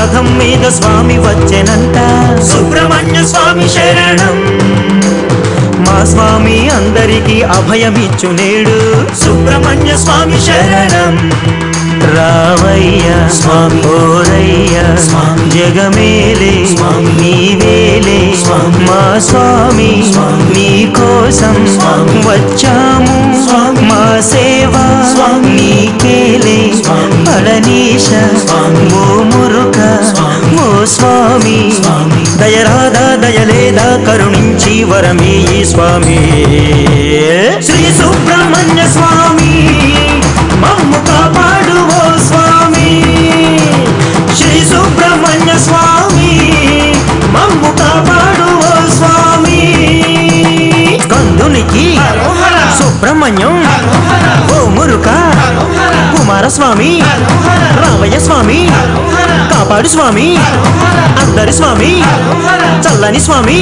రథం మీద స్వామి వచ్చెనంట సుబ్రహ్మణ్య స్వామి శరణం మా స్వామి అందరికీ అభయమిచ్చు నేడు సుబ్రహ్మణ్య స్వామి శరణం రావయ్య స్వామి ఓరయ్య స్వామి జగమేలే స్వామి నీవేలే స్వామి మా స్వామి నీ కోసం వచ్చాము మా సేవ నీకేలే పళనీశ ఓ మురుక ఓ స్వామి దయరాదా దయలేదా కరుణించి వరమీ స్వామి శ్రీ సుబ్రహ్మణ్య స్వామి మమ్ము కాపాడు ఓ స్వామి శ్రీ సుబ్రహ్మణ్య స్వామి మమ్ము కాపాడు ఓ స్వామి కందునికి సుబ్రహ్మణ్యం ఓ మురుక కుమారస్వామి రామయ్య స్వామి కాపాడు స్వామి అందరి స్వామి చల్లని స్వామి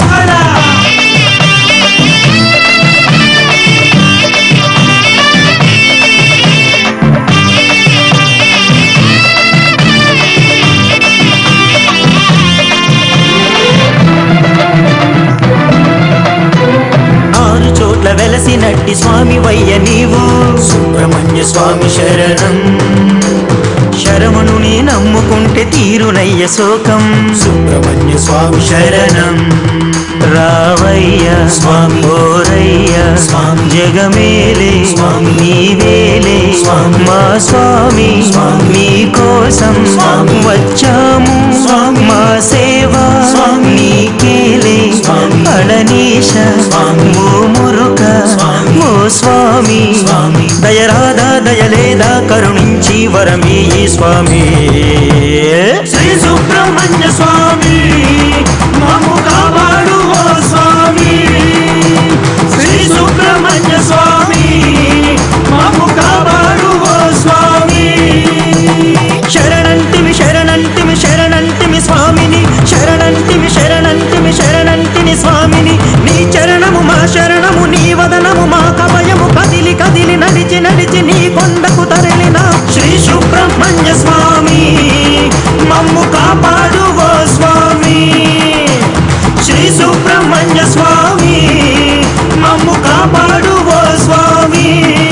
ఆరు చోట్ల వెలసినట్టి స్వామి వయ్య నీవు సుబ్రహ్మణ్య స్వామి శరణం శరమునుని నమ్ముకుంటే తీరునయ్య శోకం సుబ్రహ్మణ్య స్వామి శరణం రావయ్య స్వామి ఓరయ్య స్వామి జగమేలే స్వామి నీవేలే స్వామి మా స్వామి నీ కోసం వచ్చాము మా సేవ నీకేలే పళనీశ ఓ మురుక ఓ స్వామి దయరాదా దయలేదా కరుణించి వరమీ స్వామి శ్రీ సుబ్రహ్మణ్య స్వామి మమ్ము కాపాడు ఓ స్వామి శ్రీ సుబ్రహ్మణ్య స్వామి మమ్ము కాపాడు ఓ స్వామి శరణంటిమి శరణంటిమి శరణంటిమి స్వామిని శరణంటిమి శరణంటిమి శరణంటిని స్వామిని నీ చరణము మా శరణము నీ వదనము మా కవయము కదిలి కదిలి నడిచి నడిచి నీ కొండకు తరలిన శ్రీ సుబ్రహ్మణ్య స్వామి మమ్ము కాపాడు ఓ స్వామి శ్రీ సుబ్రహ్మణ్య స్వామి మమ్ము కాపాడు ఓ స్వామి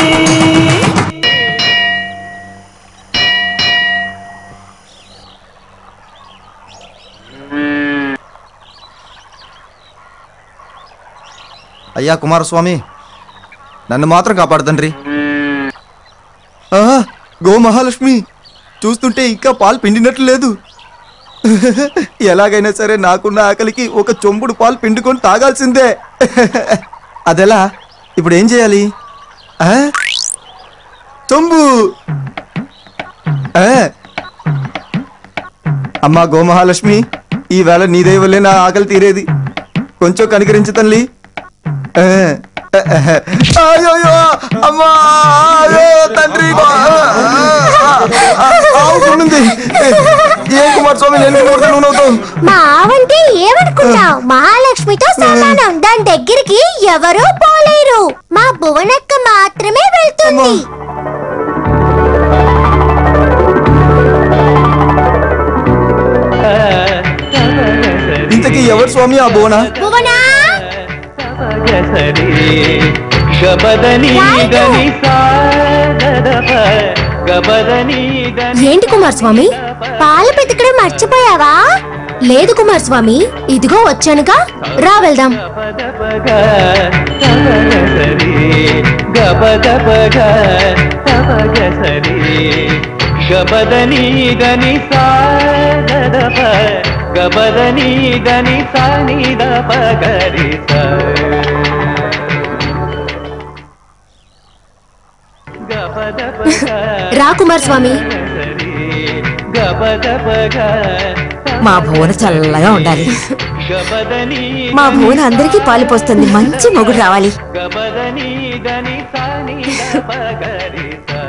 అయ్యా కుమారస్వామి నన్ను మాత్రం కాపాడు తండ్రి ఆ, గో మహాలక్ష్మి చూస్తుంటే ఇంకా పాలు పిండినట్లు లేదు ఎలాగైనా సరే నాకున్న ఆకలికి ఒక చొంబుడు పాలు పిండుకొని తాగాల్సిందే అదెలా ఇప్పుడు ఏం చేయాలి ఆ? చొంబు ఆ. అమ్మా గోమహాలక్ష్మి ఈవేళ నీ దయ వల్లే నా ఆకలి తీరేది కొంచెం కనికరించు తల్లి ఆ, అయ్యయ్యో, అమ్మా, అయ్యో, తండ్రి అవుతుంది ఏ కుమారస్వామి నేను మూడు నూనవుతావు మా ఆవంటే ఏమనుకున్నావు మహాలక్ష్మితో సమానం దాని దగ్గరికి ఎవరూ పోలేరు మా భువనక్క మాత్రమే వెళ్తుంది ఇంతకీ ఎవరు స్వామి ఆ బోన భువనా ఏంటి కుమార్ స్వామి పాలు పెతకడం మర్చిపోయావా లేదు కుమార్ స్వామి ఇదిగో వచ్చానుగా రా వెళ్దాం గబదని దని సాగదప గబదని దని సాని దప గరి రా కుమార్ స్వామి మా భువన చల్లగా ఉండాలి మా భువన అందరికీ పాలు పోస్తుంది మంచి మొగుడు రావాలి గబదని దని సాని దప గరి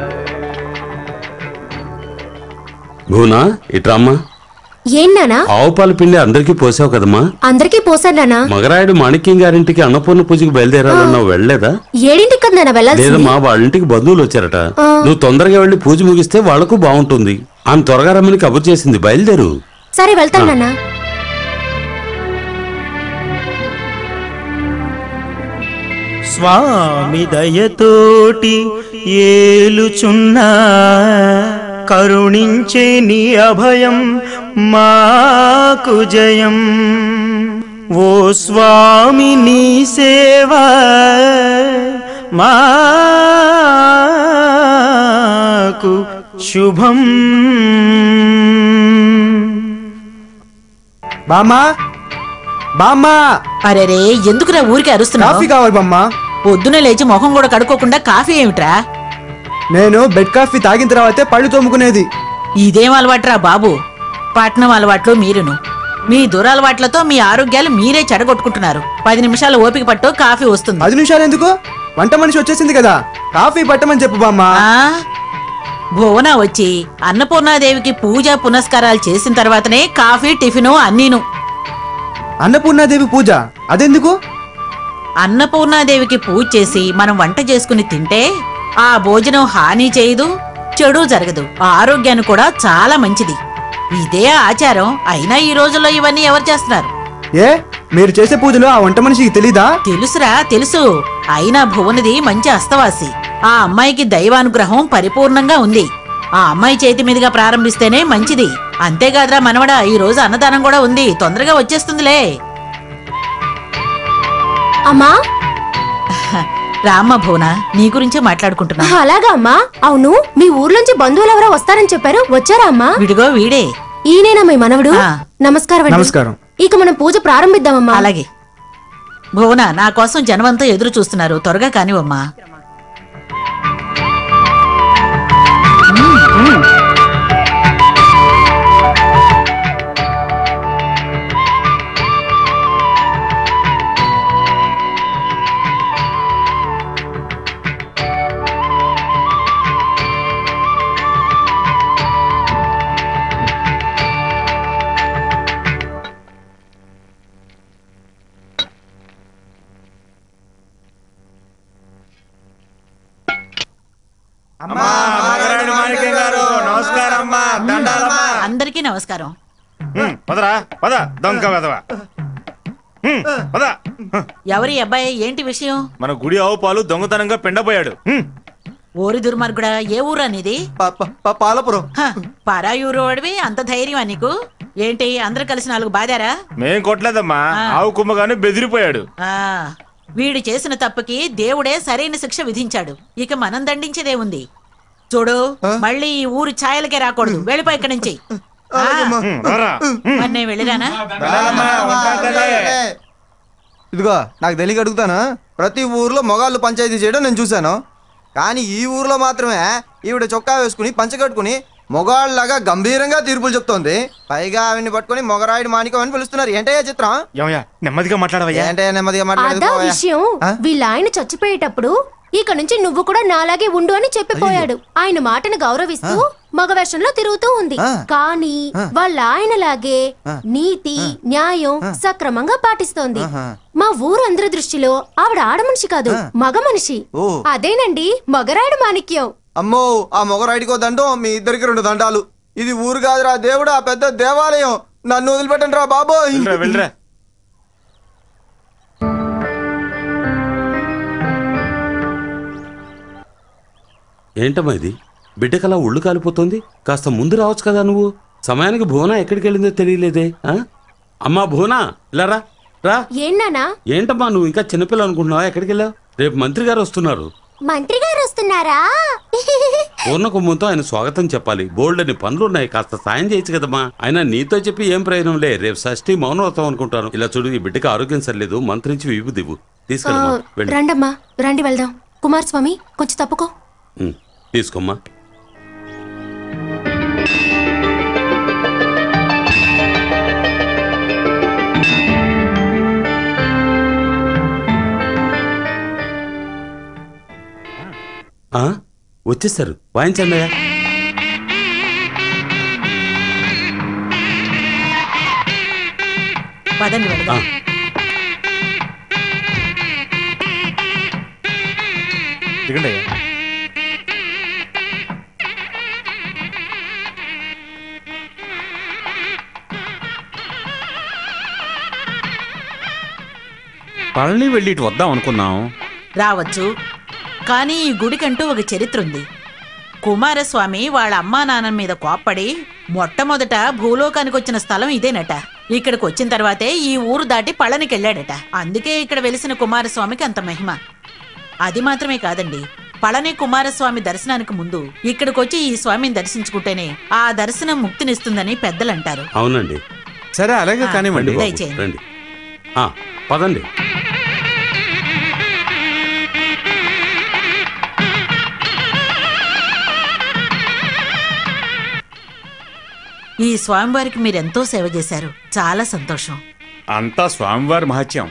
భూనా ఇట్రామ్మా ఏంటన్నా ఆవు పాలు పిండి అందరికీ పోసావు కదమ్మా అందరికీ పోసానా మగరాయుడు మాణిక్యం గారింటికి అన్నపూర్ణ పూజకి బయలుదేరాలన్నావు వెళ్ళలేదా ఏడింటికి కదా నాన్న వెళ్ళాల్సింది లేదమ్మా వాళ్ళ ఇంటికి బంధువులు వచ్చారట ఆ. నువ్వు తొందరగా వెళ్ళి పూజ ముగిస్తే వాళ్లకు బాగుంటుంది ఆమె త్వరగా రమ్మని కబుర్ చేసింది బయలుదేరు సరే వెళ్తాను నాన్న స్వామి దయతోటి ఏలుచున్నా కరుణించే నీ అభయం మాకు జయం ఓ స్వామి నీ సేవ మాకు శుభం బామ్మా బామ్మా అరేరే ఎందుకు నా ఊరికి అరుస్తున్నావు కాఫీ కావాలి బామ్మా పొద్దునే లేచి మొహం కూడా కడుక్కోకుండా కాఫీ ఏమిట్రా నేను బెడ్ కాఫీ తాగిన తర్వాతే పళ్ళు తోముకునేది ఇదేం అలవాట్రా బాబు పట్నం అలవాట్లు మీరును మీ దురలవాట్లతో మీ ఆరోగ్యాలు మీరే చెడగొట్టుకుంటున్నారు పది నిమిషాలు ఓపిక పట్టు కాఫీ వస్తుంది పది నిమిషాలు ఎందుకు వంట మనిషి వచ్చేసింది కదా కాఫీ పట్టమని చెప్పు బామ్మా ఆ భువన వచ్చి అన్నపూర్ణాదేవికి పూజ పునస్కారాలు చేసిన తర్వాతనే కాఫీ టిఫిను అన్నీను అన్నపూర్ణాదేవి పూజ అదెందుకు అన్నపూర్ణాదేవికి పూజ చేసి మనం వంట చేసుకుని తింటే ఆ భోజనం హాని చేయదు చెడు జరగదు ఆరోగ్యానికి కూడా చాలా మంచిది ఇదే ఆచారం అయినా ఈ రోజుల్లో ఇవన్నీ ఎవరు చేస్తున్నారు ఏ మీరు చేసే పూజలు ఆ వంట మనిషికి తెలీదా తెలుసురా తెలుసు అయినా భువనది మంచి అస్తవాసి ఆ అమ్మాయికి దైవానుగ్రహం పరిపూర్ణంగా ఉంది ఆ అమ్మాయి చేతి మీదుగా ప్రారంభిస్తేనే మంచిది అంతేకాదురా మనవడా ఈ రోజు అన్నదానం కూడా ఉంది తొందరగా వచ్చేస్తుందిలే అమ్మా రామ్మ భువన నీ గురించే మాట్లాడుకుంటున్నా అలాగా అమ్మా అవును మీ ఊర్లోంచి బంధువులు ఎవరో వస్తారని చెప్పారు వచ్చారా అమ్మా విడిగో వీడే ఈయనేనా మీ మనవడు ఆ. నమస్కారం అండి. నమస్కారం. ఇక మనం పూజ ప్రారంభిద్దామమ్మా అలాగే భువన నా కోసం జనమంతా ఎదురు చూస్తున్నారు త్వరగా కానివమ్మా అందరికీ నమస్కారం హ్మ్, పదరా పద దొంగ వెదవ హ్మ్, పద హ, ఎవరి అబ్బాయి ఏంటి విషయం మన గుడి ఆవు పాలు దొంగతనంగా పిండపోయాడు హ్మ్, ఓరి దుర్మార్గుడా ఏ ఊరు అనేది ప- ప- ప- పాలపురం పరాయూరు వాడివి అంత ధైర్యమా నీకు ఏంటి అందరు కలిసి నాలుగు బాదారా మేం కొట్టలేదమ్మా ఆ. ఆవు కుమ్మగానే బెదిరిపోయాడు ఆ వీడు చేసిన తప్పుకి దేవుడే సరైన శిక్ష విధించాడు ఇక మనం దండించేదే ఉంది చూడు మళ్ళీ ఈ ఊరు ఛాయలకే రాకూడదు వెళ్ళిపో ఇక్కడి నుంచి ఆ, హ్మ్, రారా. హ్మ్, మరి నేను వెళ్ళిరానా ఇదిగో నాకు తెలియక అడుగుతాను ప్రతి ఊర్లో మొగాళ్ళు పంచాయతీ చేయడం నేను చూశాను కానీ ఈ ఊర్లో మాత్రమే ఈవిడ చొక్కా వేసుకుని పంచ కట్టుకుని మొగాళ్ళలాగా గంభీరంగా తీర్పులు చెప్తోంది పైగా ఆవిడ్ని పట్టుకుని మొగరాయుడు మాణికం అని పిలుస్తున్నారు ఏంటయ్యా చిత్రం ఏమయ్యా నెమ్మదిగా మాట్లాడవయ్యా ఏంటయ్యా నెమ్మదిగా అదా మాట్లాడదు విషయం ఆ? వీళ్ళ ఆయన చచ్చిపోయేటప్పుడు ఇక నుంచి నువ్వు కూడా నాలాగే ఉండు అని చెప్పిపోయాడు ఆయన మాటను గౌరవిస్తూ మగ వేషంలో తిరుగుతూ ఉంది ఆ. కానీ వాళ్ళ ఆయనలాగే నీతి న్యాయం సక్రమంగా పాటిస్తోంది ఆహా. మా ఊరందరి దృష్టిలో ఆవిడ ఆడ మనిషి కాదు మగ మనిషి ఓ. అదేనండి మగరాయుడు మాణిక్యం అమ్మో ఆ మొగరాయుడికో దండం మీ ఇద్దరికి రెండు దండాలు ఇది ఊరు కాదురా దేవుడు ఆ పెద్ద దేవాలయం నన్ను వదిలిపెట్టండి రా బాబోయ్ వెళ్ళరా వెళ్ళరా ఏంటమ్మా ఇది బిడ్డకలా ఒళ్ళు కాలిపోతుంది కాస్త ముందు రావచ్చు కదా నువ్వు సమయానికి భువన ఎక్కడికి వెళ్ళిందో తెలియలేదే ఆ? అమ్మా భువన ఇలా రా రా ఏంటన్నా ఏంటమ్మా నువ్వు ఇంకా చిన్నపిల్ల అనుకుంటున్నావా ఎక్కడికి వెళ్ళావు రేపు మంత్రి గారు వస్తున్నారు మంత్రి గారు వస్తున్నారా పూర్ణ కుంభంతో ఆయన స్వాగతం చెప్పాలి బోల్డ్ అని పనులు ఉన్నాయి కాస్త సాయం చేయొచ్చు కదమ్మా ఆయన నీతో చెప్పి ఏం ప్రయోజనం లే రేపు షష్ఠి మౌనవ్రతం అనుకుంటాను ఇలా చూడు ఈ బిడ్డకి ఆరోగ్యం సరిలేదు మంత్రించి విభు దివ్వు తీసుకెళ్ళమ్మా వెళ్ళి రండమ్మా రండి వెళ్దాం కుమారస్వామి కొంచెం తప్పుకో ఉమ్, తీసుకోమ్మా ఆ, వచ్చేసారు వాయించండి అయ్యా పదండి ఆ, వెళదాం దిగండి అయ్యా పళని వెళ్ళి ఇటు వద్దాం అనుకున్నాం రావచ్చు కానీ ఈ గుడికంటూ ఒక చరిత్ర ఉంది కుమారస్వామి వాళ్ళ అమ్మా నాన్న మీద కోప్పడి మొట్టమొదట భూలోకానికి వచ్చిన స్థలం ఇదేనట ఇక్కడికి వచ్చిన తర్వాతే ఈ ఊరు దాటి పళనికి వెళ్ళాడట అందుకే ఇక్కడ వెలిసిన కుమారస్వామికి అంత మహిమ అది మాత్రమే కాదండి పళని కుమారస్వామి దర్శనానికి ముందు ఇక్కడికి వచ్చి ఈ స్వామిని దర్శించుకుంటేనే ఆ దర్శనం ముక్తినిస్తుందని పెద్దలు అంటారు అవునండి సరే అలాగే ఆ, కానివ్వండి బాబు, దయచేయండి. రండి ఆ, పదండి ఈ స్వామివారికి మీరెంతో సేవ చేశారు చాలా సంతోషం అంతా స్వామివారి మహత్యం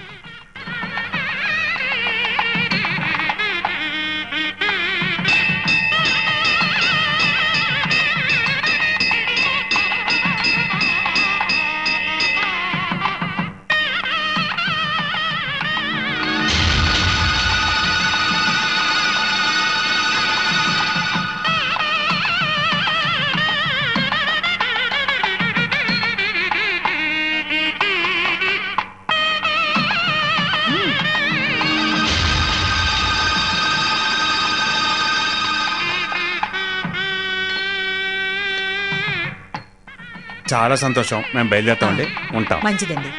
చాలా సంతోషం మేము బయలుదేరుతామండి ఉంటాం మంచిదండి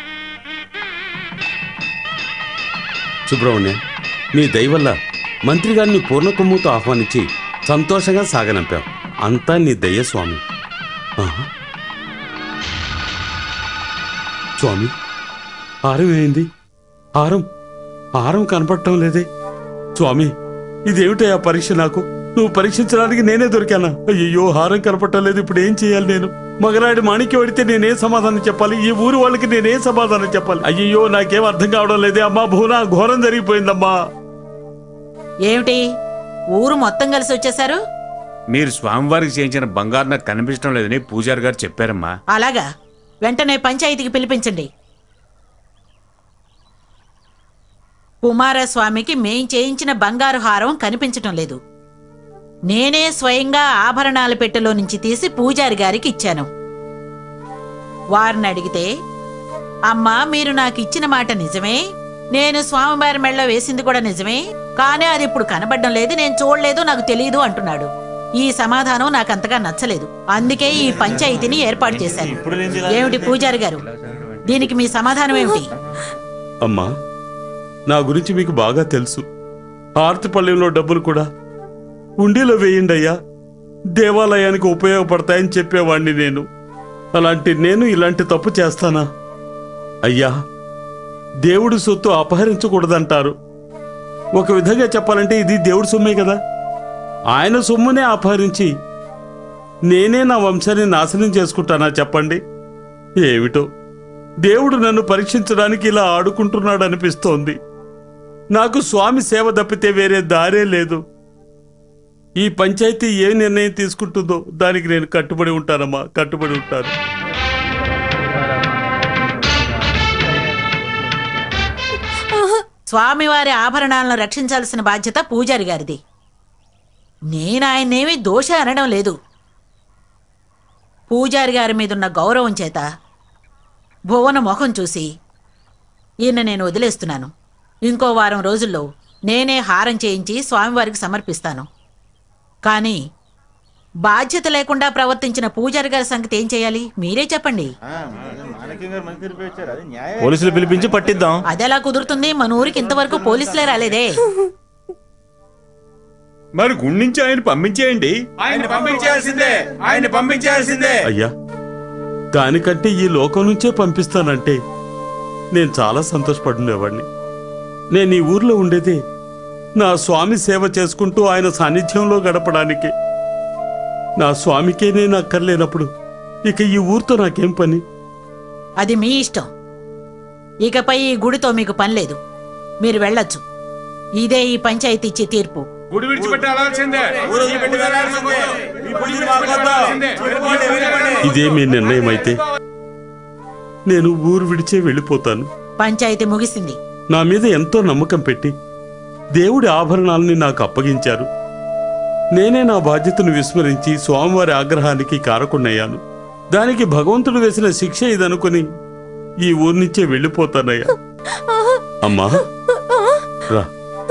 సుబ్రహ్మణ్యం నీ దయ వల్ల మంత్రి గారిని పూర్ణ కొమ్ముతో ఆహ్వానించి సంతోషంగా సాగనంపాం అంతా నీ దయ్య స్వామి ఆహా. స్వామి హారం ఏంది హారం హారం కనపడటం లేదే స్వామి ఇదేమిటయ్యా పరీక్ష నాకు నువ్వు పరీక్షించడానికి నేనే దొరికానా అయ్యో హారం కనపడటం లేదు ఇప్పుడు ఏం చేయాలి నేను మగరాడి మాణిక్యం అడిగితే నేనేం సమాధానం చెప్పాలి ఈ ఊరు వాళ్ళకి నేనేం సమాధానం చెప్పాలి అయ్యో నాకేం అర్థం కావడం లేదే అమ్మా భూనా ఘోరం జరిగిపోయిందమ్మా ఏమిటి ఊరు మొత్తం కలిసి వచ్చేశారు మీరు స్వామివారికి చేయించిన బంగారు నాకు కనిపించడం లేదని పూజారి గారు చెప్పారమ్మా అలాగా వెంటనే పంచాయతీకి పిలిపించండి కుమారస్వామికి మేం చేయించిన బంగారు హారం కనిపించటం లేదు నేనే స్వయంగా ఆభరణాల పెట్టెలో నుంచి తీసి పూజారి గారికి ఇచ్చాను వారిని అడిగితే అమ్మా మీరు నాకు ఇచ్చిన మాట నిజమే నేను స్వామివారి మెళ్ళ వేసింది కూడా నిజమే కానీ అది ఇప్పుడు కనబడడం లేదు నేను చూడలేదు నాకు తెలియదు అంటున్నాడు ఈ సమాధానం నాకు అంతగా నచ్చలేదు అందుకే ఈ పంచాయతీని ఏర్పాటు చేశాను ఏమిటి పూజారి గారు దీనికి మీ సమాధానం ఏమిటి అమ్మా నా గురించి మీకు బాగా తెలుసు ఆర్తిపల్లెంలో డబ్బులు కూడా ఉండిలో వేయండి అయ్యా దేవాలయానికి ఉపయోగపడతాయని చెప్పేవాణ్ణి నేను అలాంటి నేను ఇలాంటి తప్పు చేస్తానా అయ్యా దేవుడి సొత్తు అపహరించకూడదంటారు ఒక విధంగా చెప్పాలంటే ఇది దేవుడి సొమ్మే కదా ఆయన సొమ్మునే అపహరించి నేనే నా వంశాన్ని నాశనం చేసుకుంటానా చెప్పండి ఏమిటో దేవుడు నన్ను పరీక్షించడానికి ఇలా ఆడుకుంటున్నాడు అనిపిస్తోంది నాకు స్వామి సేవ తప్పితే వేరే దారే లేదు ఈ పంచాయతీ ఏ నిర్ణయం తీసుకుంటుందో దానికి నేను కట్టుబడి ఉంటానమ్మా కట్టుబడి ఉంటాను స్వామివారి ఆభరణాలను రక్షించాల్సిన బాధ్యత పూజారి గారిది నేను ఆయన్నేమీ దోష అనడం లేదు పూజారి గారి మీదున్న గౌరవం చేత భువన ముఖం చూసి ఈయన నేను వదిలేస్తున్నాను ఇంకో వారం రోజుల్లో నేనే హారం చేయించి స్వామివారికి సమర్పిస్తాను కానీ బాధ్యత లేకుండా ప్రవర్తించిన పూజారి గారి సంగతి ఏం చేయాలి మీరే చెప్పండి పోలీసులు పిలిపించి పట్టిద్దాం అదెలా కుదురుతుంది మన ఊరికి ఇంతవరకు పోలీసులే రాలేదే మరి గుడి నుంచి ఆయన పంపించేయండి ఆయన పంపించాల్సిందే ఆయన పంపించాల్సిందే అయ్యా దానికంటే ఈ లోకం నుంచే పంపిస్తానంటే నేను చాలా సంతోషపడుండేవాడిని నేను ఈ ఊర్లో ఉండేదే నా స్వామి సేవ చేసుకుంటూ ఆయన సాన్నిధ్యంలో గడపడానికి నా స్వామికే నేను అక్కర్లేనప్పుడు ఇక ఈ ఊరితో నాకేం పని అది మీ ఇష్టం ఇకపై ఈ గుడితో మీకు పని లేదు మీరు వెళ్ళొచ్చు ఇదే ఈ పంచాయతీ ఇచ్చే తీర్పు గుడి విడిచిపెట్టి వెళ్ళాల్సిందే ఇదే మీ నిర్ణయం అయితే నేను ఊరు విడిచే వెళ్ళిపోతాను పంచాయతీ ముగిసింది నా మీద ఎంతో నమ్మకం పెట్టి దేవుడి ఆభరణాలని నాకు అప్పగించారు నేనే నా బాధ్యతను విస్మరించి స్వామివారి ఆగ్రహానికి కారకున్నయ్యాను దానికి భగవంతుడు వేసిన శిక్ష ఇదనుకుని ఈ ఊరి నుంచే వెళ్ళిపోతానయ్యా అమ్మా రా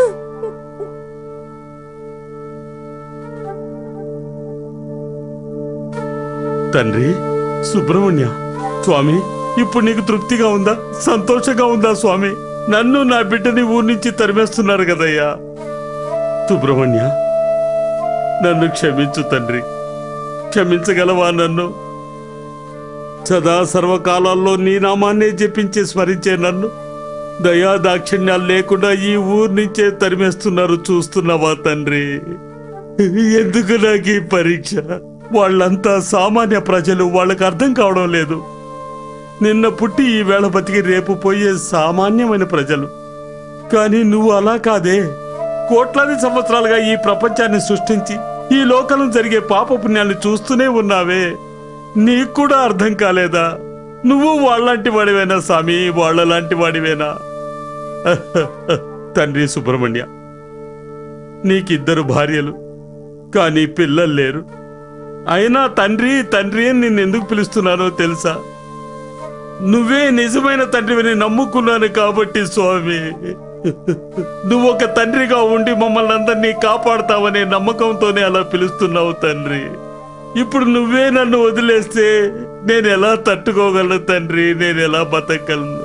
తండ్రి సుబ్రహ్మణ్య స్వామి ఇప్పుడు నీకు తృప్తిగా ఉందా సంతోషంగా ఉందా స్వామి నన్ను నా బిడ్డని ఊరి నుంచి తరిమేస్తున్నారు కదయ్యా సుబ్రహ్మణ్య నన్ను క్షమించు తండ్రి క్షమించగలవా నన్ను సదా సర్వకాలాల్లో నీ నామాన్నే జపించి స్మరించే నన్ను దయా దాక్షిణ్యాలు లేకుండా ఈ ఊరు నుంచే తరిమేస్తున్నారు చూస్తున్నావా తండ్రి ఎందుకు నాకు ఈ పరీక్ష వాళ్ళంతా సామాన్య ప్రజలు వాళ్ళకి అర్థం కావడం లేదు నిన్న పుట్టి ఈ వేళ బతికి రేపు పోయే సామాన్యమైన ప్రజలు కానీ నువ్వు అలా కాదే కోట్లాది సంవత్సరాలుగా ఈ ప్రపంచాన్ని సృష్టించి ఈ లోకంలో జరిగే పాప పుణ్యాన్ని చూస్తూనే ఉన్నావే నీకు కూడా అర్థం కాలేదా నువ్వు వాళ్ళంటి వాడివేనా స్వామి వాళ్ళలాంటి వాడివేనా తండ్రి సుబ్రహ్మణ్య నీకిద్దరు భార్యలు కానీ పిల్లలు లేరు అయినా తండ్రి తండ్రి అని నిన్ను ఎందుకు పిలుస్తున్నానో తెలుసా నువ్వే నిజమైన తండ్రిని నమ్ముకున్నాను కాబట్టి స్వామి నువ్వు ఒక తండ్రిగా ఉండి మమ్మల్ని అందరినీ కాపాడతావనే నమ్మకంతోనే అలా పిలుస్తున్నావు తండ్రి ఇప్పుడు నువ్వే నన్ను వదిలేస్తే నేను ఎలా తట్టుకోగలను తండ్రి నేను ఎలా బతకగలను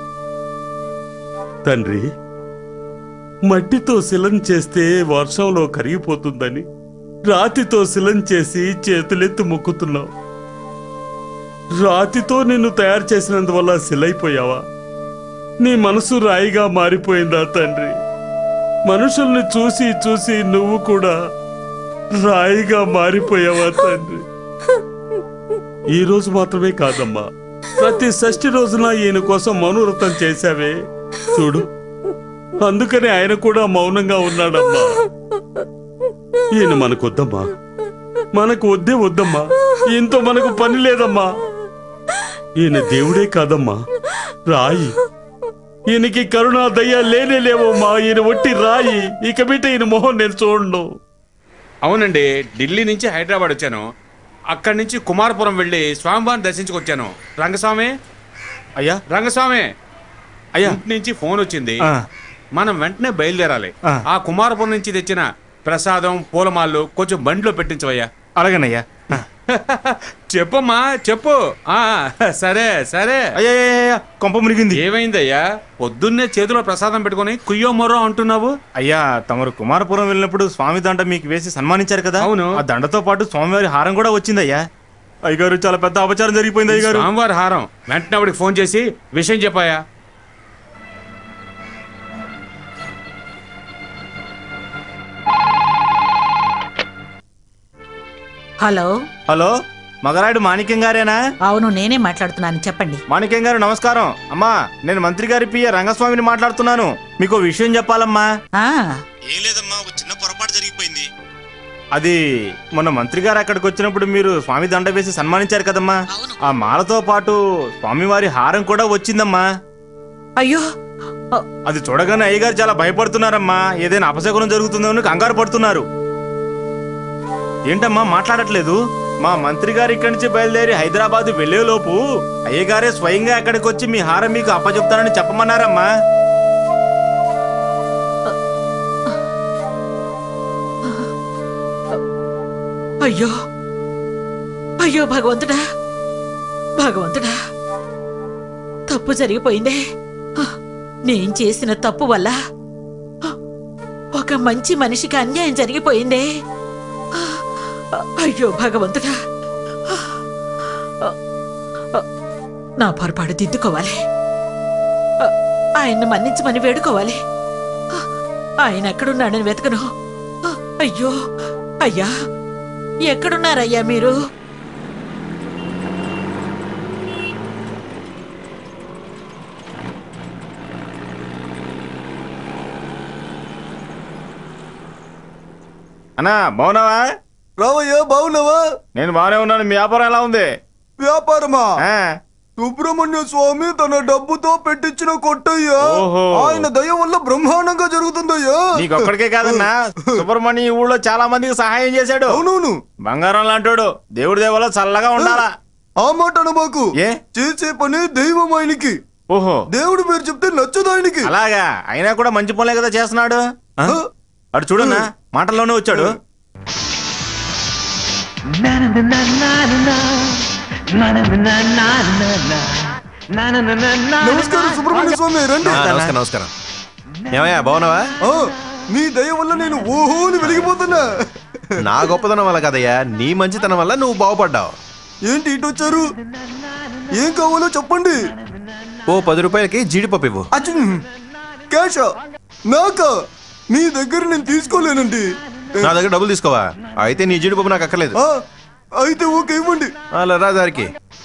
తండ్రి మట్టితో శిలం చేస్తే వర్షంలో కరిగిపోతుందని రాతితో శిలం చేసి చేతులెత్తి మొక్కుతున్నావు రాతితో నిన్ను తయారు చేసినందువల్ల శిలైపోయావా నీ మనసు రాయిగా మారిపోయిందా తండ్రి మనుషుల్ని చూసి చూసి నువ్వు కూడా రాయిగా మారిపోయావా తండ్రి ఈ రోజు మాత్రమే కాదమ్మా ప్రతి షష్ఠి రోజున ఈయన కోసం మౌనవ్రతం చేశావే చూడు అందుకని ఆయన కూడా మౌనంగా ఉన్నాడమ్మా ఈయన మనకొద్దమ్మా మనకు వద్దే వద్దమ్మా ఈయనతో మనకు పని లేదమ్మా ఈయన దేవుడే కాదమ్మా రాయి ఈయనకి కరుణ దయ్య లేనే లేవమ్మా ఈయన ఒట్టి రాయి ఇక బిడ్డ ఈయన మొహం నేను చూడను అవునండి ఢిల్లీ నుంచి హైదరాబాద్ వచ్చాను అక్కడి నుంచి కుమారపురం వెళ్ళి స్వామివారిని దర్శించుకొచ్చాను రంగస్వామి అయ్యా రంగస్వామి అయ్యా ఇంటి నుంచి ఫోన్ వచ్చింది ఆ. మనం వెంటనే బయలుదేరాలి ఆ. ఆ కుమారపురం నుంచి తెచ్చిన ప్రసాదం పూలమాలు కొంచెం బండిలో పెట్టించవయ్యా అలాగేనయ్యా చెప్పమ్మా చెప్పు ఆ సరే సరే అయ్యా కొంప మునిగింది ఏమైందయ్యా పొద్దున్నే చేతిలో ప్రసాదం పెట్టుకొని కుయ్యో మొర్రో అంటున్నావు అయ్యా తమరు కుమారపురం వెళ్ళినప్పుడు స్వామి దండ మీకు వేసి సన్మానించారు కదా అవును. ఆ దండతో పాటు స్వామివారి హారం కూడా వచ్చిందయ్యా అయ్యగారు చాలా పెద్ద అపచారం జరిగిపోయింది అయ్యగారు స్వామివారి హారం వెంటనే ఆవిడకి ఫోన్ చేసి విషయం చెప్పాయా హలో హలో మగరాయుడు మాణిక్యం గారేనా అవును నేనే మాట్లాడుతున్నాను చెప్పండి మాణిక్యం గారు నమస్కారం అమ్మా నేను మంత్రి గారి పియ రంగస్వామిని మాట్లాడుతున్నాను మీకు ఓ విషయం చెప్పాలమ్మా ఆ ఏం లేదమ్మా ఒక చిన్న పొరపాటు జరిగిపోయింది అది మొన్న మంత్రి గారు అక్కడికి వచ్చినప్పుడు మీరు స్వామి దండ వేసి సన్మానించారు కదమ్మా ఆ మాలతో పాటు స్వామివారి హారం కూడా వచ్చిందమ్మా అయ్యో అ, అది చూడగానే అయ్యగారు చాలా భయపడుతున్నారమ్మా ఏదైనా అపశకునం జరుగుతుందో అని కంగారు పడుతున్నారు ఏంటమ్మా మాట్లాడట్లేదు మా మంత్రి గారు ఇక్కడి నుంచి బయలుదేరి హైదరాబాద్ వెళ్లేలోపు అయ్యగారే స్వయంగా అక్కడికి వచ్చి మీ హారం మీకు అప్పచెప్తానని చెప్పమన్నారమ్మా అయ్యో అయ్యో భగవంతుడా భగవంతుడా తప్పు జరిగిపోయిందే ఆ, నేను చేసిన తప్పు వల్ల ఆ, ఒక మంచి మనిషికి అన్యాయం జరిగిపోయిందే ఆ, అయ్యో భగవంతుడా ఆ, ఆ, నా పొరపాటు దిద్దుకోవాలి ఆ, ఆయన్ని మన్నించమని వేడుకోవాలి ఆ, ఆయన ఎక్కడున్నాడని వెతకను ఆ, అయ్యో అయ్యా ఎక్కడున్నారయ్యా మీరు అన్నా బాగున్నావా రావయ్యా బాగున్నావా నేను బాగానే ఉన్నాను మీ వ్యాపారం ఎలా ఉంది వ్యాపారమా ఆ, సుబ్రహ్మణ్య స్వామి తన డబ్బుతో పెట్టించిన కొట్టయ్యా ఓహో. ఆయన దయ వల్ల బ్రహ్మాండంగా జరుగుతుందయ్యా నీకు ఒక్కడికే కాదన్నా సుబ్రహ్మణ్యం ఈ ఊళ్ళో చాలా మందికి సహాయం చేశాడు అవునవును బంగారం లాంటోడు దేవుడి దేవలో చల్లగా ఉండాలా ఆ మాట అనమాకు ఏ? చేసే పని దైవం ఆయనకి ఓహో దేవుడి పేరు చెప్తే నచ్చదు ఆయనకి అలాగా అయినా కూడా మంచి పనులే కదా చేస్తున్నాడు ఆ? అటు చూడన్నా మాటల్లోనే వచ్చాడు నమస్కారం సుబ్రహ్మణ్య స్వామి రండి ఆ, నమస్కారం నమస్కారం ఏమయ్యా బాగున్నావా ఆ, మీ దయ వల్ల నేను ఓహోని వెలిగిపోతున్నా నా గొప్పతనం వల్ల కదయ్యా నీ మంచితనం వల్ల నువ్వు బాగుపడ్డావు ఏంటి ఇటు వచ్చారు ఏం కావాలో చెప్పండి ఓ పది రూపాయలకి జీడిపప్పు ఇవ్వు అచ్చు క్యాషా నాకా మీ దగ్గర నేను తీసుకోలేనండి నా దగ్గర డబ్బులు తీసుకోవా అయితే నీ జీడిపప్పు నాకు అక్కర్లేదు ఆ, అయితే ఓకే ఇవ్వండి అలా రా దారికి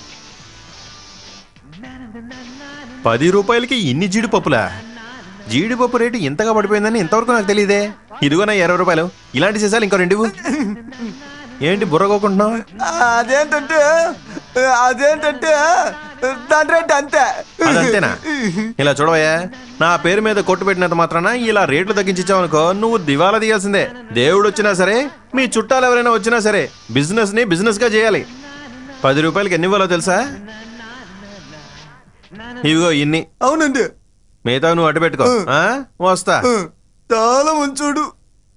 పది రూపాయలకి ఇన్ని జీడిపప్పులా జీడిపప్పు రేటు ఇంతగా పడిపోయిందని ఇంతవరకు నాకు తెలియదే ఇదిగో నా ఇరవై రూపాయలు ఇలాంటి చేసాలు ఇంకో రెండు ఇవ్వు. ఏంటి బుర్రకోకుంటున్నావు ఆ, అదేంటంటే అదేంటంటే దాని రేట్ అంతే అదంతేనా ఇలా చూడవయ్యా నా పేరు మీద కొట్టు పెట్టినంత మాత్రాన ఇలా రేట్లు తగ్గించావనుకో నువ్వు దివాలా తీయాల్సిందే దేవుడు వచ్చినా సరే మీ చుట్టాలు ఎవరైనా వచ్చినా సరే బిజినెస్ ని బిజినెస్ గా చేయాలి పది రూపాయలకి ఎన్ని ఇవ్వాలో తెలుసా ఇవిగో ఇన్ని అవునండి మిగతా నువ్వు అడ్డు పెట్టుకో ఆ? వస్తా ఆ, చాలా మంచోడు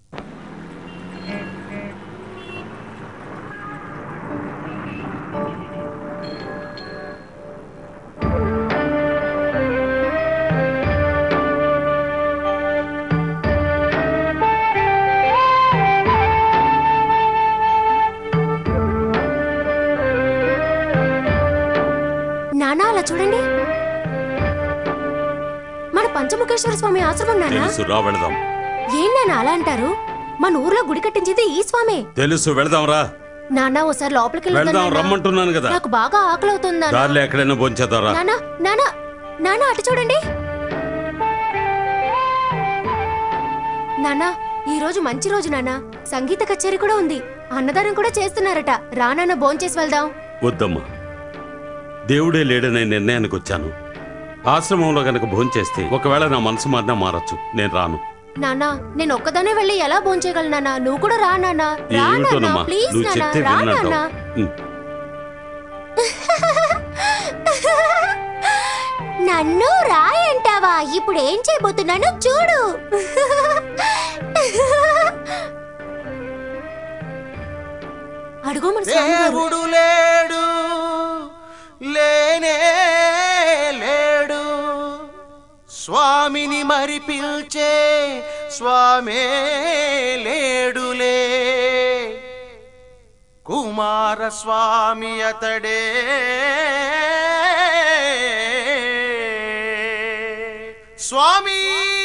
నానా అలా చూడండి మన పంచముఖేశ్వర స్వామి ఆశ్రమం నానా తెలుసు రా వెళదాం ఏం నాన్న అలా అంటారు మన ఊర్లో గుడి కట్టించేది ఈ స్వామి తెలుసు వెళదాం రా నాన్న ఓసారి లోపలికి వెళ్దాం వెళదాం నాన్నా. రమ్మంటున్నాను కదా నాకు బాగా ఆకలి అవుతుంది నాన్న. దారిలో ఎక్కడైనా బొంచేద్దాం రా నానా నానా నానా అటు చూడండి నానా ఈ రోజు మంచి రోజు నానా సంగీత కచేరీ కూడా ఉంది అన్నదానం కూడా చేస్తున్నారట రా నాన్న భోంచేసి వెళ్దాం వద్దమ్మా దేవుడే లేడనే నిర్ణయానికి వచ్చాను ఆశ్రమంలో గనక భోంచేస్తే ఒకవేళ నా మనసు మారినా మారచ్చు నేను రాను నానా నేను ఒక్కదానే వెళ్ళి ఎలా భోంచేయగలను నానా నువ్వు కూడా రా నానా రా నానా ఏమిటోనమ్మా ప్లీజ్ నువ్వు నానా చెప్తే రా విన్నంటావు నానా ఉమ్. నన్ను రాయంటావా ఇప్పుడు ఏం చేయబోతున్నాను చూడు అడుగు మన స్వామివారు. దేవుడు లేడు లేనే లేడు స్వామిని మరి పిల్చే స్వామే లేడులే కుమార స్వామి అతడే స్వామి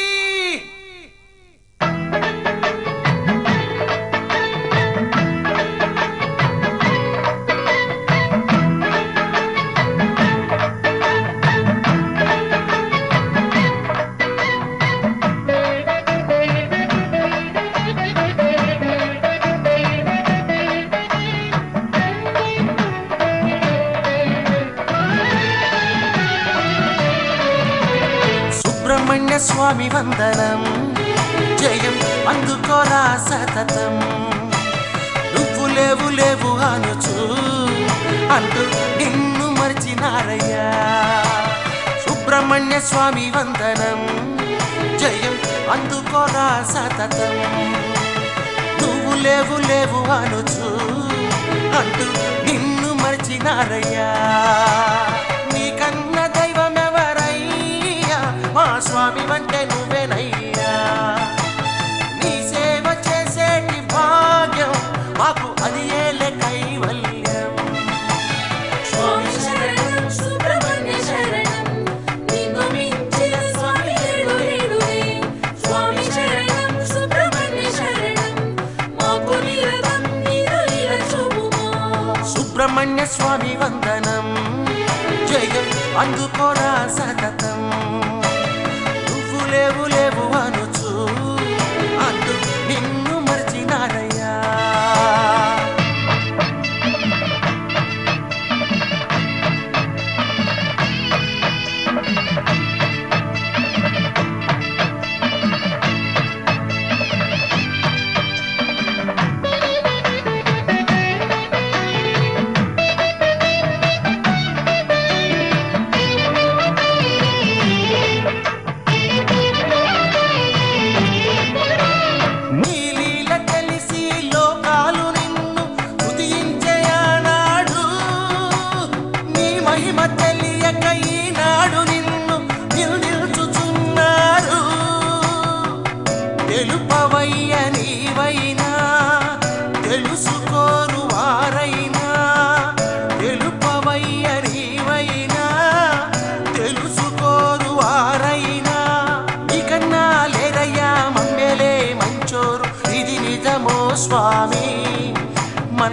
సుబ్రహ్మణ్య స్వామి వందనం జయం అందుకోరా సతతం నువ్వు లేవు లేవు అనుచు అంటూ నిన్ను మరిచినారయ్యా సుబ్రహ్మణ్య స్వామి వందనం జయం అందుకోరా సతతం నువ్వు లేవు లేవు అనుచు అంటూ నిన్ను మరిచినారయ్యా నీకన్న దైవం ఎవరయ్యా మా స్వామి అంటే నువ్వేనయ్యా నీ సేవ చేసేటి భాగ్యం మాకు అది ఏలే కైవల్యం స్వామి శరణం సుబ్రహ్మణ్య శరణం నిన్ను మించిన స్వామి లేడు లేడులే స్వామి శరణం సుబ్రహ్మణ్య శరణం మాకు నిరతం నిరలీల చూపుమా సుబ్రహ్మణ్య స్వామి వందనం జయం అందుకోరా సతతం నువ్వు లేవు లేవు అనుచు అంటూ నిన్ను మరిచినారయ్యా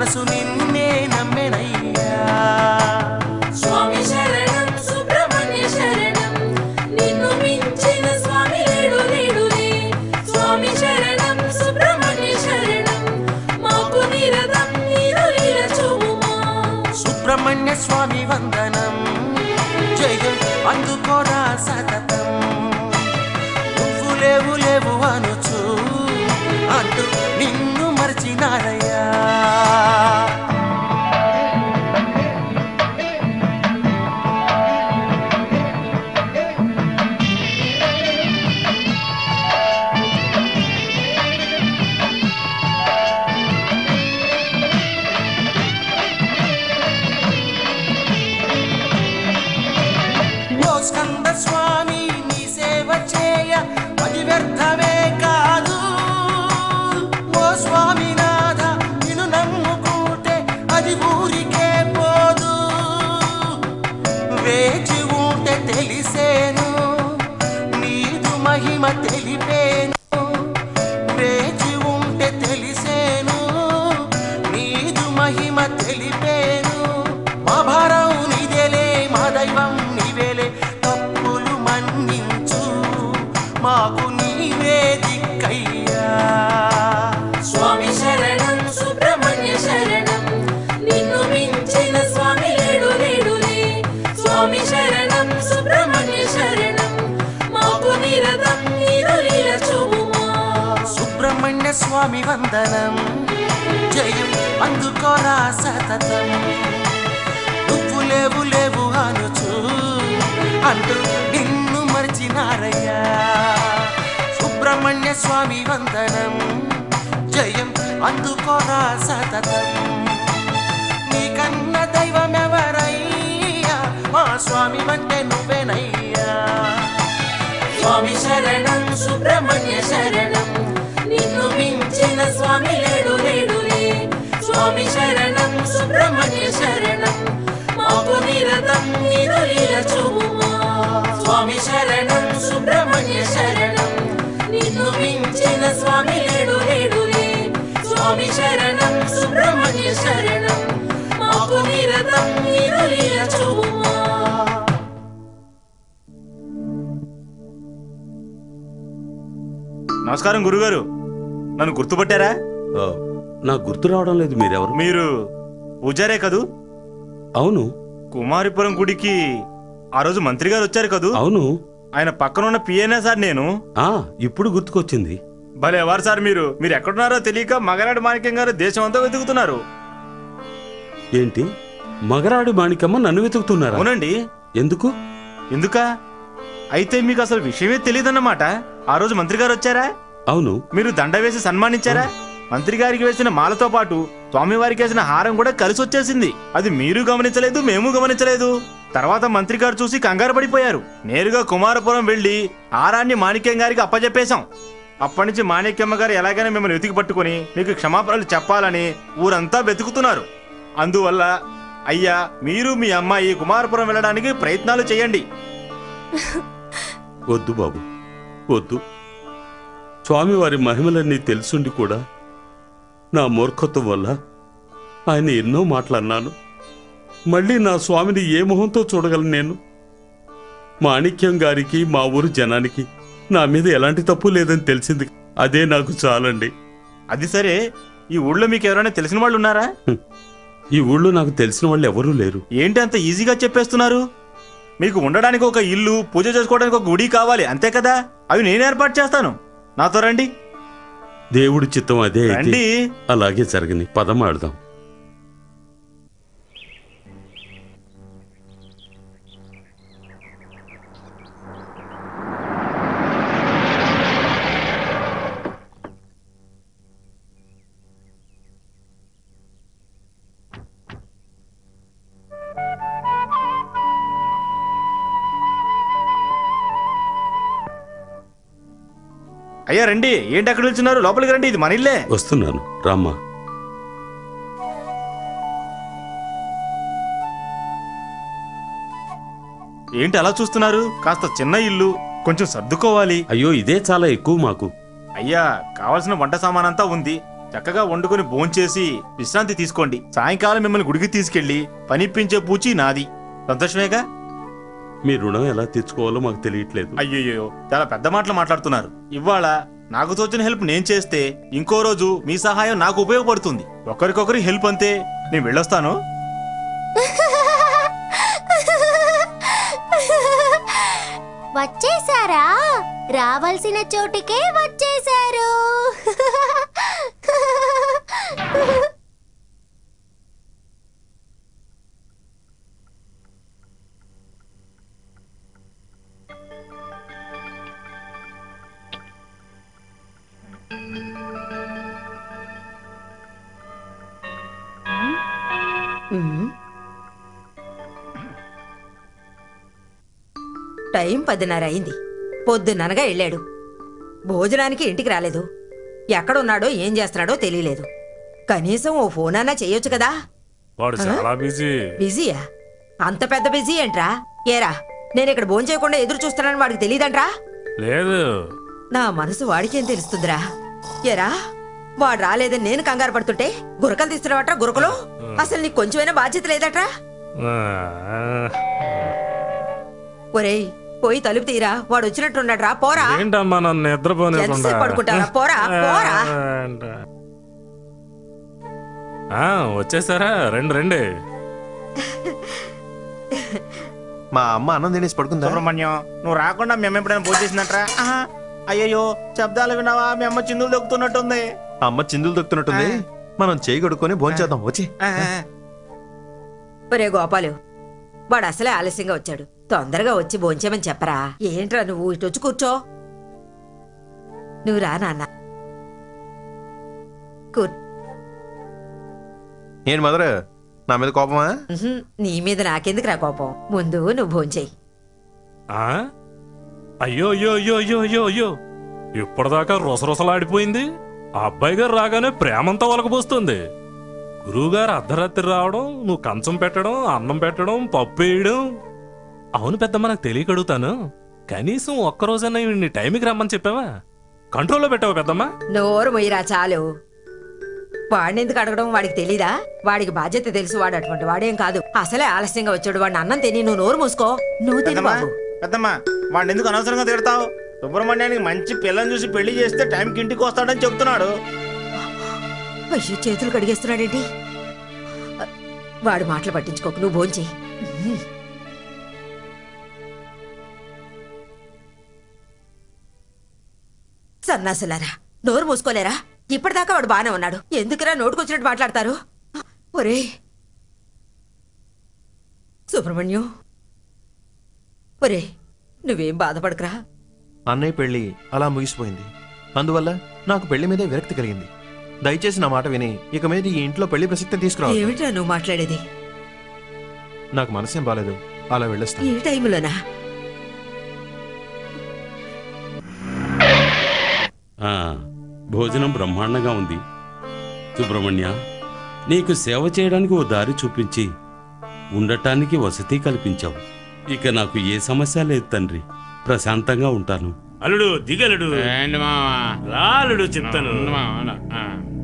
మనసు నిన్నే నమ్మెనయ్యా స్వామి శరణం సుబ్రహ్మణ్య శరణం నిన్ను మించిన స్వామి లేడు లేడులే స్వామి శరణం సుబ్రహ్మణ్య శరణం మాకు నిరతం నీరు లీల చూపుమా సుబ్రహ్మణ్య స్వామి వందనం జయం అందుకోరా సతతం నువ్వు లేవు లేవు అనుచు అంటూ నిన్ను మర్చినారయ్యా ఓ స్కంద స్వామి నీ సేవ చేయ అది వ్యర్థమే కాదు ఓ స్వామినాథ నిన్ను నమ్ముకుంటే అది ఊరికే పోదు వేచి ఉంటే తెలిసేను నీదు మహిమ తెలిపేను వేచి ఉంటే తెలిసేను నీదు మహిమ తెలిపేను మా భారం నీదేలే మా దైవం నీవేలే తప్పులు మన్నించు మాకు నీవే దిక్కయ్యా స్వామి శరణం సుబ్రహ్మణ్య శరణం నిన్ను మించిన స్వామి లేడు లేడులే స్వామి శరణం సుబ్రహ్మణ్య శరణం మాకు నిరతం నీరు లీల చూపుమా సుబ్రహ్మణ్య స్వామి వందనం జయం అందుకోరా సతతం నువ్వు లేవు లేవు అనుచు అంటూ నిన్ను మర్చినారయ్యా సుబ్రహ్మణ్య స్వామి వందనం జయం అందుకోరా సతతం నీకన్న దైవం ఎవరయ్యా మా స్వామి అంటే నువ్వేనయ్యా స్వామి శరణం సుబ్రహ్మణ్య శరణం నిన్ను మించిన స్వామి లేడు లేడులే స్వామి శరణం సుబ్రహ్మణ్య శరణం మాకు నిరతం నీరు లీల చూపుమా స్వామి శరణం సుబ్రహ్మణ్య శరణం నిన్ను మించిన స్వామి లేడు లేడులే స్వామి శరణం సుబ్రహ్మణ్య శరణం మాకు నిరతం నీరు లీల చూపుమా నమస్కారం గురుగారు నన్ను గుర్తుపట్టారా నాకు గుర్తు రావడం లేదు మీరెవరు మీరు పూజారే కదూ అవును కుమారిపురం గుడికి ఆ రోజు మంత్రి గారు వచ్చారు కదూ అవును ఆయన పక్కన ఉన్న పిఏనా సార్ నేను ఆ ఇప్పుడు గుర్తుకొచ్చింది భలే ఎవరు సార్ మీరు మీరు ఎక్కడున్నారో తెలియక మగనాడు మాణిక్యం గారు దేశం అంతా వెతుకుతున్నారు ఏంటి మగరాడు మాణికమ్మ నన్ను వెతుకుతున్నారా అవునండి ఎందుకు ఎందుక అయితే మీకు అసలు విషయమే తెలియదన్నమాట ఆ రోజు మంత్రి గారు వచ్చారా అవును మీరు దండ వేసి సన్మానించారా మంత్రి గారికి వేసిన మాలతో పాటు స్వామివారికి వేసిన హారం కూడా కలిసి వచ్చేసింది అది మీరు గమనించలేదు మేము గమనించలేదు తర్వాత మంత్రి గారు చూసి కంగారు పడిపోయారు నేరుగా కుమారపురం వెళ్లి హారాన్ని మాణిక్యం గారికి అప్పజెప్పేశాం అప్పటి నుంచి మాణిక్యమ్మ గారు ఎలాగైనా మిమ్మల్ని వెతికి పట్టుకుని మీకు క్షమాపణలు చెప్పాలని ఊరంతా వెతుకుతున్నారు అందువల్ల అయ్యా మీరు మీ అమ్మాయి కుమారపురం వెళ్ళడానికి ప్రయత్నాలు చేయండి వద్దు బాబు వద్దు స్వామివారి మహిమలన్నీ తెలుసుండి కూడా నా మూర్ఖత్వం వల్ల ఆయన ఎన్నో మాటలన్నాను మళ్ళీ నా స్వామిని ఏ మొహంతో చూడగలను నేను మాణిక్యం గారికి మా ఊరు జనానికి నా మీద ఎలాంటి తప్పు లేదని తెలిసింది అదే నాకు చాలండి అది సరే ఈ ఊళ్ళో మీకు ఎవరైనా తెలిసిన వాళ్ళు ఉన్నారా ఈ ఊళ్ళో నాకు తెలిసిన వాళ్ళు ఎవరూ లేరు ఏంటి అంత ఈజీగా చెప్పేస్తున్నారు మీకు ఉండడానికి ఒక ఇల్లు పూజ చేసుకోవడానికి ఒక గుడి కావాలి అంతే కదా అవి నేను ఏర్పాటు చేస్తాను నాతో రండి దేవుడి చిత్తం అదే అయితే రండి. అలాగే జరగని పదం ఆడదాం అయ్యా రండి ఏంటి అక్కడ నిల్చున్నారు లోపలికి రండి ఇది మన ఇల్లే వస్తున్నాను రామ్మా ఏంటి అలా చూస్తున్నారు కాస్త చిన్న ఇల్లు కొంచెం సర్దుకోవాలి అయ్యో ఇదే చాలా ఎక్కువ మాకు అయ్యా కావాల్సిన వంట సామాన్ అంతా ఉంది చక్కగా వండుకొని భోంచేసి విశ్రాంతి తీసుకోండి సాయంకాలం మిమ్మల్ని గుడికి తీసుకెళ్లి పనిప్పించే పూచి నాది సంతోషమేగా మీ రుణం ఎలా తీర్చుకోవాలో మాకు తెలియట్లేదు అయ్యయ్యో చాలా పెద్ద మాటలు మాట్లాడుతున్నారు ఇవాళ నాకు తోచిన హెల్ప్ నేను చేస్తే ఇంకో రోజు మీ సహాయం నాకు ఉపయోగపడుతుంది ఒకరికొకరి హెల్ప్ అంతే నేను వెళ్ళొస్తాను వచ్చేసారా రావాల్సిన చోటికే వచ్చేసారు ఉమ్. టైం పదిన్నర అయింది పొద్దున్ననగా వెళ్ళాడు భోజనానికి ఇంటికి రాలేదు ఎక్కడున్నాడో ఏం చేస్తున్నాడో తెలియలేదు కనీసం ఓ ఫోన్ అన్నా చెయ్యొచ్చు కదా వాడు ఆ? చాలా బిజీ బిజీయా అంత పెద్ద బిజీ ఏంట్రా ఏరా నేను ఇక్కడ భోంచేయకుండా ఎదురు చూస్తున్నాను వాడికి తెలియదంట్రా లేదు నా మనసు వాడికేం తెలుస్తుందిరా ఏరా వాడు రాలేదని నేను కంగారు పడుతుంటే గురకలు తీస్తున్నావట్రా గురకలు అసలు నీకు కొంచెమైనా బాధ్యత లేదట్రా ఆ, ఒరేయ్ పోయి తలుపు తీరా వాడు వచ్చినట్టున్నాడ్రా పోరా ఏంటమ్మా నన్ను నిద్రపోనివ్వకుండా ఎంతసేపు పడుకుంటారా? పోరా, పోరా. ఆ, వచ్చేసారా రండి రండి మా అమ్మ అన్నం తినేసి పడుకుందా సుబ్రహ్మణ్యం నువ్వు రాకుండా మేము ఎప్పుడైనా భోజనం చేసిందంట్రా ఆహా. అయ్యయ్యో శబ్దాలు విన్నావా మీ అమ్మ చిందులు దొక్కుతున్నట్టుంది అమ్మ చిందులు దొక్కుతున్నట్టుంది మనం చేయి కడుక్కొని భోంచేద్దాం వచ్చి ఒరే గోపాలు వాడు అసలే ఆలస్యంగా వచ్చాడు తొందరగా వచ్చి భోంచేమని చెప్పరా ఏంట్రా నువ్వు ఇటు వచ్చి కూర్చో నువ్వు రా నాన్న కూర్ ఏంటి మదర్ నా మీద కోపమా ఉహుం, నీ మీద నాకెందుకు రా కోపం ముందు నువ్వు భోంచేయి ఆ? అయ్యో అయ్యో అయ్యో అయ్యో అయ్యో అయ్యో ఇప్పటిదాకా రొసరొసలాడిపోయింది ఆ అబ్బాయి గారు రాగానే ప్రేమంతా ఒలకబోస్తుంది గురువుగారు అర్ధరాత్రి రావడం నువ్వు కంచం పెట్టడం అన్నం పెట్టడం పప్పు వేయడం అవును పెద్దమ్మ నాకు తెలియక అడుగుతాను కనీసం ఒక్కరోజైనా నీ టైంకి రమ్మని చెప్పావా కంట్రోల్లో పెట్టావా పెద్దమ్మ నోరు మొయ్యరా చాలు వాడిని ఎందుకు అడగడం వాడికి తెలీదా వాడికి బాధ్యత తెలుసు వాడు అటువంటి వాడేం కాదు అసలే ఆలస్యంగా వచ్చాడు వాడిని అన్నం తిని నువ్వు నోరు మూసుకో నువ్వు తిని పెద్దమ్మా బాబు పెద్దమ్మా వాడిని ఎందుకు అనవసరంగా తిడతావు సుబ్రహ్మణ్యానికి మంచి పిల్లని చూసి పెళ్లి చేస్తే టైంకి ఇంటికి వస్తాడని చెప్తున్నాడు అయ్యో చేతులు కడిగేస్తున్నాడేంటి వాడు మాటలు పట్టించుకోకు నువ్వు భోంచేయి సన్నాసులారా నోరు మూసుకోలేరా ఇప్పటిదాకా వాడు బానే ఉన్నాడు ఎందుకురా నోటుకొచ్చినట్టు మాట్లాడతారు ఒరే సుబ్రహ్మణ్యం ఒరే నువ్వేం బాధపడకురా అన్నయ్య పెళ్లి అలా ముగిసిపోయింది అందువల్ల నాకు పెళ్లి మీద విరక్తి కలిగింది దయచేసి నా మాట విని ఇక మీద ఈ ఇంట్లో పెళ్లి ప్రసక్తి తీసుకురా ఏమిట్రా నువ్వు మాట్లాడేది నాకు మనసేం బాలేదు అలా వెళ్ళొస్తాను ఈ టైంలోనా ఆ, భోజనం బ్రహ్మాండంగా ఉంది సుబ్రహ్మణ్య నీకు సేవ చేయడానికి ఓ దారి చూపించి ఉండటానికి వసతి కల్పించావు ఇక నాకు ఏ సమస్య లేదు తండ్రి ప్రశాంతంగా ఉంటాను అల్లుడు దిగలుడు ఏంటి మావా రాలుడు చెప్తాను ఉండు మావా, ఉండు. ఆ.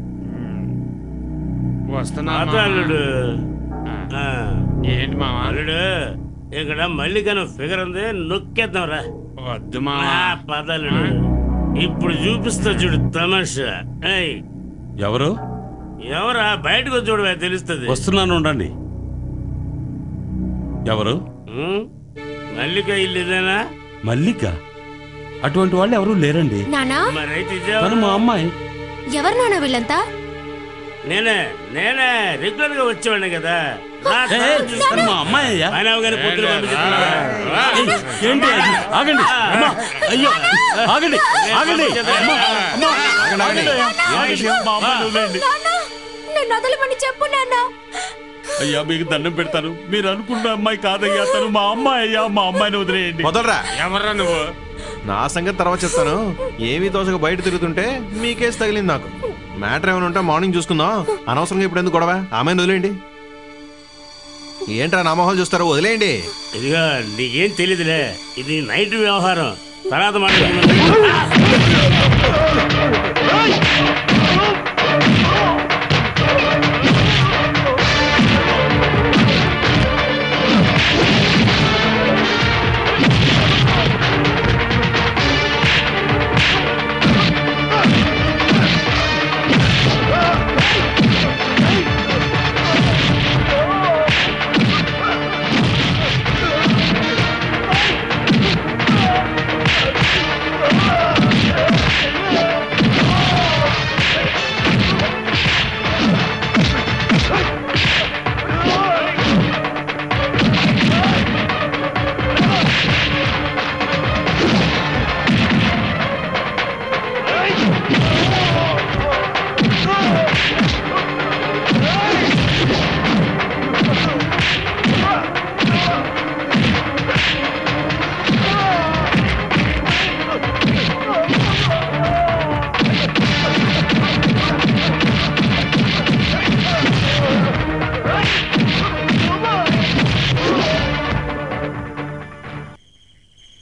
వస్తున్నా అదే మావా. అల్లుడు ఆ. ఏంటి మావా అల్లుడు ఇక్కడ మల్లికను ఫిగర్ ఉంది నొక్కేద్దాం రా వద్దు మావా ఆ, పదలుడు ఇప్పుడు చూపిస్తా చూడు తమాషా ఏయ్ ఎవరు ఎవరా బయటకు వచ్చి చూడవే తెలుస్తుంది వస్తున్నాను ఉండండి ఎవరు ఉం? మల్లిక ఇల్లు ఇదేనా మల్లిక అటువంటి వాళ్ళు ఎవరూ లేరండి నానా మరైతే ఇదే తను మా అమ్మాయి ఎవరు నానా వీళ్ళంతా నేనే నేనే రెగ్యులర్ గా వచ్చేవాడిని కదా రా, ఏ, రా, చూస్తాను. మా అమ్మాయి అయ్యా ఆయన అవగానే పొద్దున పంపించేస్తున్నా. రా. ఏయ్, ఏంటి అది? ఆగండి అమ్మా, అయ్యో ఆగండి ఆగండి అమ్మా, అమ్మా, ఆగండి, ఆగండి. ఏం విషయం? మా అమ్మాయిని వదిలేయండి. నన్ను వదలమని చెప్పు నాన్న అయ్యా మీకు దండం పెడతాను మీరు అనుకున్న అమ్మాయి కాదయ్యా తను మా అమ్మాయి అయ్యా మా అమ్మాయిని వదిలేయండి మొదలరా ఎవర్రా నువ్వు నా సంగతి తర్వాత చెప్తాను ఏమీ తోచక బయట తిరుగుతుంటే మీ కేసు తగిలింది నాకు మ్యాటర్ ఏమైనా ఉంటే మార్నింగ్ చూసుకుందాం అనవసరంగా ఇప్పుడు ఎందుకు గొడవ ఆమెను వదిలేయండి ఏంట్రా నా మొహాలు చూస్తారో వదిలేయండి ఇదిగా నీకేం తెలియదులే ఇది నైట్ వ్యవహారం తర్వాత మాట్లాడుకుందాం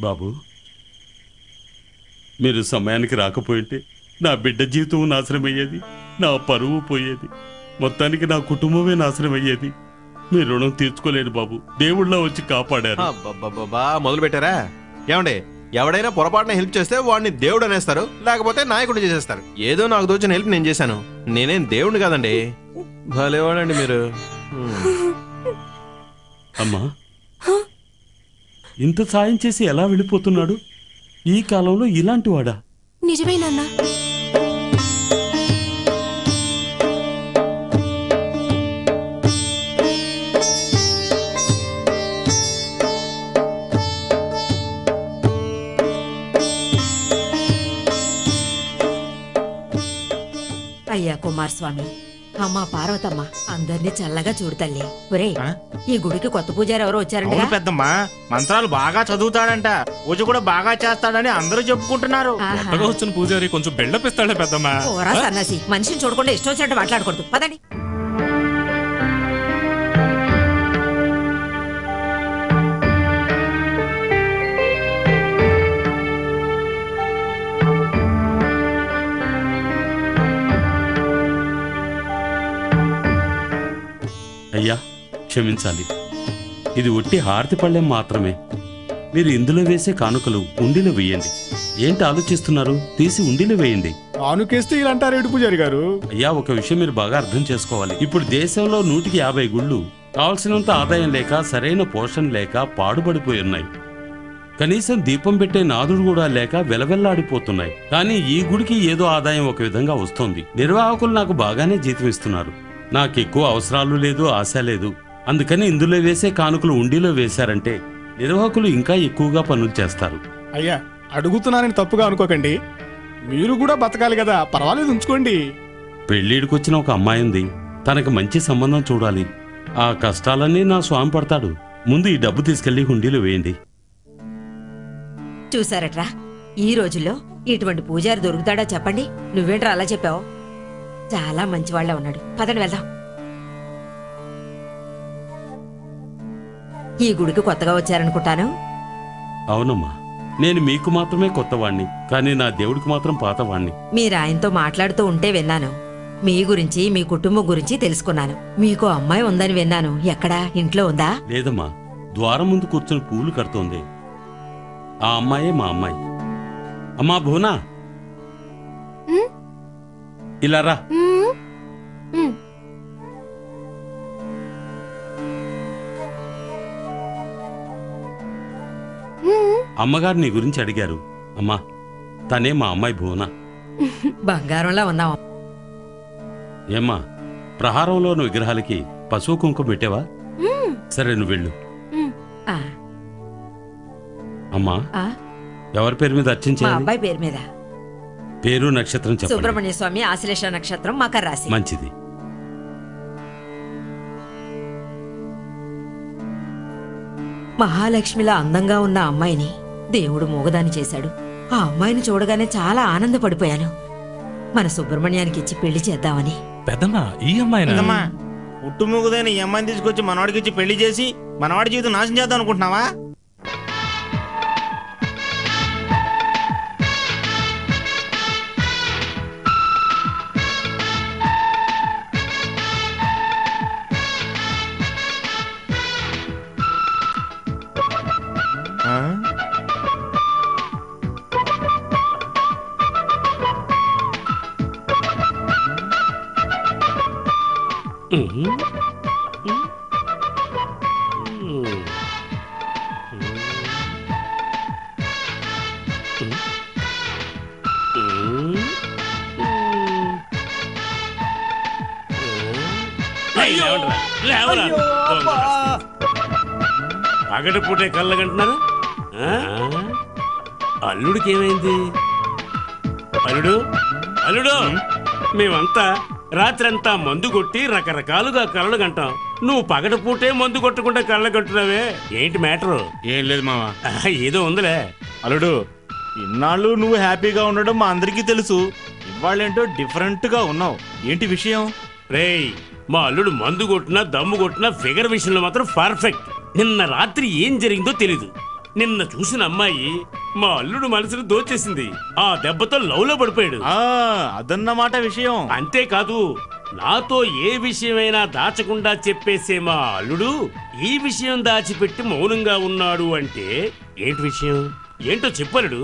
బాబు మీరు సమయానికి రాకపోయింటే నా బిడ్డ జీవితం నాశనం అయ్యేది నా పరువు పోయేది మొత్తానికి నా కుటుంబమే నాశనం అయ్యేది మీ రుణం తీర్చుకోలేను బాబు దేవుళ్ళ వచ్చి కాపాడారు అబ్బబ్బబ్బబ్బా, మొదలు పెట్టారా ఏమండి ఎవడైనా పొరపాటున హెల్ప్ చేస్తే వాడిని దేవుడు అనేస్తారు లేకపోతే నాయకుడు చేసేస్తారు ఏదో నాకు దోచిన హెల్ప్ నేను చేశాను నేనేం దేవుడిని కాదండి భలేవాడండి మీరు హ్మ్. అమ్మా ఇంత సాయం చేసి ఎలా వెళ్ళిపోతున్నాడు ఈ కాలంలో ఇలాంటి వాడా నిజమేనన్నా అయ్యా కుమారస్వామి అమ్మా పార్వతమ్మ అందరినీ చల్లగా చూడు తల్లి ఒరే ఈ గుడికి కొత్త పూజారి ఎవరో వచ్చారంట అవును పెద్దమ్మా మంత్రాలు బాగా చదువుతాడంట పూజ కూడా బాగా చేస్తాడని అందరూ చెప్పుకుంటున్నారు కొత్తగా వచ్చిన పూజారి కొంచెం బిల్డప్ ఇస్తాడే పెద్దమ్మా ఓరా సన్నాసి మనిషిని చూడకుండా ఇష్టం వచ్చినట్టు మాట్లాడకూడదు పదండి అయ్యా క్షమించాలి ఇది ఒట్టి హారతి పళ్ళెం మాత్రమే మీరు ఇందులో వేసే కానుకలు ఉండిలో వేయండి ఏంటి ఆలోచిస్తున్నారు తీసి ఉండిలో వేయండి ఆనుకేస్తే ఇలా అంటారు ఏడు పూజారి గారు అయ్యా ఒక విషయం మీరు బాగా అర్థం చేసుకోవాలి ఇప్పుడు దేశంలో నూటికి యాభై గుళ్ళు కావలసినంత ఆదాయం లేక సరైన పోషణ లేక పాడుపడిపోయి ఉన్నాయి కనీసం దీపం పెట్టే నాదుడు కూడా లేక వెలవెల్లాడిపోతున్నాయి కానీ ఈ గుడికి ఏదో ఆదాయం ఒక విధంగా వస్తోంది నిర్వాహకులు నాకు బాగానే జీతం ఇస్తున్నారు నాకు ఎక్కువ అవసరాలు లేదు ఆశ లేదు అందుకని ఇందులో వేసే కానుకలు ఉండిలో వేశారంటే నిర్వాహకులు ఇంకా ఎక్కువగా పనులు చేస్తారు అయ్యా అడుగుతున్నానని తప్పుగా అనుకోకండి మీరు కూడా బతకాలి కదా పర్వాలేదు ఉంచుకోండి పెళ్ళిడికొచ్చిన ఒక అమ్మాయి ఉంది తనకి మంచి సంబంధం చూడాలి ఆ కష్టాలన్నీ నా స్వామి పడతాడు ముందు ఈ డబ్బు తీసుకెళ్లి హుండీలో వేయండి చూసారట్రా ఈ రోజుల్లో ఇటువంటి పూజారి దొరుకుతాడా చెప్పండి నువ్వేంట్రా అలా చెప్పావు చాలా మంచివాళ్లే ఉన్నాడు పదండి వెళ్దాం ఈ గుడికి కొత్తగా వచ్చారనుకుంటాను అవునమ్మా నేను మీకు మాత్రమే కొత్తవాణ్ణి కానీ నా దేవుడికి మాత్రం పాతవాణ్ణి మీరు ఆయనతో మాట్లాడుతూ ఉంటే విన్నాను మీ గురించి మీ కుటుంబం గురించి తెలుసుకున్నాను మీకు అమ్మాయి ఉందని విన్నాను ఎక్కడా ఇంట్లో ఉందా లేదమ్మా ద్వారం ముందు కూర్చొని పూలు కడుతోంది ఆ అమ్మాయే మా అమ్మాయి అమ్మా భువనా ఇలా రా అమ్మగారు నీ గురించి అడిగారు అమ్మా తనే మా అమ్మాయి భువన బంగారంలా ఉన్నాం ఏమ్మా ప్రహారంలోని విగ్రహాలకి పశువు కుంకుమ పెట్టావా సరే నువ్వు వెళ్ళు ఆ, అమ్మా ఆ, ఎవరి పేరు మీద మా అర్చించాలి అబ్బాయి పేరు మీద పేరు నక్షత్రం చెప్పండి సుబ్రహ్మణ్య స్వామి ఆశ్లేష నక్షత్రం మకర రాశి మంచిది మహాలక్ష్మిలా అందంగా ఉన్న అమ్మాయిని దేవుడు మూగదాని చేశాడు ఆ అమ్మాయిని చూడగానే చాలా ఆనందపడిపోయాను మన సుబ్రహ్మణ్యానికి ఇచ్చి పెళ్లి చేద్దామని పెద్దమ్మా ఈ అమ్మాయినా పెద్దమ్మా పుట్టుముగుదైన ఈ అమ్మాయిని తీసుకొచ్చి మనవాడికి ఇచ్చి పెళ్లి చేసి మనవాడి జీవితం నాశనం చేద్దాం అనుకుంటున్నావా ఆ? పగటి పూటే కళ్ళగంటున్నారు అల్లుడికి ఏమైంది అల్లుడు అల్లుడు మేమంతా రాత్రంతా మందు కొట్టి రకరకాలుగా కళ్ళలు గంటాం నువ్వు పగటి పూటే మందు కొట్టకుండా కళ్ళ గంటున్నావే ఏంటి మ్యాటరు ఏం లేదు మావా ఏదో ఉందిలే అల్లుడు ఇన్నాళ్ళు నువ్వు హ్యాపీగా ఉండడం మా అందరికీ తెలుసు ఇవాళేంటో డిఫరెంట్ గా ఉన్నావు ఏంటి విషయం రేయ్ మా అల్లుడు మందు కొట్టినా దమ్ము కొట్టినా ఫిగర్ విషయంలో మాత్రం పర్ఫెక్ట్ నిన్న రాత్రి ఏం జరిగిందో తెలీదు నిన్న చూసిన అమ్మాయి మా అల్లుడు మనసును దోచేసింది ఆ దెబ్బతో లవ్ లో పడిపోయాడు అదన్నమాట విషయం అంతేకాదు నాతో ఏ విషయమైనా దాచకుండా చెప్పేసే మా అల్లుడు ఈ విషయం దాచిపెట్టి మౌనంగా ఉన్నాడు అంటే ఏంటి విషయం ఏంటో చెప్పలుడు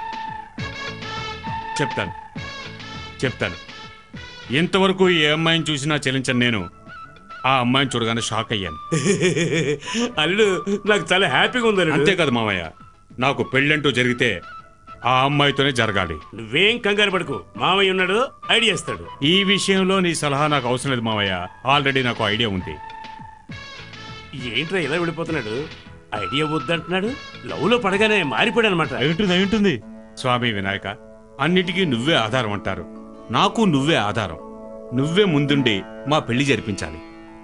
చెప్తాను చెప్తాను ఇంతవరకు ఏ అమ్మాయిని చూసినా చెల్లించను నేను ఆ అమ్మాయిని చూడగానే షాక్ అయ్యాను అల్లుడు నాకు చాలా హ్యాపీగా ఉంది అల్లుడు. అంతేకాదు మామయ్య నాకు పెళ్ళంటూ జరిగితే ఆ అమ్మాయితోనే జరగాలి నువ్వేం కంగారు పడుకో మామయ్య ఉన్నాడు ఐడియా ఇస్తాడు ఈ విషయంలో నీ సలహా నాకు అవసరం లేదు మామయ్య ఆల్రెడీ నాకు ఐడియా ఉంది ఏంట్రా ఇలా వెళ్ళిపోతున్నాడు ఐడియా వద్దంటున్నాడు లవ్ లో పడగానే మారిపోయాడు అనమాట ఉంటుంది స్వామి వినాయక అన్నిటికీ నువ్వే ఆధారం అంటారు నాకు నువ్వే ఆధారం నువ్వే ముందుండి మా పెళ్లి జరిపించాలి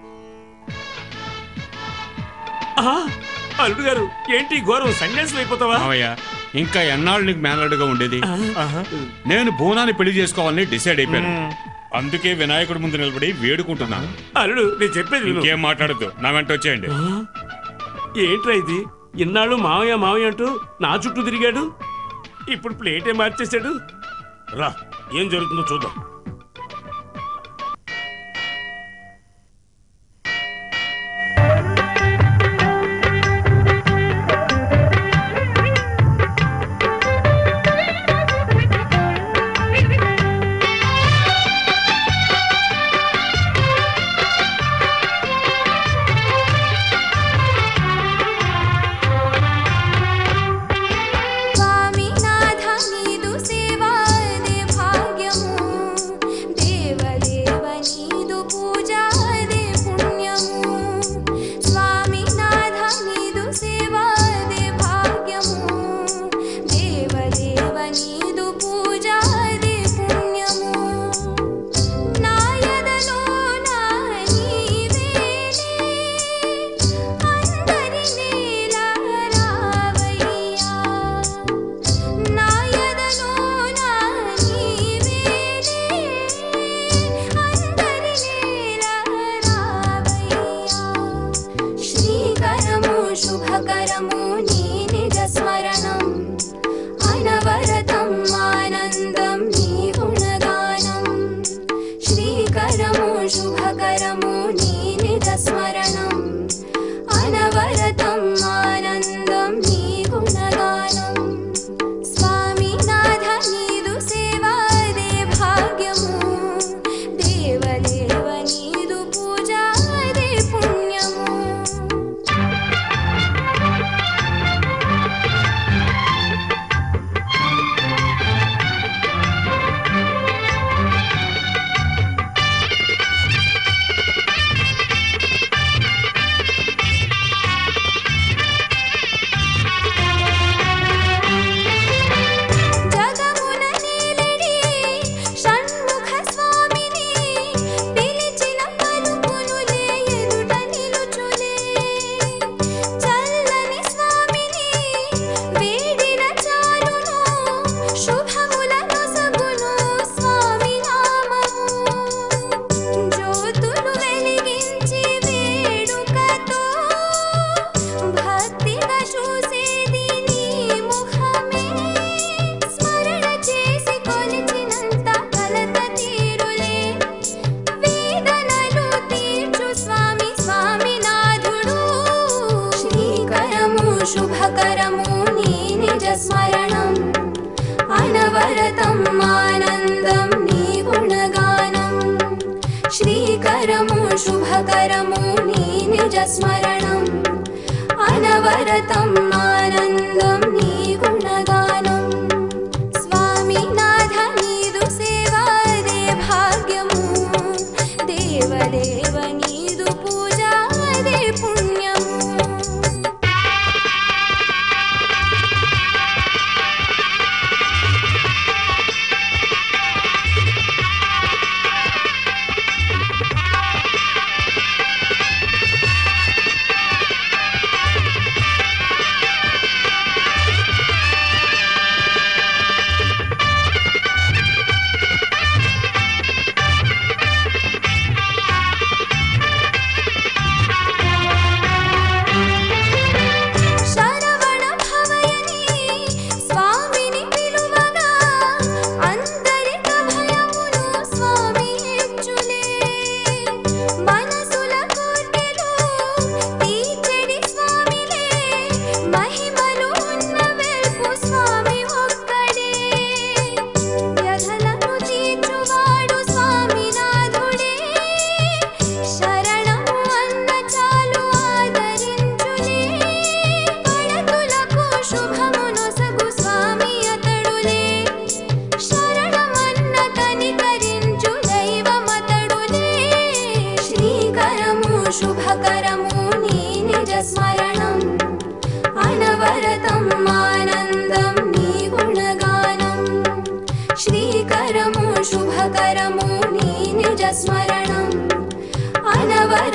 అల్లుడు గారు ఏంటి ఈ ఘోరం సన్యాసం అయిపోతావా మామయ్య ఇంకా ఎన్నాళ్ళు నీకు మేనలుడుగా ఉండేది నేను బోనాన్ని పెళ్లి చేసుకోవాలని డిసైడ్ అయిపోయాను అందుకే వినాయకుడి ముందు నిలబడి వేడుకుంటున్నాను అల్లుడు నేను చెప్పేది విను. ఇంకేం మాట్లాడద్దు నా వెంట వచ్చేయండి ఏంట్రా ఇది ఇన్నాళ్ళు మావయ్య మావయ్య అంటూ నా చుట్టూ తిరిగాడు ఇప్పుడు ప్లేటే మార్చేశాడు రా ఏం జరుగుతుందో చూద్దాం స్వామినాథ నీదు సేవాదే భాగ్యము దేవదేవ నీదు పూజాదే పుణ్యము స్వామినాథ నీదు సేవాదే భాగ్యము దేవదేవ నీదు పూజాదే పుణ్యము నాయదలో నా నీవేనే అందరి నేల రావయ్యా నాయదలో నా నీవేనే అందరి నేల రావయ్యా శ్రీకరము శుభకరము నీ నిజ స్మరణం అనవరతం ఆనందం నీ గుణగానం శ్రీకరము శుభకరము నీ నిజ స్మరణం అనవరతం ఆనందం నీ గుణగానం స్వామినాథ నీదు సేవాదే భాగ్యము దేవదేవ నీదు పూజాదే పుణ్యము జగమున నీలడి షణ్ముఖ స్వామిని పిలిచిన పలుకునులే ఎదుట నిలుచులే చల్లని స్వామిని వేడిన చాలును శుభముల నొసగును స్వామి నామము జ్యోతులు వెలిగించి వేడుకతో భక్తిగా చూసేది నీ ముఖమే స్మరణ చేసి కొలిచినంత కలత తీరులే వేదనలు తీర్చు స్వామి స్వామినాథుడు శ్రీకరము శుభకరము నీ నిజ స్మరణం అనవరతం ఆనందం నీ గుణగానం శ్రీకరము శుభకరము నీ నిజ స్మరణం అనవరతం ఆనందం నీ గుణగానం స్వామినాథ నీదు సేవాదే భాగ్యము దేవదేవ నీదు పూజాదే పుణ్యము ఆ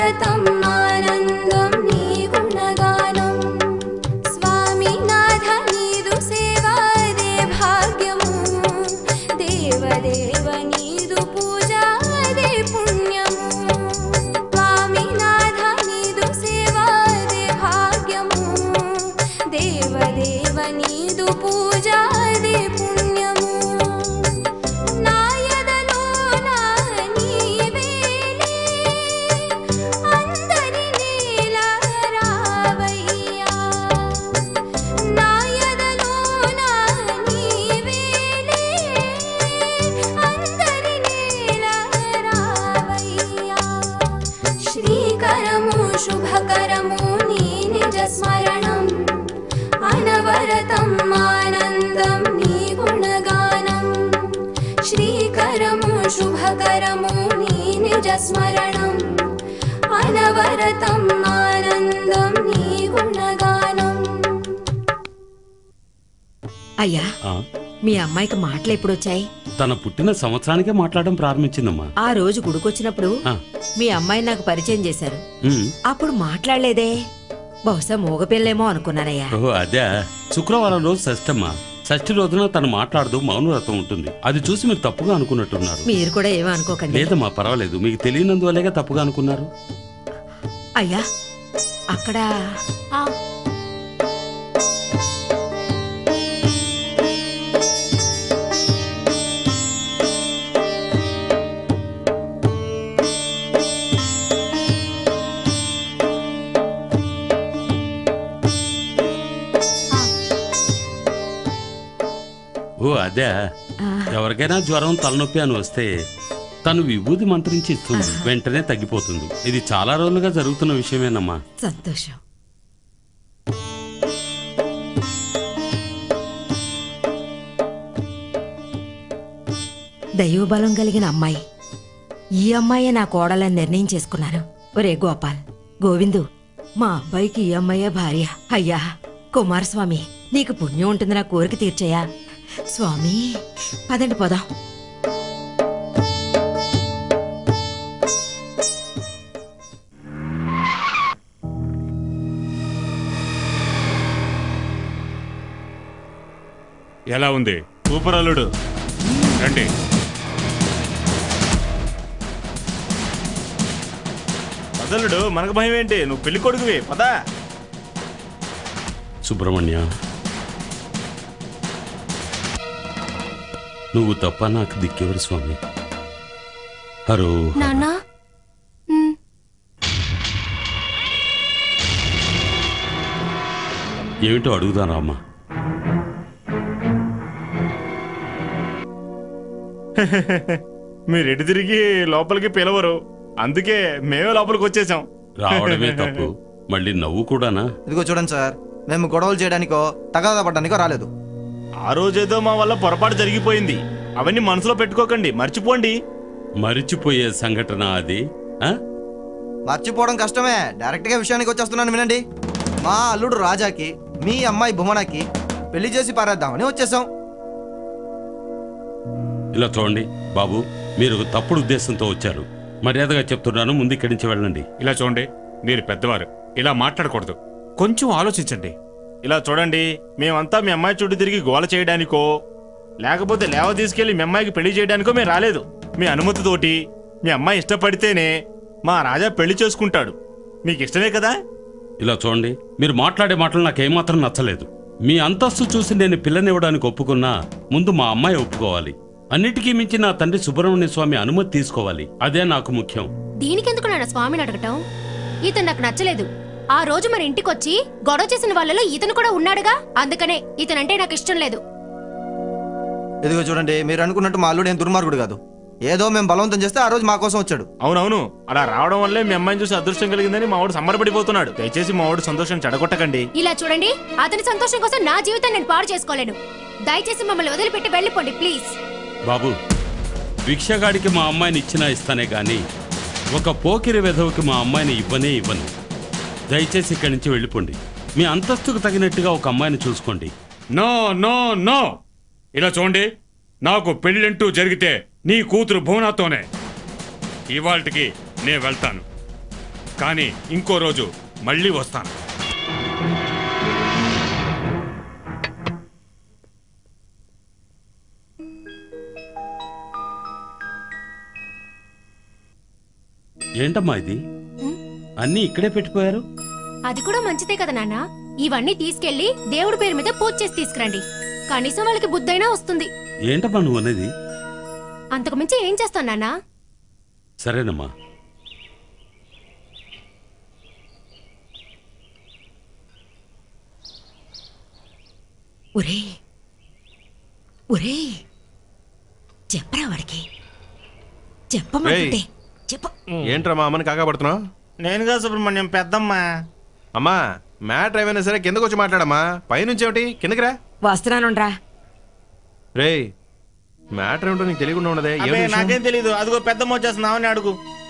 అనవరతం ఆనందం నీ గుణగానం స్వామి నాథ నీదు సేవాదే భాగ్యము దేవదేవ నీదు పూజాదే పుణ్యము స్వామి నాథ నీదు సేవాదే భాగ్యము దేవదేవ నీదు పూజాదే పుణ్యము నాయదలో నా నీవేలే అందరి నేల రావయ్యా నాయదలో నా నీవేలే అందరి నేల రావయ్యా శ్రీకరము శుభకరము నీ నిజ స్మరణం అనవరతం ఆనందం నీ గుణగానం శ్రీకరము శుభకరము నీ నిజ స్మరణం అనవరతం ఆనందం నీ గుణగానం అయ్యా ఆ, మీ అమ్మాయికి మాటలు ఎప్పుడొచ్చాయి తన పుట్టిన సంవత్సరానికే మాట్లాడడం ప్రారంభించిందమ్మా ఆ రోజు గుడికొచ్చినప్పుడు ఆ, మీ అమ్మాయి నాకు పరిచయం చేశారు ఉమ్. అప్పుడు మాట్లాడలేదే బహుశా మూగపిల్లేమో అనుకున్నానయ్యా ఓహో అదే శుక్రవారం రోజు షష్టమ్మా షష్ఠి రోజున తను మాట్లాడదు మౌనవ్రతం ఉంటుంది అది చూసి మీరు తప్పుగా అనుకున్నట్టున్నారు మీరు కూడా ఏమీ అనుకోకండి లేదమ్మా పర్వాలేదు మీకు తెలియనందువల్లేగా తప్పుగా అనుకున్నారు అయ్యా అక్కడ ఓ అదే ఎవరికైనా జ్వరం తలనొప్పి అని వస్తే తను విభూతి మంత్రించి ఇస్తుంది వెంటనే తగ్గిపోతుంది ఇది చాలా రోజులుగా జరుగుతున్న విషయమేనమ్మా సంతోషం దైవబలం కలిగిన అమ్మాయి ఈ అమ్మాయే నా కోడలని నిర్ణయం చేసుకున్నాను ఒరే గోపాల్ గోవిందు మా అబ్బాయికి ఈ అమ్మాయే భార్య అయ్యా కుమారస్వామి నీకు పుణ్యం ఉంటుంది నా కోరిక తీర్చయ్యా స్వామి పదండి పోదాం ఎలా ఉంది సూపర్ అల్లుడు రండి అసలుడు మనకు భయం ఏంటి నువ్వు పెళ్లి కొడుకువి పదా సుబ్రహ్మణ్య నువ్వు తప్ప నాకు దిక్కెవరు స్వామి హరో నాన్నా ఏమిటో అడుగుదానా అమ్మా మీరు ఎటు తిరిగి లోపలికి పిలవరు అందుకే మేమే లోపలికి వచ్చేసాం రావడమే తప్పు మళ్ళీ నవ్వు కూడానా ఇదిగో చూడండి సార్ మేము గొడవలు చేయడానికో తగాదా పడ్డానికో రాలేదు ఆ రోజేదో మా వల్ల పొరపాటు జరిగిపోయింది అవన్నీ మనసులో పెట్టుకోకండి మర్చిపోండి మరిచిపోయే సంఘటన అది ఆ? మర్చిపోవడం కష్టమే డైరెక్ట్ గా విషయానికి వచ్చేస్తున్నాను వినండి మా అల్లుడు రాజాకి మీ అమ్మాయి భువనకి పెళ్లి చేసి పారేద్దామని వచ్చేసాం ఇలా చూడండి బాబు మీరు తప్పుడు ఉద్దేశంతో వచ్చారు మర్యాదగా చెప్తున్నాను ముందు ఇక్కడి నుంచి వెళ్ళండి ఇలా చూడండి మీరు పెద్దవారు ఇలా మాట్లాడకూడదు కొంచెం ఆలోచించండి ఇలా చూడండి మేమంతా మీ అమ్మాయి చుట్టూ తిరిగి గోల చేయడానికో లేకపోతే లేవ తీసుకెళ్లి మీ అమ్మాయికి పెళ్లి చేయడానికో మేము రాలేదు మీ అనుమతితోటి మీ అమ్మాయి ఇష్టపడితేనే మా రాజా పెళ్లి చేసుకుంటాడు మీకు ఇష్టమే కదా ఇలా చూడండి మీరు మాట్లాడే మాటలు నాకు ఏమాత్రం నచ్చలేదు మీ అంతస్తు చూసి నేను పిల్లనివ్వడానికి ఒప్పుకున్నా ముందు మా అమ్మాయి ఒప్పుకోవాలి అన్నిటికీ మించి నా తండ్రి సుబ్రహ్మణ్య స్వామి అనుమతి తీసుకోవాలి అదే నాకు ముఖ్యం దీనికెందుకు నాన్న స్వామిని అడగటం ఇతను నాకు నచ్చలేదు ఆ రోజు మన ఇంటికొచ్చి గొడవ చేసిన వాళ్ళలో ఇతను కూడా ఉన్నాడుగా అందుకనే ఇతనంటే నాకు ఇష్టం లేదు ఇదిగో చూడండి మీరు అనుకున్నట్టు మా అల్లుడు ఏం దుర్మార్గుడు కాదు ఏదో మేము బలవంతం చేస్తే ఆ రోజు మా కోసం వచ్చాడు అవునవును అలా రావడం వల్లే మీ అమ్మాయిని చూసి అదృష్టం కలిగిందని మా వాడు సంబరపడిపోతున్నాడు దయచేసి మా వాడు సంతోషం చెడగొట్టకండి ఇలా చూడండి అతని సంతోషం కోసం నా జీవితం నేను పాడు చేసుకోలేను దయచేసి మమ్మల్ని వదిలిపెట్టి వెళ్ళిపోండి ప్లీజ్ బాబు భిక్షగాడికి మా అమ్మాయిని ఇచ్చినా ఇస్తానే గాని ఒక పోకిరి వెధవకి మా అమ్మాయిని ఇవ్వనే ఇవ్వను దయచేసి ఇక్కడి నుంచి వెళ్ళిపోండి మీ అంతస్తుకు తగినట్టుగా ఒక అమ్మాయిని చూసుకోండి నో నో నో ఇలా చూడండి నాకు పెళ్ళంటూ జరిగితే నీ కూతురు భువనాతోనే ఇవాళకి నేను వెళ్తాను కానీ ఇంకో రోజు మళ్ళీ వస్తాను ఏంటమ్మా ఇది అన్నీ ఇక్కడే పెట్టిపోయారు అది కూడా మంచిదే కదా నాన్న ఇవన్నీ తీసుకెళ్లి దేవుడి పేరు మీద పూజ చేసి తీసుకురండి కనీసం వాళ్ళకి బుద్ధైనా వస్తుంది ఏంటమ్మా నువ్వు అనేది అంతకు మించి ఏం చేస్తాను నాన్న సరేనమ్మా ఒరే ఒరే చెప్పరా వాడికి చెప్పమంటే చెప్ప ఏంట్రా మా అమ్మని కాకా పడుతున్నావు నేనుగా సుబ్రహ్మణ్యం పెద్దమ్మ అమ్మా మ్యాటర్ ఏమైనా సరే కిందకు వచ్చి మాట్లాడమ్మా పైనుంచి ఏమిటి కిందకి రా వస్తున్నానుండ్రా రే మ్యాటర్ ఏమిటో నీకు తెలియకుండా ఉండదే ఏమిటి అబ్బే విషయం? నాకేం తెలీదు అదిగో పెద్దమ్మ వచ్చేస్తున్నావని అడుగు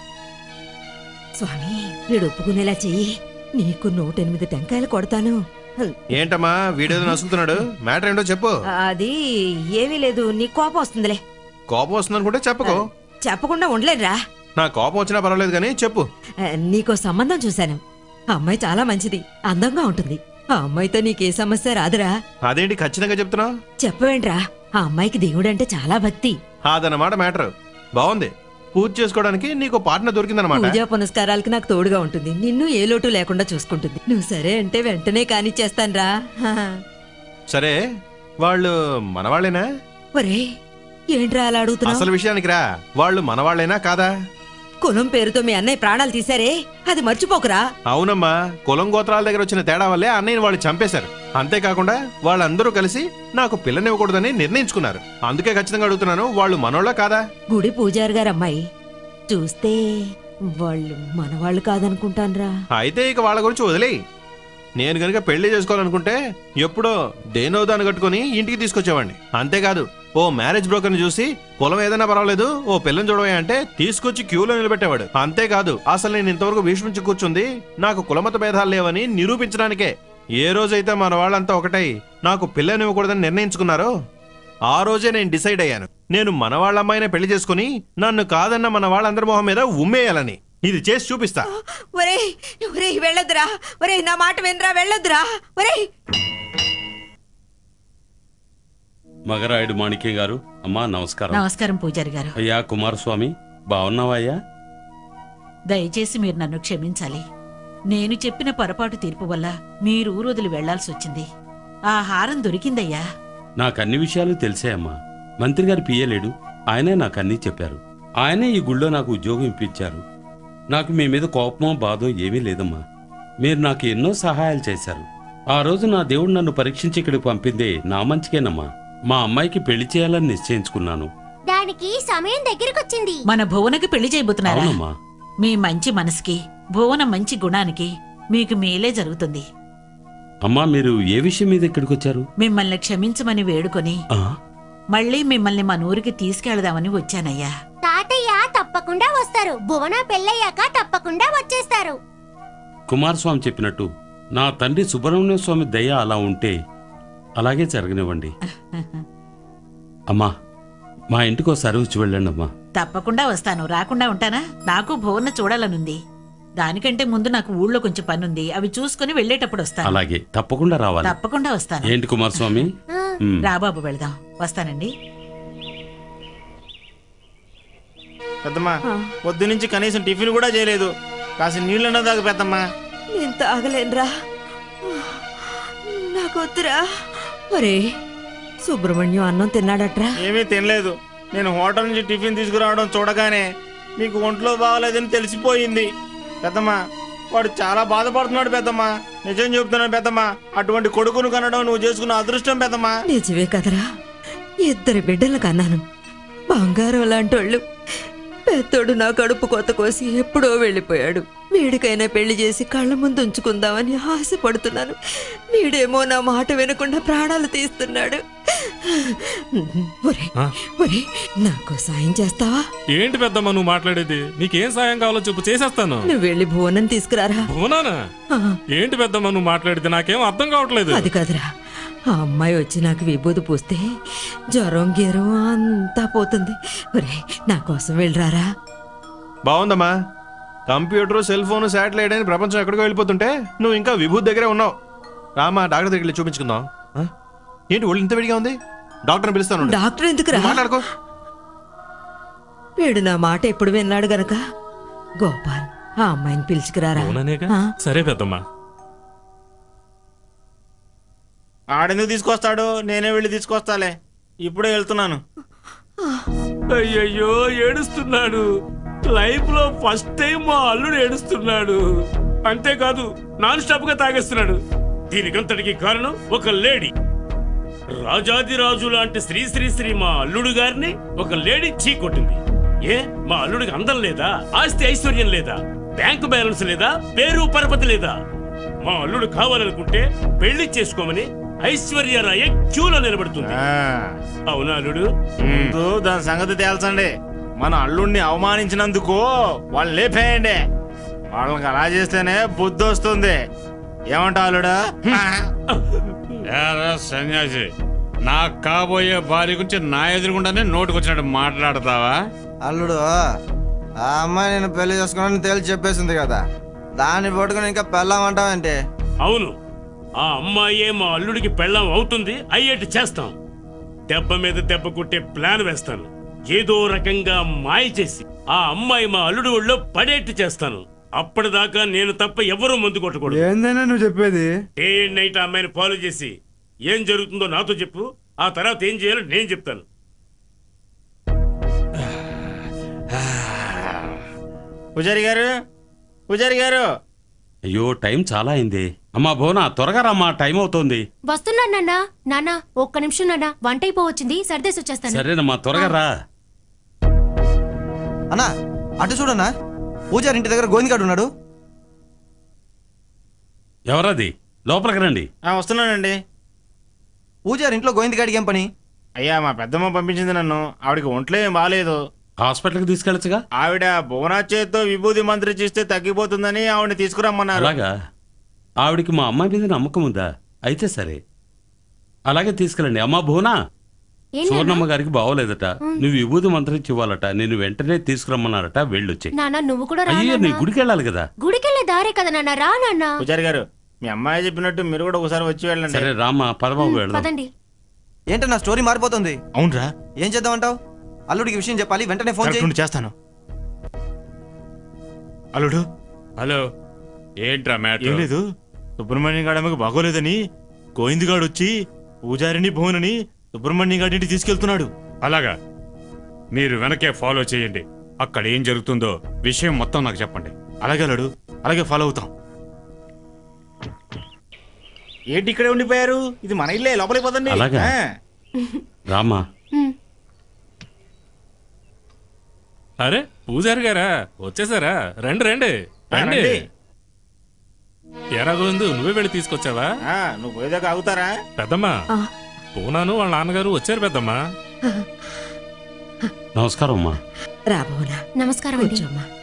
స్వామి వీడు ఒప్పుకునేలా చెయ్యి నీకు నూటెనిమిది టెంకాయలు కొడతాను ఏంటమ్మా వీడేదో నసులుతున్నాడు మ్యాటర్ ఏంటో చెప్పు అది ఏమీ లేదు నీ కోపం వస్తుందిలే కోపం వస్తుంది అనుకుంటే చెప్పుకో చెప్పకుండా ఉండలేనురా నా కోపం వచ్చినా పర్వాలేదు కానీ చెప్పు ఆ, నీకో సంబంధం చూశాను ఆ అమ్మాయి చాలా మంచిది అందంగా ఉంటుంది ఆ అమ్మాయితో నీకే సమస్య రాదురా అదేంటి ఖచ్చితంగా చెప్తున్నావు చెప్పవేంట్రా ఆ అమ్మాయికి దేవుడంటే చాలా భక్తి అదన్నమాట మ్యాటర్ బాగుంది పూజ చేసుకోవడానికి నీకు పార్ట్నర్ దొరికిందనమాట పూజా పునస్కారాలకి నాకు తోడుగా ఉంటుంది నిన్ను ఏ లోటు లేకుండా చూసుకుంటుంది నువ్వు సరే అంటే వెంటనే కానిచ్చేస్తాన్రా హా. సరే వాళ్ళు మనవాళ్ళేనా ఒరే ఏంట్రా అలా అడుగుతున్నావు అసలు విషయానికి రా వాళ్ళు మనవాళ్ళేనా కాదా కులం పేరుతో మీ అన్నయ్య ప్రాణాలు తీశారే అది మర్చిపోకురా అవునమ్మా కులం గోత్రాల దగ్గర వచ్చిన తేడా వల్లే అన్నయ్యని వాళ్ళు చంపేశారు అంతేకాకుండా వాళ్ళందరూ కలిసి నాకు పిల్లనివ్వకూడదని నిర్ణయించుకున్నారు అందుకే ఖచ్చితంగా అడుగుతున్నాను వాళ్ళు మనోళ్ళ కాదా గుడి పూజారి గారు అమ్మాయి చూస్తే వాళ్ళు మనవాళ్ళు కాదనుకుంటాన్రా అయితే ఇక వాళ్ళ గురించి వదిలేయి నేను గనుక పెళ్లి చేసుకోవాలనుకుంటే ఎప్పుడో దేనో దాన్ని కట్టుకొని ఇంటికి తీసుకొచ్చేవాడిని అంతేకాదు ఓ మ్యారేజ్ బ్రోకర్ని చూసి పొలం ఏదైనా పర్వాలేదు ఓ పిల్లని చూడవే అంటే తీసుకొచ్చి క్యూలో నిలబెట్టేవాడు అంతేకాదు అసలు నేను ఇంతవరకు భీష్మించి కూర్చుంది నాకు కులమత భేదాలు లేవని నిరూపించడానికే ఏ రోజైతే మన వాళ్ళంతా ఒకటై నాకు పిల్లనివ్వకూడదని నిర్ణయించుకున్నారో ఆ రోజే నేను డిసైడ్ అయ్యాను నేను మన వాళ్ళ అమ్మాయినే పెళ్లి చేసుకుని నన్ను కాదన్న మన వాళ్ళందరి మొహం మీద ఉమ్మేయాలని ఇది చేసి చూపిస్తా ఒరే ఒరే వెళ్ళొద్దురా ఒరే నా మాట వినరా వెళ్ళొద్దురా ఒరే మగరాయుడు మాణిక్యం గారు అమ్మా నమస్కారం నమస్కారం పూజారి గారు అయ్యా కుమారస్వామి బాగున్నావా అయ్యా దయచేసి మీరు నన్ను క్షమించాలి నేను చెప్పిన పొరపాటు తీర్పు వల్ల మీరు ఊరొదిలి వెళ్లాల్సి వచ్చింది ఆ హారం దొరికిందయ్యా నాకు అన్ని విషయాలు తెలిసే అమ్మా మంత్రి గారు పియ్యలేడు ఆయనే నాకు అన్నీ చెప్పారు ఆయనే ఈ గుళ్ళో నాకు ఉద్యోగం ఇప్పించారు నాకు మీ మీద కోపమో బాధో ఏమీ లేదమ్మా మీరు నాకు ఎన్నో సహాయాలు చేశారు ఆ రోజు నా దేవుడు నన్ను పరీక్షించి ఇక్కడికి పంపిందే నా మంచికేనమ్మా మా అమ్మాయికి పెళ్లి చేయాలని నిశ్చయించుకున్నాను దానికి సమయం దగ్గరకొచ్చింది మన భువనకి పెళ్లి చేయబోతున్నారా అవునమ్మా మీ మంచి మనసుకి భువన మంచి గుణానికి మీకు మేలే జరుగుతుంది అమ్మా మీరు ఏ విషయం మీద ఇక్కడికి వచ్చారు మిమ్మల్ని క్షమించమని వేడుకొని ఆ, మళ్ళీ మిమ్మల్ని మన ఊరికి తీసుకెళదామని వచ్చానయ్యా తాతయ్య తప్పకుండా వస్తారు భువన పెళ్ళయ్యాక తప్పకుండా వచ్చేస్తారు కుమారస్వామి చెప్పినట్టు నా తండ్రి సుబ్రహ్మణ్య స్వామి దయ అలా ఉంటే అలాగే జరగనివ్వండి అమ్మా మా ఇంటికి ఒకసారి వచ్చి వెళ్ళండి అమ్మా తప్పకుండా వస్తాను రాకుండా ఉంటానా నాకు భువన చూడాలనుంది దానికంటే ముందు నాకు ఊళ్ళో కొంచెం పనుంది అవి చూసుకుని వెళ్ళేటప్పుడు వస్తాను అలాగే తప్పకుండా రావాలి తప్పకుండా వస్తాను ఏంటి కుమారస్వామి ఉమ్. రాబాబు వెళదాం వస్తానండి పెద్దమ్మా పొద్దు నుంచి కనీసం టిఫిన్ కూడా చేయలేదు కాసిన నీళ్ళన్నా తాగు పెద్దమ్మా నేను తాగలేనురా నాకు వద్దురా ఒరే సుబ్రహ్మణ్యం అన్నం తిన్నాడట్రా ఏమీ తినలేదు నేను హోటల్ నుంచి టిఫిన్ తీసుకురావడం చూడగానే మీకు ఒంట్లో బాగలేదని తెలిసిపోయింది పెద్దమ్మా వాడు చాలా బాధపడుతున్నాడు పెద్దమ్మా నిజం చెప్తున్నాను పెద్దమ్మా అటువంటి కొడుకును కనడం నువ్వు చేసుకున్న అదృష్టం పెద్దమ్మా నిజమే కదరా ఇద్దరు బిడ్డలు కన్నాను బంగారం లాంటోళ్ళు పెద్దోడు నా కడుపు కొత్త కోసి ఎప్పుడో వెళ్ళిపోయాడు వీడికైనా పెళ్లి చేసి కళ్ళ ముందు ఉంచుకుందామని ఆశపడుతున్నాను వీడేమో నా మాట వినకుండా ప్రాణాలు తీస్తున్నాడు ఒరే ఒరే నాకు సాయం చేస్తావా ఏంటి పెద్దమ్మ నువ్వు మాట్లాడేది నీకేం సాయం కావాలో చెప్పు చేసేస్తాను నువ్వు వెళ్ళి భువనం తీసుకురారా అవునానా ఆ, ఏంటి పెద్దమ్మ నువ్వు మాట్లాడితే నాకేం అర్థం కావట్లేదు అది కాదురా ఆ అమ్మాయి వచ్చి నాకు విభూతి పూస్తే జ్వరం గీరం అంతా పోతుంది ఒరే నా కోసం వెళ్ళరారా బాగుందమ్మా కంప్యూటర్ సెల్ ఫోన్ శాటిలైట్ అని ప్రపంచం ఎక్కడికో వెళ్ళిపోతుంటే నువ్వు ఇంకా విభూతి దగ్గరే ఉన్నావు రామా డాక్టర్ దగ్గరికి వెళ్ళి చూపించుకుందాం ఆ? ఏంటి ఒళ్ళు ఇంత వేడిగా ఉంది డాక్టర్ని పిలుస్తాను డాక్టర్ ఎందుకురా మాట్లాడుకో వీడు నా మాట ఎప్పుడు విన్నాడు గనక గోపాల్ ఆ అమ్మాయిని పిలుచుకురారా అవుననేగా ఆ? సరే పెద్దమ్మా ఆడెందుకు తీసుకొస్తాడు నేనే వెళ్ళి తీసుకొస్తాలే ఇప్పుడే వెళ్తున్నాను అయ్యయ్యో ఏడుస్తున్నాడు లైఫ్ లో ఫస్ట్ టైం మా అల్లుడు ఏడుస్తున్నాడు అంతేకాదు నాన్ స్టాప్ గా తాగేస్తున్నాడు దీనికంతటికి కారణం ఒక లేడీ రాజాదిరాజు లాంటి శ్రీ శ్రీ శ్రీ మా అల్లుడు గారిని ఒక లేడీ చీకొట్టింది ఏ మా అల్లుడికి అందం లేదా ఆస్తి ఐశ్వర్యం లేదా బ్యాంకు బ్యాలెన్స్ లేదా పేరు పరపతి లేదా మా అల్లుడు కావాలనుకుంటే పెళ్లి చేసుకోమని ఐశ్వర్యరాయ క్యూలో నిలబడుతుంది అవునా అల్లుడు ముందు దాని సంగతి తేల్చండి మన అల్లుడిని అవమానించినందుకు వాళ్ళు లేపేయండి వాళ్ళకి అలా చేస్తేనే బుద్ధి వస్తుంది ఏమంటా అల్లుడా ఏరా సన్యాసి నా కాబోయే భార్య గురించి నా ఎదురుగుండానే నోటుకొచ్చినట్టు మాట్లాడతావా అల్లుడు ఆ అమ్మాయి నేను పెళ్లి చేసుకున్నాను తేల్చి చెప్పేసింది కదా దాన్ని పట్టుకుని ఇంకా పెళ్ళామంటావంటే అవును ఆ అమ్మాయే మా అల్లుడికి పెళ్ళం అవుతుంది అయ్యేటి చేస్తాం దెబ్బ మీద దెబ్బ కొట్టే ప్లాన్ వేస్తాను ఏదో రకంగా మాయ చేసి ఆ అమ్మాయి మా అల్లుడి ఒళ్ళో పడేట్టు చేస్తాను అప్పటిదాకా నేను తప్ప ఎవరూ ముందు కొట్టకూడదు ఏందైనా నువ్వు చెప్పేది డే అండ్ నైట్ ఆ అమ్మాయిని ఫాలో చేసి ఏం జరుగుతుందో నాతో చెప్పు ఆ తర్వాత ఏం చేయాలో నేను చెప్తాను పూజారి గారు పూజారి గారు అయ్యో టైం చాలా అయింది అమ్మా భువన త్వరగా రమ్మా టైం అవుతోంది వస్తున్నాను నాన్న నాన్న ఒక్క నిమిషం నాన్న వంట అయిపోవచ్చింది సర్దేసి వచ్చేస్తాను సరేనమ్మా త్వరగా రా అన్నా అటు చూడన్నా పూజారి ఇంటి దగ్గర గోవిందగాడు ఉన్నాడు ఎవరది లోపలికి రండి వస్తున్నానండి పూజారి ఇంట్లో గోవిందగాడికి ఏం పని అయ్యా మా పెద్దమ్మ పంపించింది నన్ను ఆవిడకి ఒంట్లో ఏం బాగాలేదు హాస్పిటల్కి తీసుకెళ్ళచ్చుగా ఆవిడ భువనా చేత్తో విభూతి మంత్రి చేస్తే తగ్గిపోతుందని ఆవిడని తీసుకురమ్మన్నారు అలాగా ఆవిడికి మా అమ్మాయి మీద నమ్మకం ఉందా అయితే సరే అలాగే తీసుకెళ్ళండి అమ్మా భువనా ఏం నాన్న? సువర్ణమ్మ గారికి బాగోలేదట ఉం. నువ్వు విభూతి మంత్రించి ఇవ్వాలట నేను వెంటనే తీసుకురమ్మన్నారట వెళ్ళొచ్చి నాన్న నువ్వు కూడా రా అయ్యో నీ నాన్న. గుడికి వెళ్ళాలి కదా గుడికెళ్ళే దారే కదా నాన్న రా నాన్న పూజారి గారు మీ అమ్మాయి చెప్పినట్టు మీరు కూడా ఒకసారి వచ్చి వెళ్ళండి సరే రామ్మా పదబాబు వెళ్దాం పదండి ఏంటన్నా స్టోరీ మారిపోతుంది అవునరా ఏం చేద్దామంటావు అల్లుడికి విషయం చెప్పాలి వెంటనే ఫోన్ కరెక్ట్ చేయి ఉండి చేస్తాను అల్లుడు హలో ఏంట్రా ఏం మ్యాటర్ లేదు సుబ్రహ్మణ్యం గాడమ్మకి బాగోలేదని గోవిందగాడు వచ్చి పూజారిని భువనని సుబ్రహ్మణ్యం గాడింటి తీసుకెళ్తున్నాడు అలాగా మీరు వెనకే ఫాలో చేయండి అక్కడ ఏం జరుగుతుందో విషయం మొత్తం నాకు చెప్పండి అలాగే అల్లుడు అలాగే ఫాలో అవుతాం ఏంటి ఇక్కడే ఉండిపోయారు ఇది మన ఇల్లే లోపలికి పదండి అలాగా? ఆ. రామ్మా అరే పూజారి గారా వచ్చేసారా రండి రండి ఆ, రండి రండి. ఎరా గోవిందు నువ్వే వెళ్ళి తీసుకొచ్చావా ఆ, నువ్వు పోయేదాకా ఆగుతారా పెద్దమ్మా పూనాను వాళ్ళ నాన్నగారు వచ్చారు పెద్దమ్మా నమస్కారం అమ్మా రాబోనా నమస్కారం అండి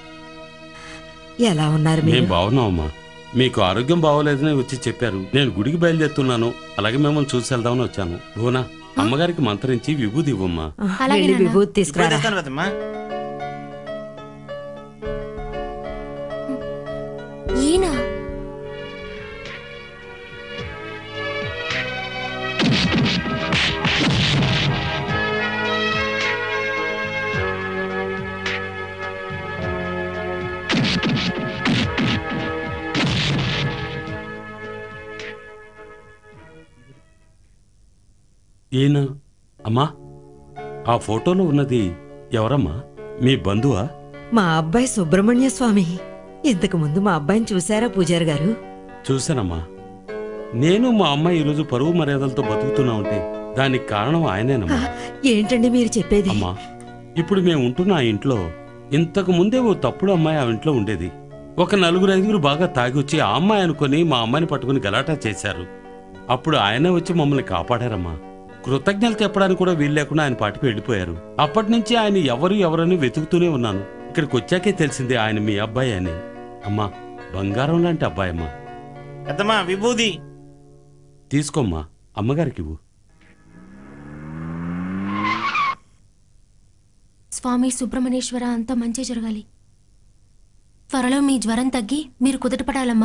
ఎలా ఉన్నారు మేము మీరు బాగున్నామమ్మా మీకు ఆరోగ్యం బాగోలేదని వచ్చి చెప్పారు నేను గుడికి బయలుదేరుతున్నాను అలాగే మిమ్మల్ని చూసి వెళ్దామని వచ్చాను భువనా అమ్మగారికి మంత్రించి విభూది ఇవ్వమ్మా అలాగే వెళ్ళి నాన్న. విభూతి తీసుకురా ఇప్పుడే తెస్తాను పెద్దమ్మా ఈయన ఈయన అమ్మా ఆ ఫోటోలో ఉన్నది ఎవరమ్మా మీ బంధువా మా అబ్బాయి సుబ్రహ్మణ్య స్వామి ఇంతకు ముందు మా అబ్బాయిని చూసారా పూజారి గారు చూశానమ్మా నేను మా అమ్మాయి ఈరోజు పరువు మర్యాదలతో బతుకుతున్నా ఉంటే దానికి కారణం ఆయనేనమ్మా ఏంటండి మీరు చెప్పేది అమ్మా ఇప్పుడు మేము ఉంటున్న ఆ ఇంట్లో ఇంతకు ముందే ఓ తప్పుడు అమ్మాయి ఆ ఇంట్లో ఉండేది ఒక నలుగురు ఐదుగురు బాగా తాగి వచ్చి ఆ అమ్మాయి అనుకుని మా అమ్మాయిని పట్టుకుని గలాటా చేశారు అప్పుడు ఆయనే వచ్చి మమ్మల్ని కాపాడారమ్మా కృతజ్ఞతలు చెప్పడానికి కూడా వీలు లేకుండా ఆయన పాటికి వెళ్ళిపోయారు అప్పటి నుంచి ఆయన ఎవరు ఎవరని వెతుకుతూనే ఉన్నాను ఇక్కడికి వచ్చాకే తెలిసింది ఆయన మీ అబ్బాయి అని అమ్మా బంగారం లాంటి అబ్బాయి అమ్మా పెద్దమ్మా విభూది తీసుకోమ్మా అమ్మగారికి ఇవ్వు స్వామి సుబ్రహ్మణ్యేశ్వర అంతా మంచి జరగాలి త్వరలో మీ జ్వరం తగ్గి మీరు కుదుటపడాలమ్మా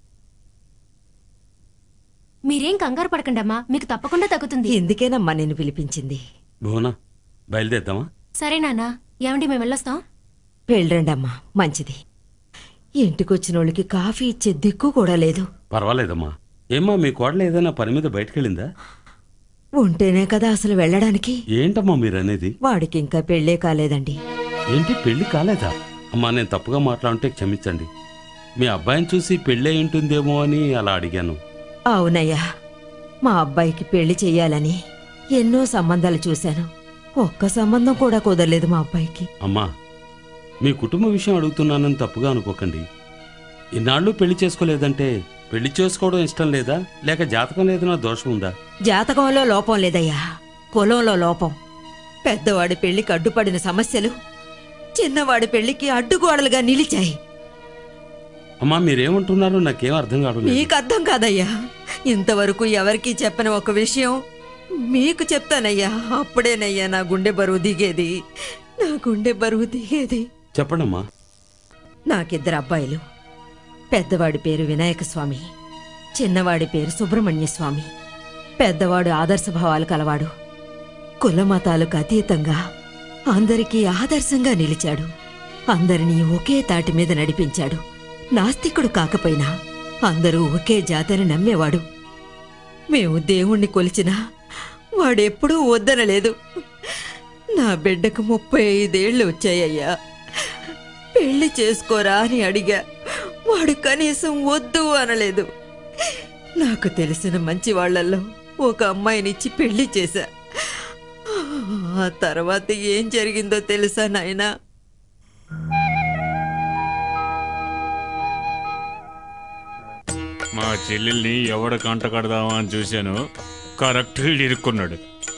మీరేం కంగారు పడకండమ్మా మీకు తప్పకుండా తగ్గుతుంది ఎందుకేనమ్మా నేను పిలిపించింది భువన బయలుదేద్దామా సరే నాన్న ఏమండి మేము వెళ్ళొస్తాం వెళ్ళండమ్మా మంచిది ఇంటికొచ్చిన వాళ్ళకి కాఫీ ఇచ్చే దిక్కు కూడా లేదు పర్వాలేదమ్మా ఏమ్మా మీ కోడలు ఏదైనా పని మీద బయటకెళ్ళిందా ఉంటేనే కదా అసలు వెళ్ళడానికి ఏంటమ్మా మీరనేది వాడికి ఇంకా పెళ్ళే కాలేదండి ఏంటి పెళ్లి కాలేదా అమ్మా నేను తప్పుగా మాట్లాడుంటే క్షమించండి మీ అబ్బాయిని చూసి పెళ్ళి అయి ఉంటుందేమో అని అలా అడిగాను అవునయ్యా మా అబ్బాయికి పెళ్లి చెయ్యాలని ఎన్నో సంబంధాలు చూశాను ఒక్క సంబంధం కూడా కుదరలేదు మా అబ్బాయికి అమ్మా మీ కుటుంబ విషయం అడుగుతున్నానని తప్పుగా అనుకోకండి ఇన్నాళ్ళు పెళ్లి చేసుకోలేదంటే పెళ్లి చేసుకోవడం ఇష్టం లేదా లేక జాతకం లేదన్న దోషం ఉందా జాతకంలో లోపం లేదయ్యా కులంలో లోపం పెద్దవాడి పెళ్లికి అడ్డుపడిన సమస్యలు చిన్నవాడి పెళ్లికి అడ్డుగోడలుగా నిలిచాయి అమ్మా మీరేమంటున్నారో నాకేం అర్థం కావడం లేదు. మీకు అర్థం కాదయ్యా ఇంతవరకు ఎవరికీ చెప్పని ఒక విషయం మీకు చెప్తానయ్యా అప్పుడేనయ్యా నా గుండె బరువు దిగేది నా గుండె బరువు దిగేది చెప్పండమ్మా నాకిద్దరు అబ్బాయిలు పెద్దవాడి పేరు వినాయక స్వామి చిన్నవాడి పేరు సుబ్రహ్మణ్య స్వామి పెద్దవాడు ఆదర్శ భావాలు కలవాడు కుల మతాలకు అతీతంగా అందరికీ ఆదర్శంగా నిలిచాడు అందరినీ ఒకే తాటి మీద నడిపించాడు నాస్తికుడు కాకపోయినా అందరూ ఒకే జాతని నమ్మేవాడు మేము దేవుణ్ణి కొలిచినా వాడెప్పుడూ వద్దనలేదు నా బిడ్డకు ముప్పై ఐదేళ్లు వచ్చాయ్యా పెళ్లి చేసుకోరా అని అడిగా వాడు కనీసం వద్దు అనలేదు నాకు తెలిసిన మంచి వాళ్ళల్లో ఒక అమ్మాయినిచ్చి పెళ్లి చేశా ఆ తర్వాత ఏం జరిగిందో తెలుసా నాయనా మా చెల్లెల్ని ఎవడ కంట కడదామా అని చూశాను కరెక్ట్ ఇరుక్కున్నాడు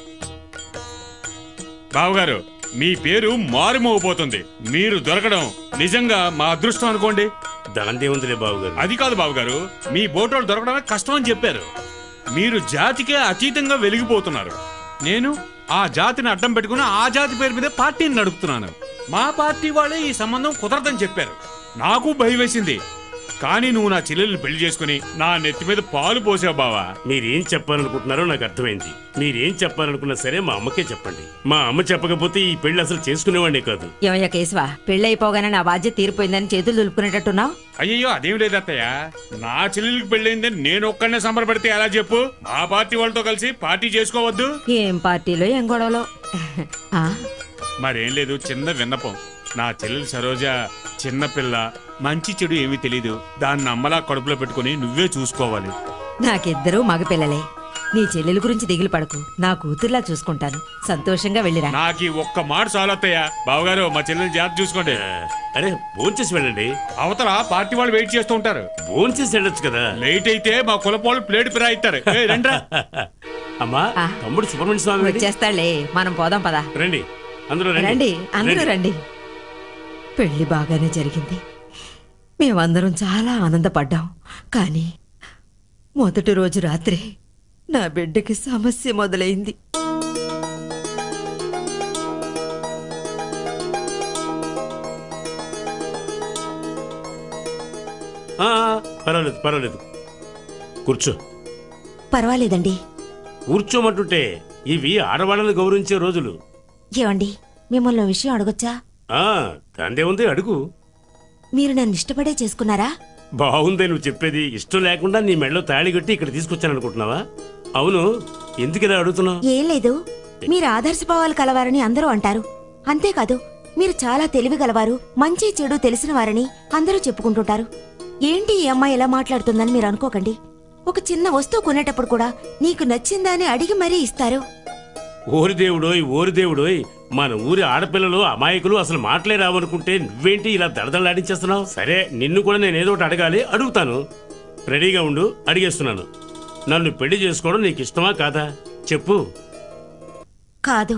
బావగారు మీ పేరు మారుమోగిపోతుంది మీరు దొరకడం నిజంగా మా అదృష్టం అనుకోండి దాందేముందిలే బావగారు అది కాదు బావగారు మీ బోటోలు దొరకడమే కష్టం అని చెప్పారు మీరు జాతికే అతీతంగా వెలిగిపోతున్నారు నేను ఆ జాతిని అడ్డం పెట్టుకుని ఆ జాతి పేరు మీద పార్టీని నడుపుతున్నాను మా పార్టీ వాళ్ళే ఈ సంబంధం కుదరదని చెప్పారు నాకు భయం వేసింది కానీ నువ్వు నా చెల్లెల్ని పెళ్లి చేసుకుని నా నెత్తి మీద పాలు పోసావు బావా మీరేం చెప్పాలనుకుంటున్నారో నాకు అర్థమైంది మీరేం చెప్పాలనుకున్నా సరే మా అమ్మకే చెప్పండి మా అమ్మ చెప్పకపోతే ఈ పెళ్లి అసలు చేసుకునేవాడినే కాదు ఏమయ్యా కేశవా పెళ్ళైపోగానే నా బాధ్యత తీరిపోయిందని చేతులు దులుపుకునేటట్టున్నావు అయ్యయ్యో అదేం లేదు అత్తయ్య నా చెల్లెలికి పెళ్ళైందని నేను ఒక్కడనే సంబరపడితే ఎలా చెప్పు మా పార్టీ వాళ్ళతో కలిసి పార్టీ చేసుకోవద్దు ఏం పార్టీలో ఏం గొడవలో ఆ, మరేం లేదు చిన్న విన్నపం నా చెల్లెలు సరోజ చిన్న పిల్ల మంచి చెడు ఏమీ తెలీదు దాన్ని అమ్మలా కడుపులో పెట్టుకుని నువ్వే చూసుకోవాలి నాకిద్దరూ మగపిల్లలే నీ చెల్లెల గురించి దిగులు పడకు నా కూతుర్లా చూసుకుంటాను సంతోషంగా వెళ్ళిరా నాకు ఈ ఒక్క మాట చాలు అత్తయ్య బావగారు మా చెల్లెలు జాగ్రత్త చూసుకోండి అరే భోంచేసి వెళ్ళండి అవతల పార్టీ వాళ్ళు వెయిట్ చేస్తూ ఉంటారు భోంచేసి వెళ్ళొచ్చు కదా లేట్ అయితే మా కులపోళ్ళు ప్లేట్ ఫిరాయిస్తారు ఏయ్, రండ్రా అమ్మా తమ్ముడు సుబ్రహ్మణ్య స్వామి ఏడి? వచ్చేస్తాళ్లే మనం పోదాం పదా రండి అందరూ రండి రండి అందరూ రండి పెళ్లి బాగానే జరిగింది మేమందరం చాలా ఆనందపడ్డాం కానీ మొదటి రోజు రాత్రి నా బిడ్డకి సమస్య మొదలైంది ఆ, పర్వాలేదు పర్వాలేదు కూర్చో పర్వాలేదండి కూర్చోమంటుంటే ఇవి ఆడవాళ్ళని గౌరవించే రోజులు ఏమండి మిమ్మల్ని ఓ విషయం అడగొచ్చా ఆ దాందే ఉంది అడుగు మీరు నన్ను ఇష్టపడే చేసుకున్నారా బాగుందే నువ్వు చెప్పేది ఇష్టం లేకుండా నీ మెడలో తాళి కట్టి ఇక్కడ తీసుకొచ్చాను అనుకుంటున్నావా అవును ఎందుకు ఇలా అడుగుతున్నావు ఏం లేదు మీరు ఆదర్శభావాలు కలవారని అందరూ అంటారు అంతేకాదు మీరు చాలా తెలివి గలవారు మంచి చెడు తెలిసిన వారని అందరూ చెప్పుకుంటుంటారు ఏంటి ఈ అమ్మాయి ఎలా మాట్లాడుతుందని మీరు అనుకోకండి ఒక చిన్న వస్తువు కొనేటప్పుడు కూడా నీకు నచ్చిందా అని అడిగి మరీ ఇస్తారు ఓరి దేవుడోయ్ ఓరి దేవుడోయ్ మన ఊరి ఆడపిల్లలు అమాయకులు అసలు మాటలే రావనుకుంటే నువ్వేంటి ఇలా దడదలాడించేస్తున్నావు సరే నిన్ను కూడా నేను ఏదో ఒకటి అడగాలి అడుగుతాను రెడీగా ఉండు అడిగేస్తున్నాను నన్ను పెళ్లి చేసుకోవడం నీకు ఇష్టమా కాదా చెప్పు కాదు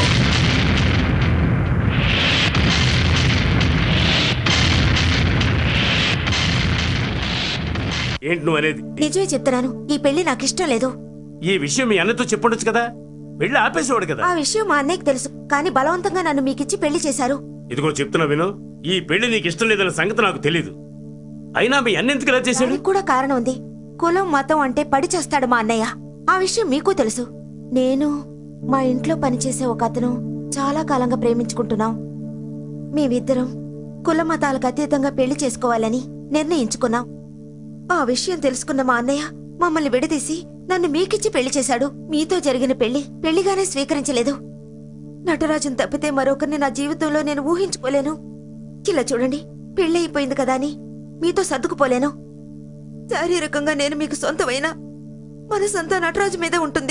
ఏంటి నువ్వు అనేది నిజమే చెప్తున్నాను ఈ పెళ్లి నాకు ఇష్టం లేదు ఈ విషయం మీ అన్నతో చెప్పొచ్చు కదా పెళ్లి ఆపేసేవాడు కదా ఆ విషయం మా అన్నయ్యకి తెలుసు కానీ బలవంతంగా నన్ను మీకిచ్చి పెళ్లి చేశారు ఇదిగో చెప్తున్నా విను ఈ పెళ్లి నీకు ఇష్టం లేదన్న సంగతి నాకు తెలీదు అయినా మీ అన్న ఎందుకు ఇలా చేశాడు దానికి కూడా కారణం ఉంది కులం మతం అంటే పడి చేస్తాడు మా అన్నయ్య ఆ విషయం మీకు తెలుసు నేను మా ఇంట్లో పనిచేసే ఒక అతను చాలా కాలంగా ప్రేమించుకుంటున్నాం మేమిద్దరం కుల మతాలకు అతీతంగా పెళ్లి చేసుకోవాలని నిర్ణయించుకున్నాం ఆ విషయం తెలుసుకున్న మా అన్నయ్య మమ్మల్ని విడదీసి నన్ను మీకిచ్చి పెళ్లి చేశాడు మీతో జరిగిన పెళ్లి పెళ్లిగానే స్వీకరించలేదు నటరాజును తప్పితే మరొకరిని నా జీవితంలో నేను ఊహించుకోలేను ఇలా చూడండి పెళ్లి అయిపోయింది కదా అని మీతో సర్దుకుపోలేను శారీరకంగా నేను మీకు సొంతమైనా మనసంతా నటరాజు మీద ఉంటుంది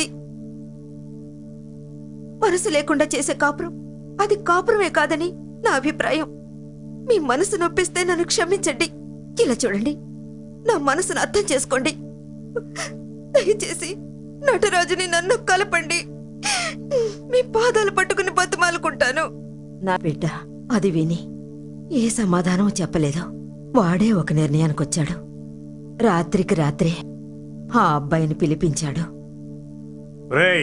మనసు లేకుండా చేసే కాపురం అది కాపురమే కాదని నా అభిప్రాయం మీ మనసు నొప్పిస్తే నన్ను క్షమించండి ఇలా చూడండి నా మనసును అర్థం చేసుకోండి దయచేసి నటరాజుని నన్ను కలపండి మీ పాదాలు పట్టుకుని బతుమాలుకుంటాను నా బిడ్డ అది విని ఏ సమాధానం చెప్పలేదు వాడే ఒక నిర్ణయానికి వచ్చాడు రాత్రికి రాత్రే ఆ అబ్బాయిని పిలిపించాడు రేయ్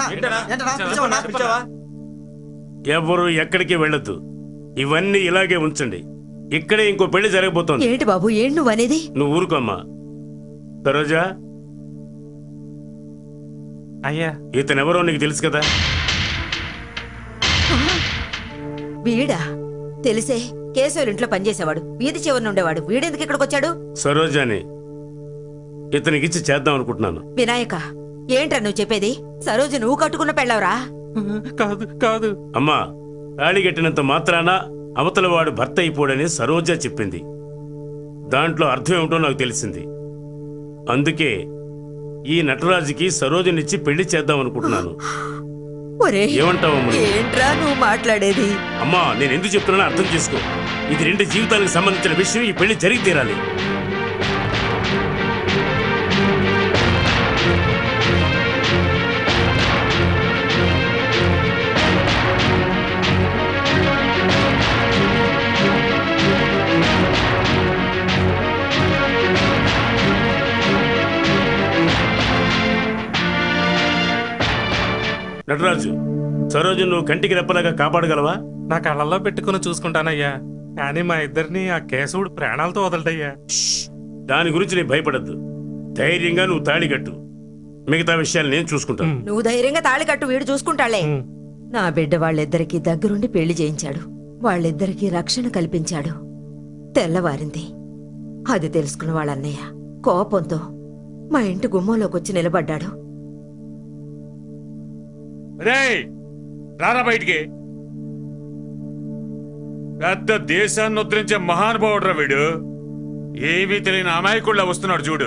ఎవరు ఎక్కడికి వెళ్ళొద్దు ఇవన్నీ ఇలాగే ఉంచండి ఇక్కడే ఇంకో పెళ్లి జరగబోతోంది ఏంటి బాబు ఏంటి నువ్వు అనేది నువ్వు ఊరుకోమ్మా సరోజా అయ్యా ఇతనెవరో నీకు తెలుసు కదా వీడా తెలిసే కేశవుల ఇంట్లో పనిచేసేవాడు వీధి చివరిన ఉండేవాడు వీడెందుకు ఇక్కడికి వచ్చాడు సరోజాని ఇతనికిచ్చి చేద్దాం అనుకుంటున్నాను వినాయక ఏంట్రా నువ్వు చెప్పేది సరోజు నువ్వు కట్టుకున్న పెళ్ళవరా కాదు కాదు అమ్మా తాళిగట్టినంత మాత్రాన అవతల వాడు భర్త అయిపోడని సరోజ చెప్పింది దాంట్లో అర్థం ఏమిటో నాకు తెలిసింది అందుకే ఈ నటరాజుకి సరోజనిచ్చి పెళ్లి చేద్దాం అనుకుంటున్నాను ఒరే ఏమంటావమ్మా నువ్వు? ఏంట్రా నువ్వు మాట్లాడేది అమ్మా నేను ఎందుకు చెప్తున్నానో అర్థం చేసుకో ఇది రెండు జీవితాలకు సంబంధించిన విషయం ఈ పెళ్లి జరిగి తీరాలి నటరాజు సరోజు నువ్వు కంటికి రెప్పలాగా కాపాడగలవా నా కళ్ళల్లో పెట్టుకుని చూసుకుంటానయ్యా కానీ మా ఇద్దరిని ఆ కేశవుడు ప్రాణాలతో వదలటయ్యా దాని గురించి నేను భయపడద్దు ధైర్యంగా నువ్వు తాళి కట్టు మిగతా విషయాలు నేను చూసుకుంటాను నువ్వు ధైర్యంగా తాళి కట్టు వీడు చూసుకుంటాళ్లే నా బిడ్డ వాళ్ళిద్దరికీ దగ్గరుండి పెళ్లి చేయించాడు వాళ్ళిద్దరికీ రక్షణ కల్పించాడు తెల్లవారింది అది తెలుసుకున్న వాళ్ళన్నయ్య కోపంతో మా ఇంటి గుమ్మంలోకి వచ్చి నిలబడ్డాడు రేయ్ రారా బయటికి పెద్ద దేశాన్ని ఉద్ధరించే మహానుభావుడురా వీడు ఏమీ తెలియని అమాయకుళ్ళ వస్తున్నాడు చూడు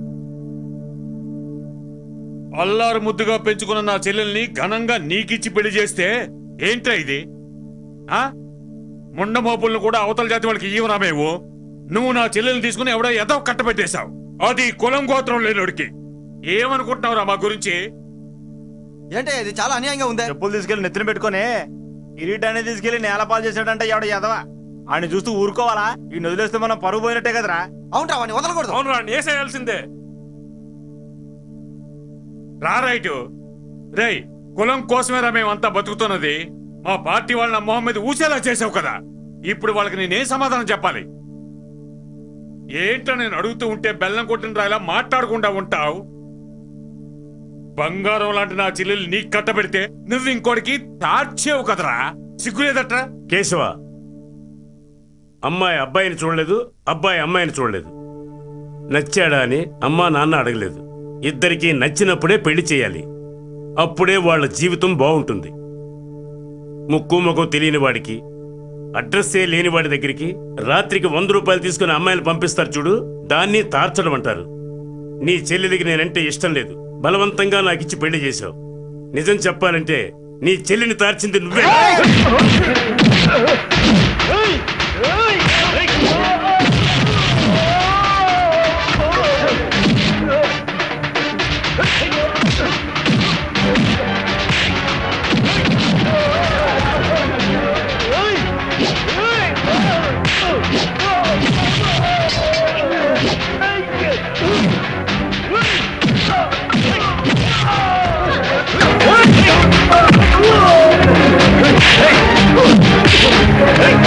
అల్లారు ముద్దుగా పెంచుకున్న నా చెల్లెల్ని ఘనంగా నీకిచ్చి పెళ్లి చేస్తే ఏంట్రా ఇది ఆ ముండ మోపులను కూడా అవతల జాతి వాళ్ళకి ఇవ్వరా మేము నువ్వు నా చెల్లెల్ని తీసుకుని ఎవడో ఎదో కట్టబెట్టేశావు అది కులం గోత్రం లేనోడికి ఏమనుకుంటున్నావురా మా గురించి ఏంటే ఇది చాలా అన్యాయంగా ఉంది చెప్పులు తీసుకెళ్లి నెత్తిన పెట్టుకొని కిరీటాన్ని తీసుకెళ్లి నేలపాలు చేశాడంటే ఎవడ ఎదవా ఆయన చూస్తూ ఊరుకోవాలా ఈ వదిలేస్తే మనం పరుగు పోయినట్టే కదరా అవునరా వాడిని వదలకూడదు అవును వాడిని వేసేయాల్సిందే రా రైటు రేయ్ కులం కోసమేరా మేమంతా బతుకుతున్నది మా పార్టీ వాళ్ళ మొహం మీద ఊసేలా చేసావు కదా ఇప్పుడు వాళ్ళకి నేనేం సమాధానం చెప్పాలి ఏంటో నేను అడుగుతూ ఉంటే బెల్లం కొట్టిన రాయిలా మాట్లాడకుండా ఉంటావు బంగారం లాంటి నా చెల్లెలు నీకు కట్టబెడితే నువ్వు ఇంకోటికి తాడ్చేవు కదరా సిగ్గులేదట్రా కేశవ అమ్మాయి అబ్బాయిని చూడలేదు అబ్బాయి అమ్మాయిని చూడలేదు నచ్చాడా అని అమ్మా నాన్న అడగలేదు ఇద్దరికీ నచ్చినప్పుడే పెళ్లి చేయాలి అప్పుడే వాళ్ళ జీవితం బాగుంటుంది ముక్కు ముఖం తెలియని వాడికి అడ్రస్సే లేని వాడి దగ్గరికి రాత్రికి వంద రూపాయలు తీసుకుని అమ్మాయిలు పంపిస్తారు చూడు దాన్ని తార్చడం అంటారు నీ చెల్లెలికి నేనంటే ఇష్టం లేదు బలవంతంగా నాకిచ్చి పెళ్లి చేశావు నిజం చెప్పాలంటే నీ చెల్లిని తార్చింది నువ్వే Hey!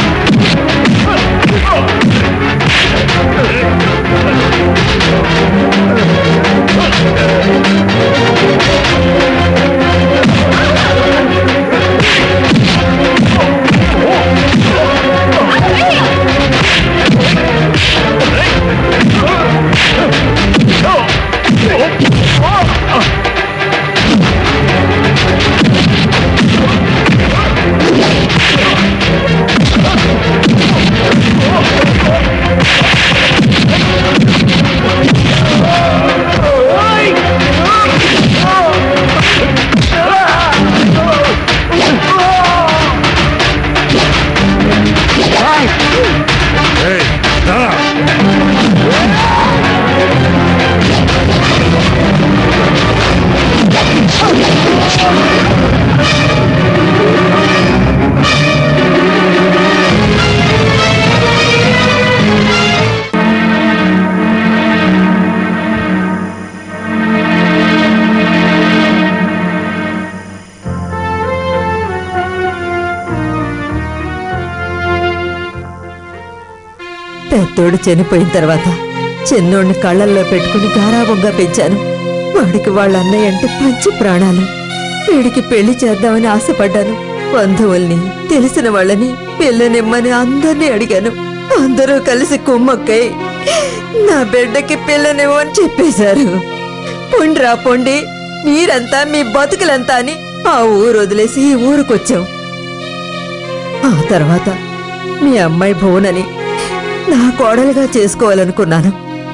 పెద్దోడు చనిపోయిన తర్వాత చిన్నోడిని కళ్ళల్లో పెట్టుకుని గారాబంగా పెంచాను వాడికి వాళ్ళ అన్నయ్య అంటే పంచి ప్రాణాలు వీడికి పెళ్లి చేద్దామని ఆశపడ్డాను బంధువుల్ని తెలిసిన వాళ్ళని పిల్లనిమ్మని అందరినీ అడిగాను అందరూ కలిసి కుమ్మక్కై నా బిడ్డకి పిల్లనివ్వని చెప్పేశారు పొండిరా పొండి మీరంతా మీ బతుకులంతా అని ఆ ఊరు వదిలేసి ఈ ఊరుకొచ్చాం ఆ తర్వాత మీ అమ్మాయి భువనని నా కోడలుగా చేసుకోవాలనుకున్నాను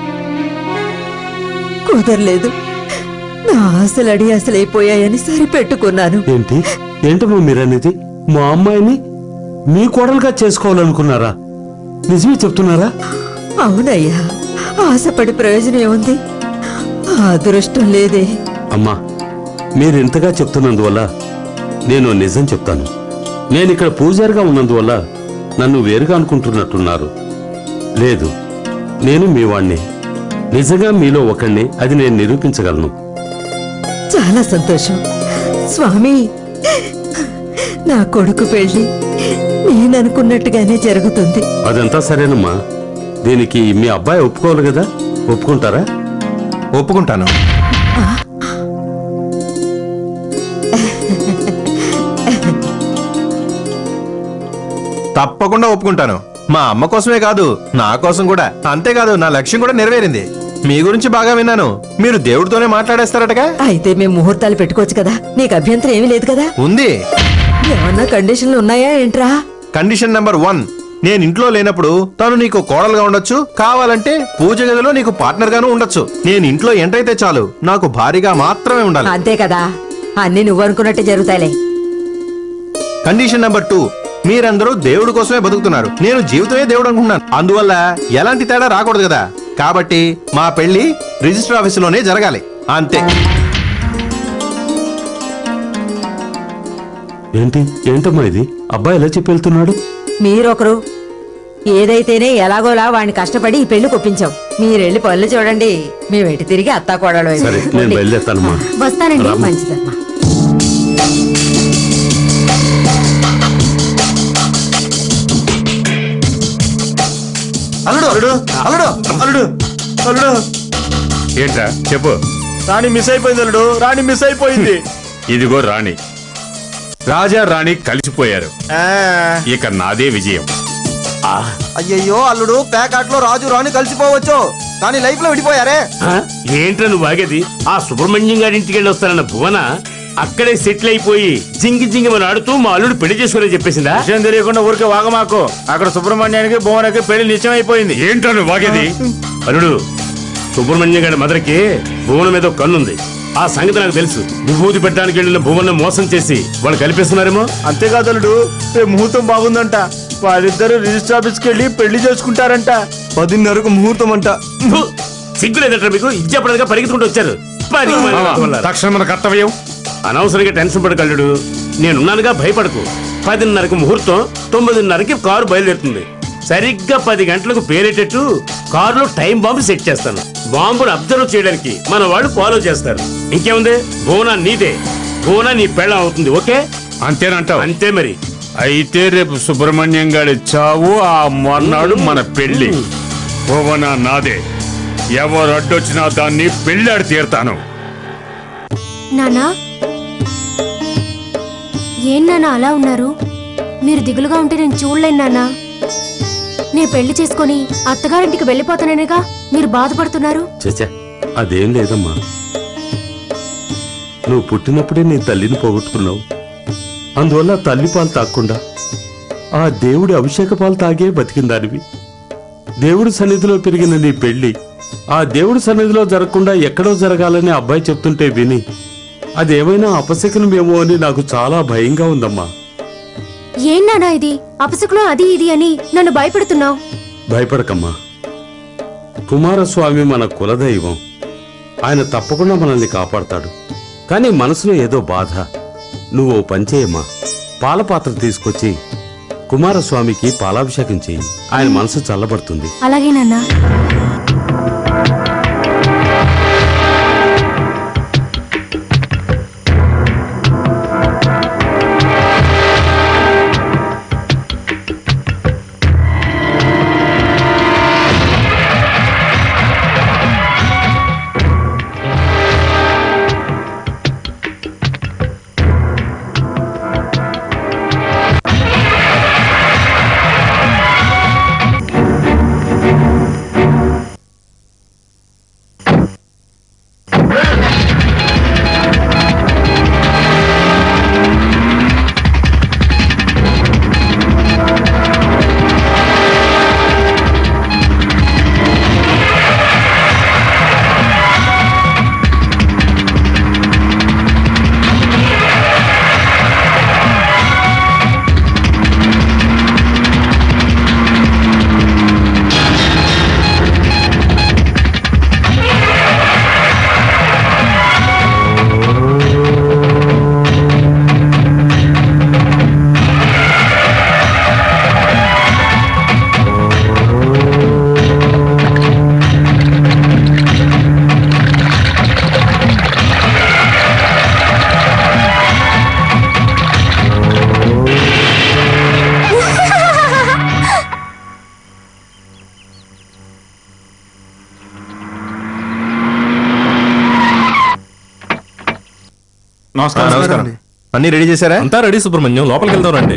కుదరలేదు నా ఆశలు అడి అసలైపోయాయని సరిపెట్టుకున్నాను ఏంటి ఏంటమ్మా మీరనేది మా అమ్మాయిని మీ కోడలుగా చేసుకోవాలనుకున్నారా నిజమే చెప్తున్నారా అవునయ్యా ఆశపడి ప్రయోజనం ఏముంది ఆ అదృష్టం లేదే అమ్మా మీరు ఇంతగా చెప్తున్నందువల్ల నేను నిజం చెప్తాను నేను ఇక్కడ పూజారిగా ఉన్నందువల్ల నన్ను వేరుగా అనుకుంటున్నట్టున్నారు లేదు నేను మీ వాణ్ణి నిజంగా మీలో ఒకణ్ణి అది నేను నిరూపించగలను చాలా సంతోషం స్వామి నా కొడుకు పెళ్లి నేననుకున్నట్టుగానే జరుగుతుంది అదంతా సరేనమ్మా దీనికి మీ అబ్బాయి ఒప్పుకోవాలి కదా ఒప్పుకుంటారా ఒప్పుకుంటాను తప్పకుండా ఒప్పుకుంటాను మా అమ్మ కోసమే కాదు నా కోసం కూడా అంతేకాదు నా లక్ష్యం కూడా నెరవేరింది మీ గురించి బాగా విన్నాను మీరు దేవుడితోనే మాట్లాడేస్తారటగా అయితే మేము ముహూర్తాలు పెట్టుకోవచ్చు కదా నీకు అభ్యంతరం ఏమీ లేదు కదా ఉంది ఏమన్నా కండిషన్లు ఉన్నాయా ఏంట్రా కండిషన్ నెంబర్ వన్ నేను ఇంట్లో లేనప్పుడు తను నీకు కోడలుగా ఉండొచ్చు కావాలంటే పూజ గదిలో నీకు పార్ట్నర్ గాను ఉండొచ్చు నేను ఇంట్లో ఎంటర్ అయితే చాలు నాకు భారీగా మాత్రమే ఉండాలి అంతే కదా అన్ని నువ్వు అనుకున్నట్టే జరుగుతాయిలే కండిషన్ నెంబర్ టూ మీరందరూ దేవుడి కోసమే బతుకుతున్నారు నేను జీవితమే దేవుడు అనుకుంటున్నాను అందువల్ల ఎలాంటి తేడా రాకూడదు కదా కాబట్టి మా పెళ్లి రిజిస్టర్ ఆఫీసులోనే జరగాలి అంతే ఏంటి ఏంటమ్మా ఇది అబ్బాయి ఎలా చెప్పి వెళ్తున్నాడు మీరొకరు ఏదైతేనే ఎలాగోలా వాడిని కష్టపడి ఈ పెళ్లి కొప్పించాం మీరెళ్ళి పనులు చూడండి మేము ఎటు తిరిగి అత్తా కోడలు సరే నేను బయలుదేరుతానమ్మా వస్తానండి రామ్మా. మంచిదమ్మా అల్లుడు అల్లుడు అల్లుడు అల్లుడు అల్లుడు ఏంట్రా చెప్పు రాణి మిస్ అయిపోయింది అల్లుడు రాణి మిస్ అయిపోయింది ఇదిగో రాణి రాజా రాణి కలిసిపోయారు ఇక నాదే విజయం అయ్యయ్యో అల్లుడు ప్యాకాట్లో రాజు రాణి కలిసిపోవచ్చు కానీ లైఫ్ లో విడిపోయారే ఆ? ఏంట్రా నువ్వు ఆగేది ఆ సుబ్రహ్మణ్యం గారి ఇంటికి వెళ్ళి వస్తానన్న భువన అక్కడే సెటిల్ అయిపోయి జింగి జింగిమని ఆడుతూ మా అల్లుడు పెళ్లి చేసుకునే చెప్పేసిందా విషయం తెలియకుండా ఊరికే వాగమాకు అక్కడ సుబ్రహ్మణ్యానికి భువనకి పెళ్లి నిశ్చయం అయిపోయింది ఏంట్రా నువ్వు వాగేది అల్లుడు సుబ్రహ్మణ్యం గారి మదర్కి భువన మీద ఒక కన్నుంది ఆ సంగతి నాకు తెలుసు విభూతి పెట్టడానికి వెళ్ళిన భువన మోసం చేసి వాళ్ళు కల్పిస్తున్నారేమో అంతేకాదు అల్లుడు రేపు ముహూర్తం బాగుందంట వాళ్ళిద్దరు రిజిస్టర్ ఆఫీస్కి వెళ్ళి పెళ్లి చేసుకుంటారంట పదిన్నరకు ముహూర్తం అంట సిగ్గు లేదంటారా మీకు ఇచ్చేపడగా పరిగెత్తుకుంటూ వచ్చారు పనికి మాలిన వాళ్ళారా. తక్షణ మన కర్తవ్యం అనవసరంగా టెన్షన్ పడగలడు నేనున్నానుగా భయపడకు పదిన్నరకు ముహూర్తం తొమ్మిదిన్నరకి కారు బయలుదేరుతుంది సరిగ్గా పది గంటలకు పేరేటట్టు కారులో టైం బాంబు సెట్ చేస్తాను బాంబును అబ్జర్వ్ చేయడానికి మన వాళ్ళు ఫాలో చేస్తారు ఇంకేముంది బోనా నీదే బోనా నీ పెళ్ళం అవుతుంది ఓకే అంతేనంటావు అంతే మరి అయితే రేపు సుబ్రహ్మణ్యం గారి చావు ఆ మర్నాడు మన పెళ్లి భువన నాదే ఎవరు అడ్డొచ్చినా దాన్ని పెళ్ళాడి తీరుతాను నానా ఏం నాన్న అలా ఉన్నారు మీరు దిగులుగా ఉంటే నేను చూడలేను నాన్నా నేను పెళ్లి చేసుకొని అత్తగారింటికి వెళ్ళిపోతాననేగా మీరు బాధపడుతున్నారు చచ్చా అదేం లేదమ్మా నువ్వు పుట్టినప్పుడే నీ తల్లిని పోగొట్టుకున్నావు అందువల్ల తల్లి పాలు తాగకుండా ఆ దేవుడి అభిషేక పాలు తాగే బతికిందానివి దేవుడి సన్నిధిలో పెరిగిన నీ పెళ్లి ఆ దేవుడి సన్నిధిలో జరగకుండా ఎక్కడో జరగాలని అబ్బాయి చెప్తుంటే విని అదేమైనా అపశకనమేమో అని నాకు చాలా భయంగా ఉందమ్మా ఏం నానా ఇది అపసుకులో అది ఇది అని నన్ను భయపెడుతున్నావు భయపడకమ్మా కుమారస్వామి మన కులదైవం ఆయన తప్పకుండా మనల్ని కాపాడతాడు కానీ మనసులో ఏదో బాధ నువ్వు ఓ పని చేయమ్మా పాలపాత్ర తీసుకొచ్చి కుమారస్వామికి పాలాభిషేకం చెయ్యి ఆయన మనసు చల్లబడుతుంది అలాగే నాన్నా ఆ, నమస్కారం అన్ని రెడీ చేశారా అంతా రెడీ సుబ్రహ్మణ్యం లోపలికి వెళ్దాం రండి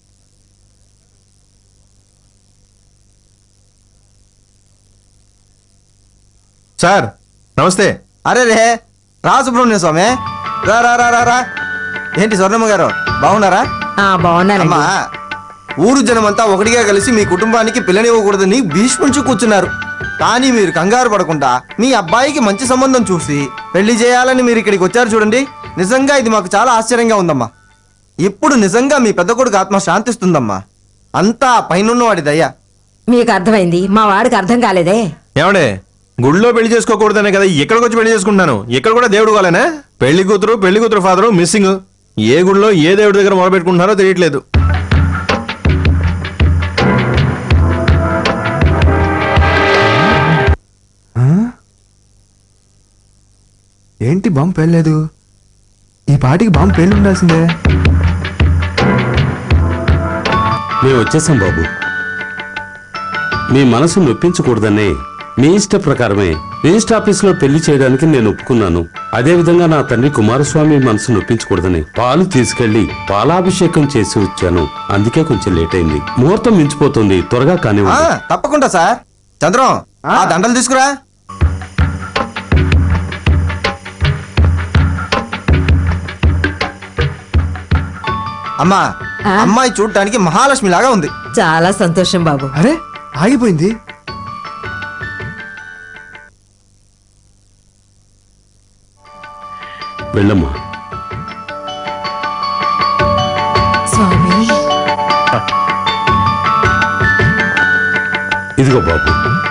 సార్ నమస్తే అరే రే రా సుబ్రహ్మణ్య స్వామి రా రా రా రా రా ఏంటి స్వర్ణమ్మ గారు బాగున్నారా బాగున్నానండి అమ్మా ఊరు జనమంతా ఒకటిగా కలిసి మీ కుటుంబానికి పిల్లనివ్వకూడదని భీష్మించు కూర్చున్నారు కానీ మీరు కంగారు పడకుండా మీ అబ్బాయికి మంచి సంబంధం చూసి పెళ్లి చేయాలని మీరు ఇక్కడికి వచ్చారు చూడండి నిజంగా ఇది మాకు చాలా ఆశ్చర్యంగా ఉందమ్మా ఇప్పుడు నిజంగా మీ పెద్ద కొడుకు ఆత్మ శాంతిస్తుందమ్మా అంతా ఆ పైనున్న వాడి దయ మీకు అర్థమైంది మా వాడికి అర్థం కాలేదే ఏమండే గుళ్ళో పెళ్లి చేసుకోకూడదనే కదా ఇక్కడికి వచ్చి పెళ్లి చేసుకుంటున్నాను ఇక్కడ కూడా దేవుడు కాలేనా పెళ్లి కూతురు పెళ్లి కూతురు ఫాదరు మిస్సింగ్ ఏ గుళ్ళో ఏ దేవుడి దగ్గర మొదలుపెట్టుకుంటున్నారో తెలియట్లేదు ఏంటి బాంబు పెళ్ళలేదు ఈ పాటికి బాంబు పెళ్ళి ఉండాల్సిందే మేము వచ్చేసాం బాబు మీ మనసు నొప్పించకూడదనే మీ ఇష్ట ప్రకారమే రిజిస్టర్ ఆఫీసులో పెళ్లి చేయడానికి నేను ఒప్పుకున్నాను అదే విధంగా నా తండ్రి కుమారస్వామి మనసు నొప్పించకూడదని పాలు తీసుకెళ్లి పాలాభిషేకం చేసి వచ్చాను అందుకే కొంచెం లేట్ అయింది ముహూర్తం మించిపోతుంది త్వరగా ఆ, కానివ్వండి తప్పకుండా సార్ చంద్రం ఆ దండలు తీసుకురా అమ్మా అమ్మాయి చూడటానికి మహాలక్ష్మి లాగా ఉంది చాలా సంతోషం బాబు అరే ఆగిపోయింది వెళ్ళమ్మా స్వామి ఇదిగో బాబు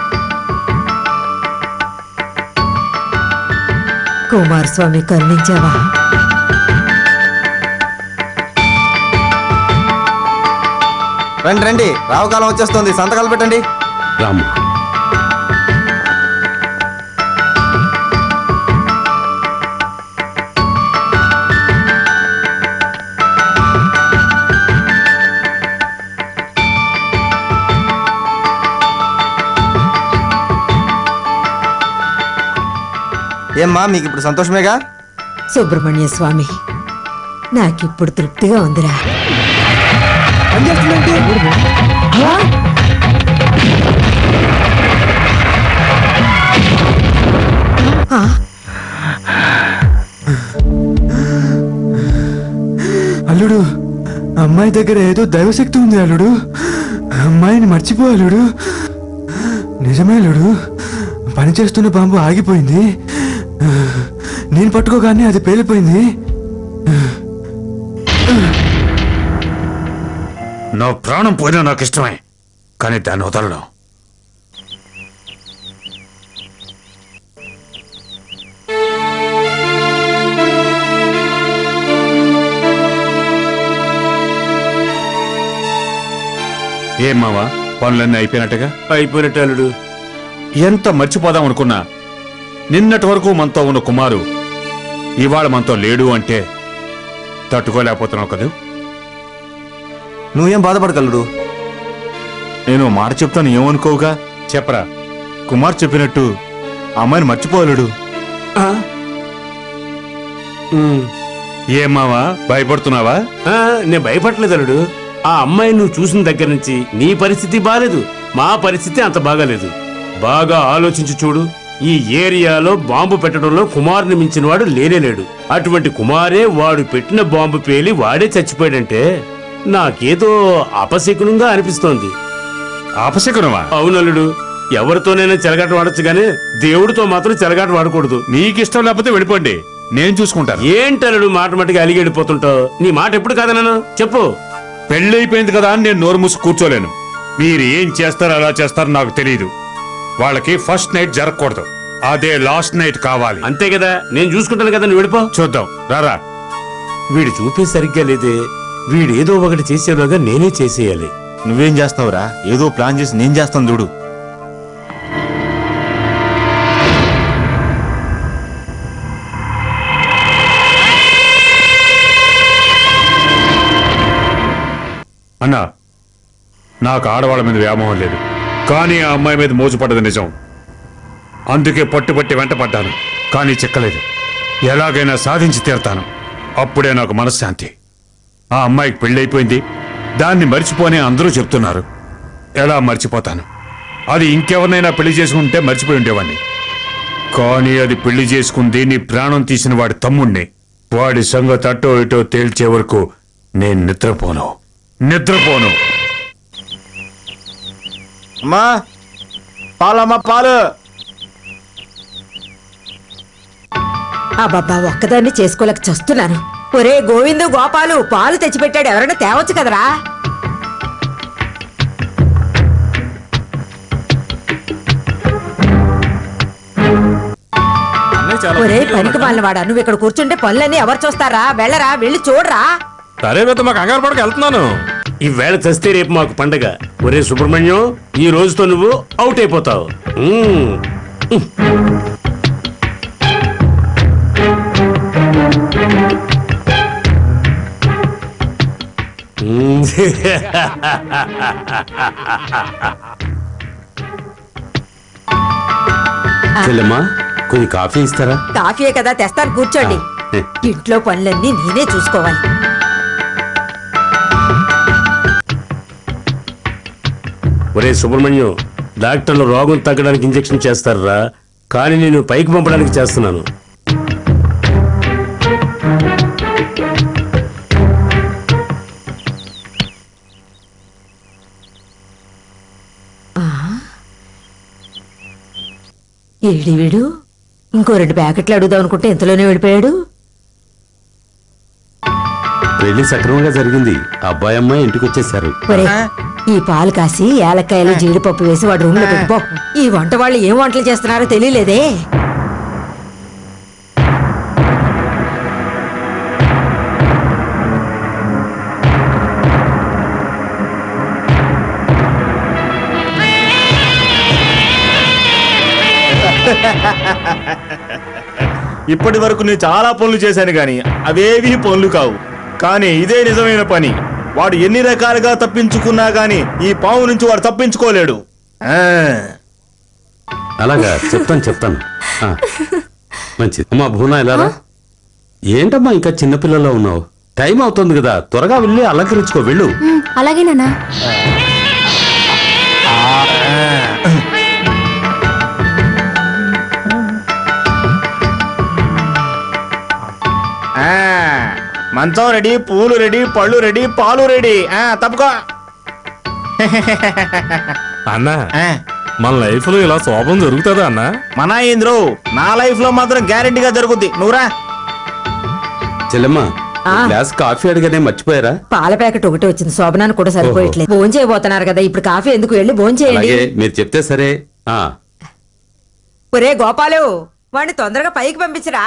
కుమారస్వామి కరుణించావా రండి రండి రావుకాలం వచ్చేస్తుంది సంతకాలు పెట్టండి రామ్మా ఏమ్మా మీకు ఇప్పుడు సంతోషమేగా సుబ్రహ్మణ్య స్వామి నాకిప్పుడు తృప్తిగా ఉందిరా ఆ? ఆ? అల్లుడు అమ్మాయి దగ్గర ఏదో దైవశక్తి ఉంది అల్లుడు అమ్మాయిని మర్చిపో అల్లుడు నిజమే అల్లుడు పనిచేస్తున్న బాంబు ఆగిపోయింది నేను పట్టుకోగానే అది పేలిపోయింది నా ప్రాణం పోయినా నాకు ఇష్టమే కానీ దాన్ని వదలను ఏం మావా పనులన్నీ అయిపోయినట్టుగా అయిపోయినట్టు అల్లుడు ఎంత మర్చిపోదాం అనుకున్నా నిన్నటి వరకు మనతో ఉన్న కుమారు ఇవాళ మనతో లేడు అంటే తట్టుకోలేకపోతున్నావు కదా నువ్వేం బాధపడగలడు నేను మాట చెప్తాను ఏమనుకోవుగా చెప్పరా కుమార్ చెప్పినట్టు ఆ అమ్మాయిని మర్చిపోలేడు ఏం మావా భయపడుతున్నావా ఆ, నేను భయపడలేదు అల్లుడు ఆ అమ్మాయి నువ్వు చూసిన దగ్గర నుంచి నీ పరిస్థితి బాలేదు మా పరిస్థితి అంత బాగాలేదు బాగా ఆలోచించి చూడు ఈ ఏరియాలో బాంబు పెట్టడంలో కుమారుని మించిన వాడు లేనేలేడు అటువంటి కుమారే వాడు పెట్టిన బాంబు పేలి వాడే చచ్చిపోయాడంటే నాకేదో అపశకునంగా అనిపిస్తోంది అపశకునమా అవునల్లుడు ఎవరితోనైనా చెలగాట వాడచ్చు గానీ దేవుడితో మాత్రం చెలగాట వాడకూడదు నీకు ఇష్టం లేకపోతే వెళ్ళిపోండి నేను చూసుకుంటాను ఏంటల్లుడు మాట మాటకి అలిగెడిపోతుంటావు నీ మాట ఎప్పుడు కాదన్నాను చెప్పు పెళ్లి అయిపోయింది కదా అని నేను నోరు మూసి కూర్చోలేను మీరు ఏం చేస్తారో అలా చేస్తారో నాకు తెలియదు వాళ్ళకి ఫస్ట్ నైట్ జరగకూడదు అదే లాస్ట్ నైట్ కావాలి అంతే కదా నేను చూసుకుంటాను కదా నువ్వు వెళ్ళిపో చూద్దాం రారా వీడు చూపే సరిగ్గా లేదే వీడు ఏదో ఒకటి చేసేలోగా నేనే చేసేయాలి నువ్వేం చేస్తావురా ఏదో ప్లాన్ చేసి నేను చేస్తాను చూడు అన్నా నాకు ఆడవాళ్ళ మీద వ్యామోహం లేదు కానీ ఆ అమ్మాయి మీద మోజుపడ్డది నిజం అందుకే పట్టుబట్టి వెంట పడ్డాను కానీ చిక్కలేదు ఎలాగైనా సాధించి తీరతాను అప్పుడే నాకు మనశ్శాంతి ఆ అమ్మాయికి పెళ్ళైపోయింది దాన్ని మర్చిపోని అందరూ చెప్తున్నారు ఎలా మర్చిపోతాను అది ఇంకెవరినైనా పెళ్లి చేసుకుంటే మర్చిపోయి ఉండేవాడిని కానీ అది పెళ్లి చేసుకుంది నీ ప్రాణం తీసిన వాడి తమ్ముణ్ణి వాడి సంగతి అటో ఇటో తేల్చే వరకు నేను నిద్రపోను నిద్రపోను అమ్మా పాలమ్మా పాలు అబ్బబ్బా ఒక్కదాన్ని చేసుకోలేక చస్తున్నాను ఒరే గోవిందు గోపాలు పాలు తెచ్చిపెట్టాడు ఎవరైనా తేవచ్చు కదరా ఒరే పనికి వాడా నువ్వు ఇక్కడ కూర్చుంటే పనులన్నీ ఎవరు చూస్తారా వెళ్ళరా వెళ్ళి చూడరా సరే మిత్త మా కంగారు పడక వెళ్తున్నాను ఈ వేళ చస్తే రేపు మాకు పండగ ఒరే సుబ్రహ్మణ్యం ఈ రోజుతో నువ్వు అవుట్ అయిపోతావు మ్మ్. మ్మ్. చెల్లెమ్మా కొంచెం కాఫీ ఇస్తారా కాఫీయే కదా తెస్తాను కూర్చోండి ఇంట్లో పనులన్నీ నేనే చూసుకోవాలి ఒరే సుబ్రహ్మణ్యం డాక్టర్లు రోగం తగ్గడానికి ఇంజెక్షన్ చేస్తారా కానీ నేను పైకి పంపడానికి చేస్తున్నాను ఏడి వీడు ఇంకో రెండు ప్యాకెట్లు అడుగుదాం అనుకుంటే ఎంతలోనే వెళ్ళిపోయాడు పెళ్లి సక్రమంగా జరిగింది అబ్బాయి అమ్మాయి ఇంటికి వచ్చేసారు ఒరే ఈ పాలు కాసి ఏలక్కాయలు జీడిపప్పు వేసి వాడు రూమ్ లో పెట్టుకో ఈ వంట వాళ్ళు ఏం వంటలు చేస్తున్నారో తెలియలేదే ఇప్పటి వరకు నేను చాలా పనులు చేశాను గాని అవేవి పనులు కావు కానీ ఇదే నిజమైన పని వాడు ఎన్ని రకాలుగా తప్పించుకున్నా గాని ఈ పాము నుంచి వాడు తప్పించుకోలేడు ఆ. అలాగా చెప్తాను చెప్తాను ఆ, మంచిది అమ్మా భూనా ఎలారా ఏంటమ్మా ఇంకా చిన్నపిల్లలో ఉన్నావు టైం అవుతుంది కదా త్వరగా వెళ్ళి అలంకరించుకో వెళ్ళు అలాగే నాన్న ఆ, మంచం రెడీ పూలు రెడీ పళ్ళు రెడీ పాలు రెడీ ఆ, తప్పుకో అన్న మన లైఫ్ లో ఇలా శోభం జరుగుతుందా అన్న మన ఇంద్రు నా లైఫ్ లో మాత్రం గ్యారెంటీగా జరుగుద్ది నువ్వురా చెల్లెమ్మా గ్లాస్ కాఫీ అడిగానే మర్చిపోయారా పాల ప్యాకెట్ ఒకటి వచ్చింది శోభనానికి కూడా సరిపోయట్లేదు భోజనం చేయబోతున్నారు కదా ఇప్పుడు కాఫీ ఎందుకు వెళ్ళి భోజనం చేయండి అలాగే మీరు చెప్తే సరే ఆ ఒరే గోపాలు వాడిని తొందరగా పైకి పంపించరా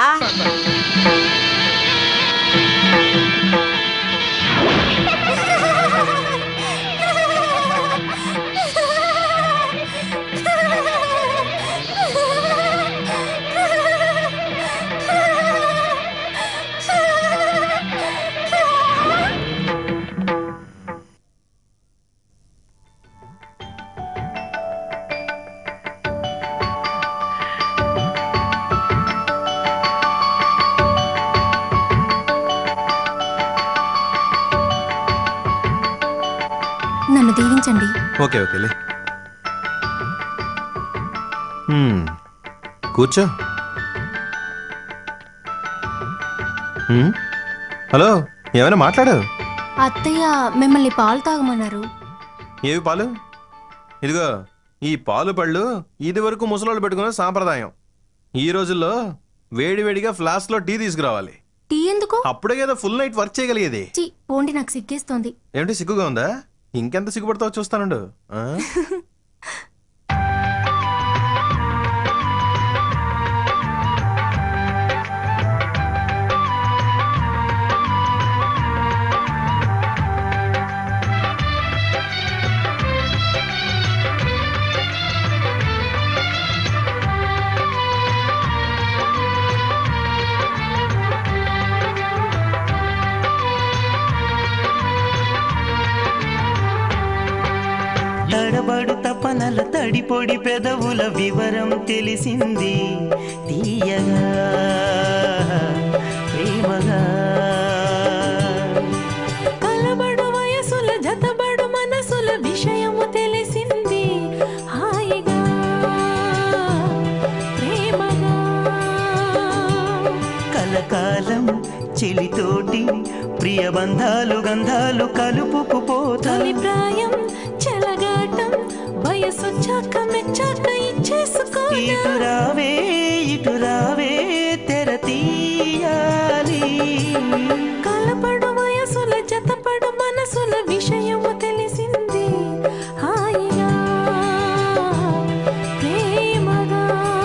నన్ను దీవించండి ఓకే ఓకేలే హ్మ్. కూర్చో హ్మ్? హలో ఏమైనా మాట్లాడు అత్తయ్య మిమ్మల్ని పాలు తాగమన్నారు ఏవి పాలు ఇదిగో ఈ పాలు పళ్ళు ఇది వరకు ముసలోళ్ళు పెట్టుకునే సాంప్రదాయం ఈ రోజుల్లో వేడివేడిగా ఫ్లాస్క్లో టీ తీసుకురావాలి టీ ఎందుకు అప్పుడే కదా ఫుల్ నైట్ వర్క్ చేయగలిగేది చి పోండి నాకు సిగ్గేస్తోంది ఏమిటి సిగ్గుగా ఉందా ఇంకెంత సిగ్గుపడతావో చూస్తానుండు ఆ? తడబడు తపనల తడిపొడి పెదవుల వివరం తెలిసింది తీయగా ప్రేమగా కలబడు వయసుల జతబడు మనసుల విషయము తెలిసింది హాయిగా ప్రేమగా కలకాలం చెలితోటి ప్రియ బంధాలు గంధాలు కలుపుకుపోతా తొలి ప్రాయం చెలగాటం వయసొచ్చాక మెచ్చాక ఇచ్చేసుకో ఇటు రావే ఇటు రావే తెర తీయాలి కలపడు వయసుల జతపడు మనసుల విషయము తెలిసింది హాయిగా ప్రేమగా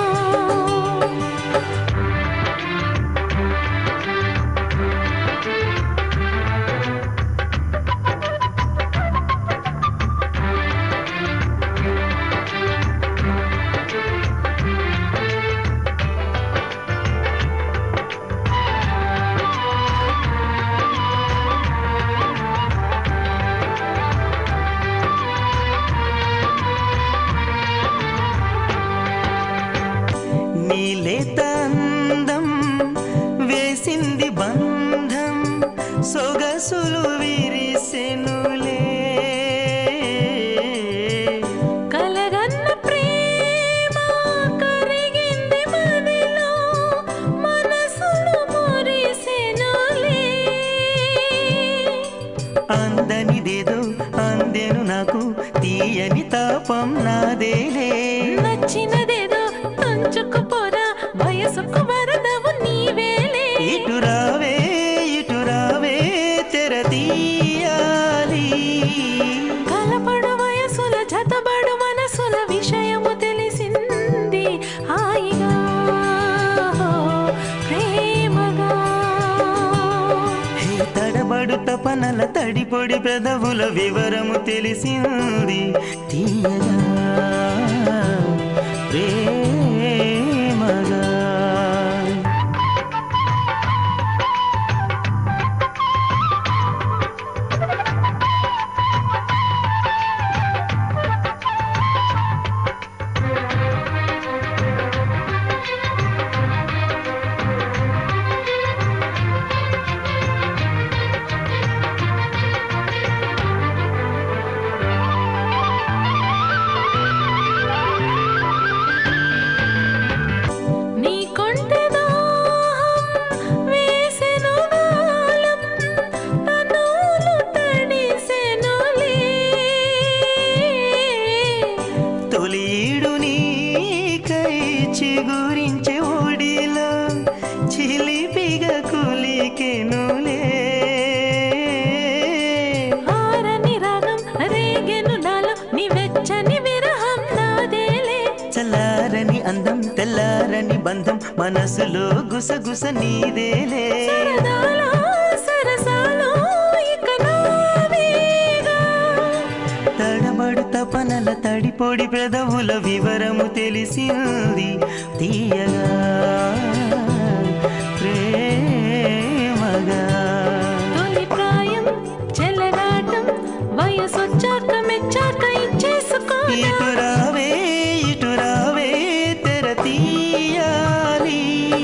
నీలేత అందం వేసింది బంధం సొగసులు విరిసెనులే కలగన్న ప్రేమ కరిగింది మదిలో మనసులు మురిసెనులే అందనిదేదో అందెను నాకు తీయని తాపం నాదేలే నచ్చినదేదో తంచుకుపోరా వయసుకు వరదవు నీవేలే ఇటు రావే ఇటు రావే తెర తీయాలి కలపడు వయసుల జతబడు మనసుల విషయము తెలిసింది హాయిగా ప్రేమగా హే తడబడు తపనల తడిపొడి పెదవుల వివరము తెలిసింది తీయగా ప్రేమగా నీ కొంటె దాహం వేసెను గాలం తనువులు తడిసెనులే తొలీడు నీకై చిగురించే ఒడిలో చిలిపిగా కులికెనులే ఆరని రాగం రేగెను నాలో నీ వెచ్చని విరహం నాదేలే చల్లారని అందం తెల్లారని బంధం మనసులో గుసగుస నీదేలే సరదాలో సరసాలో ఇక నావేగా తడబడు తపనల తడిపొడి పెదవుల వివరము తెలిసింది తీయగా ప్రేమగా తొలి ప్రాయం చెలగాటం వయసొచ్చాక మెచ్చాక ఇచ్చేసుకో ఇటు రావే ఇటు రావే తెర తీయాలి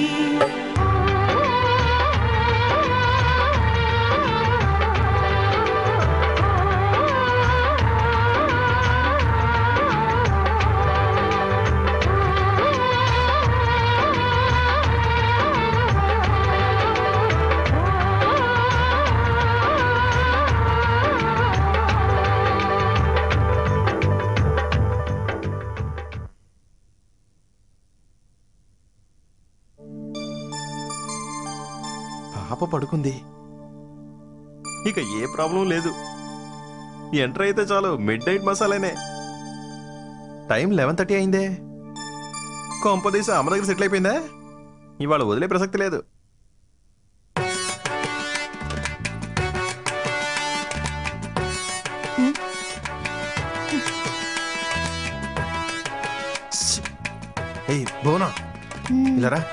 పాప పడుకుంది ఇక ఏ ప్రాబ్లం లేదు ఎంటర్ అయితే చాలు మిడ్ నైట్ మసాలానే టైం లెవెన్ థర్టీ అయిందే కొంపదీసి అమ్మ దగ్గర సెటిల్ అయిపోయిందా ఇవాళ వదిలే ప్రసక్తి లేదు ఏయ్ భువనా ఇలా రా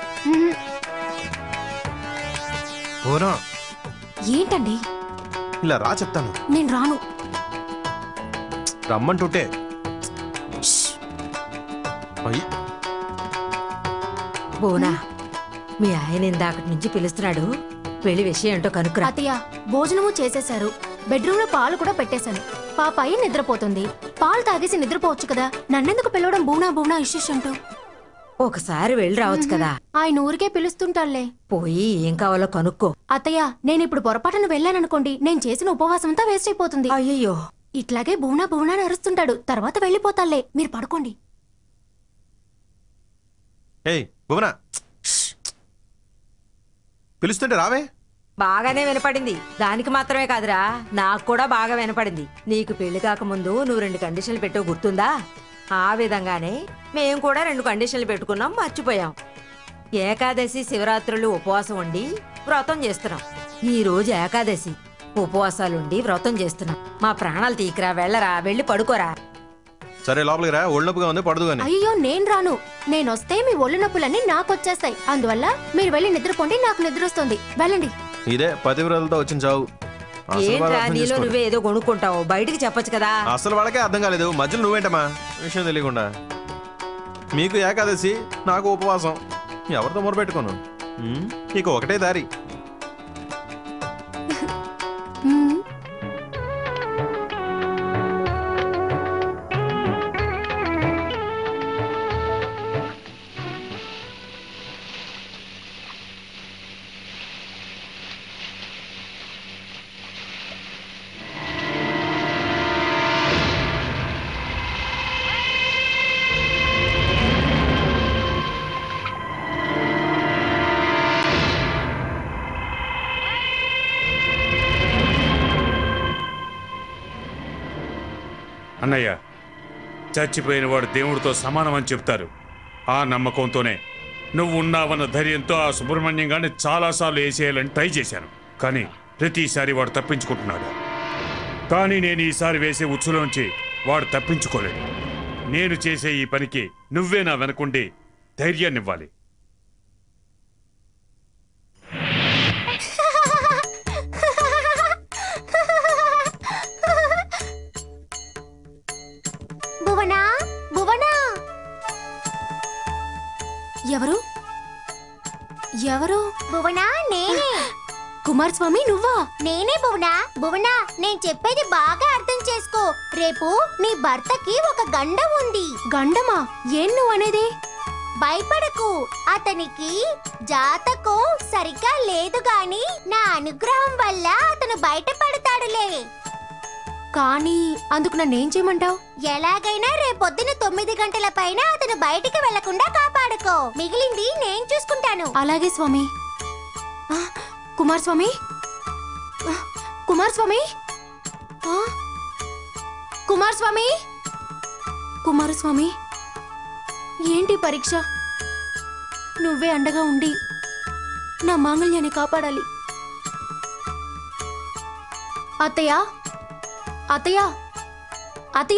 భువనా ఏంటండి ఇలా రా చెప్తాను నేను రాను రమ్మంటుంటే అయ్యి బోనా మీ ఆయన ఇందాకటి నుంచి పిలుస్తున్నాడు వెళ్ళి విషయం ఏంటో కనుక్కురా అత్తయ్య భోజనము చేసేశారు బెడ్రూమ్ లో పాలు కూడా పెట్టేశాను పాపాయి నిద్రపోతుంది పాలు తాగేసి నిద్రపోవచ్చు కదా నన్నెందుకు పిలవడం బూనా బూనా ఇష్యూస్ అంటూ ఒకసారి వెళ్ళి రావచ్చు కదా ఆయన ఊరికే పిలుస్తుంటాళ్లే పోయి ఏం కావాలో కనుక్కో అత్తయ్య నేను ఇప్పుడు పొరపాటున వెళ్ళాననుకోండి నేను చేసిన ఉపవాసం అంతా వేస్ట్ అయిపోతుంది అయ్యయ్యో ఇట్లాగే బూనా బూనా అని అరుస్తుంటాడు తర్వాత వెళ్ళిపోతాలే మీరు పడుకోండి ఏయ్ భువన పిలుస్తుంటే రావే బాగానే వినపడింది దానికి మాత్రమే కాదురా నాకు కూడా బాగా వినపడింది నీకు పెళ్లి కాకముందు నువ్వు రెండు కండిషన్లు పెట్టావు గుర్తుందా ఆ విధంగానే మేము కూడా రెండు కండిషన్లు పెట్టుకున్నాం మర్చిపోయాం ఏకాదశి శివరాత్రులు ఉపవాసం ఉండి వ్రతం చేస్తున్నాం ఈ రోజు ఏకాదశి ఉపవాసాలుండి వ్రతం చేస్తున్నాం మా ప్రాణాలు తీకరా వెళ్ళరా వెళ్ళి పడుకోరా సరే లోపలికి రా ఒళ్ళొప్పుగా ఉంది పడదు కానీ అయ్యో నేను రాను నేను వస్తే మీ ఒళ్ళు నొప్పులన్నీ నాకు వచ్చేస్తాయి అందువల్ల మీరు వెళ్ళి నిద్రపోండి నాకు నిద్ర వస్తుంది వెళ్ళండి ఇదే పతివ్రతలతో వచ్చిన చావు అసలు వాళ్ళు ఏంట్రా అర్థం నీలో చేసుకోరు. నువ్వే ఏదో కొనుక్కుంటావు బయటికి చెప్పొచ్చు కదా అసలు వాళ్ళకే అర్థం కాలేదు మధ్యలో నువ్వేంటమ్మా విషయం తెలియకుండా మీకు ఏకాదశి నాకు ఉపవాసం ఎవరితో మొరపెట్టుకోను ఉమ్, నీకు ఒకటే దారి అన్నయ్య చచ్చిపోయిన వాడు దేవుడితో సమానం అని చెప్తారు ఆ నమ్మకంతోనే నువ్వు ఉన్నావన్న ధైర్యంతో ఆ సుబ్రహ్మణ్యం గారిని చాలాసార్లు వేసేయాలని ట్రై చేశాను కానీ ప్రతిసారి వాడు తప్పించుకుంటున్నాడు కానీ నేను ఈసారి వేసే ఉచ్చులోంచి వాడు తప్పించుకోలేడు నేను చేసే ఈ పనికి నువ్వే నా వెనకుండి ధైర్యాన్నివ్వాలి భువనా భువనా ఎవరు ఎవరు భువనా నేనే కుమారస్వామి నువ్వా నేనే భువనా భువనా నేను చెప్పేది బాగా అర్థం చేసుకో రేపు నీ భర్తకి ఒక గండం ఉంది గండమా ఏం నువ్వు అనేది భయపడకు అతనికి జాతకం సరిగ్గా లేదు గాని నా అనుగ్రహం వల్ల అతను బయటపడతాడులే కానీ అందుకు నన్నేం చేయమంటావు ఎలాగైనా రేపొద్దున తొమ్మిది గంటల పైన అతను బయటికి వెళ్లకుండా కాపాడుకో మిగిలింది నేను చూసుకుంటాను అలాగే స్వామి ఆ, కుమారస్వామి ఆ, కుమారస్వామి ఆ, కుమారస్వామి కుమారస్వామి ఏంటి పరీక్ష నువ్వే అండగా ఉండి నా మాంగళ్యాన్ని కాపాడాలి అత్తయ్య అత్తయ్య అత్తయ్య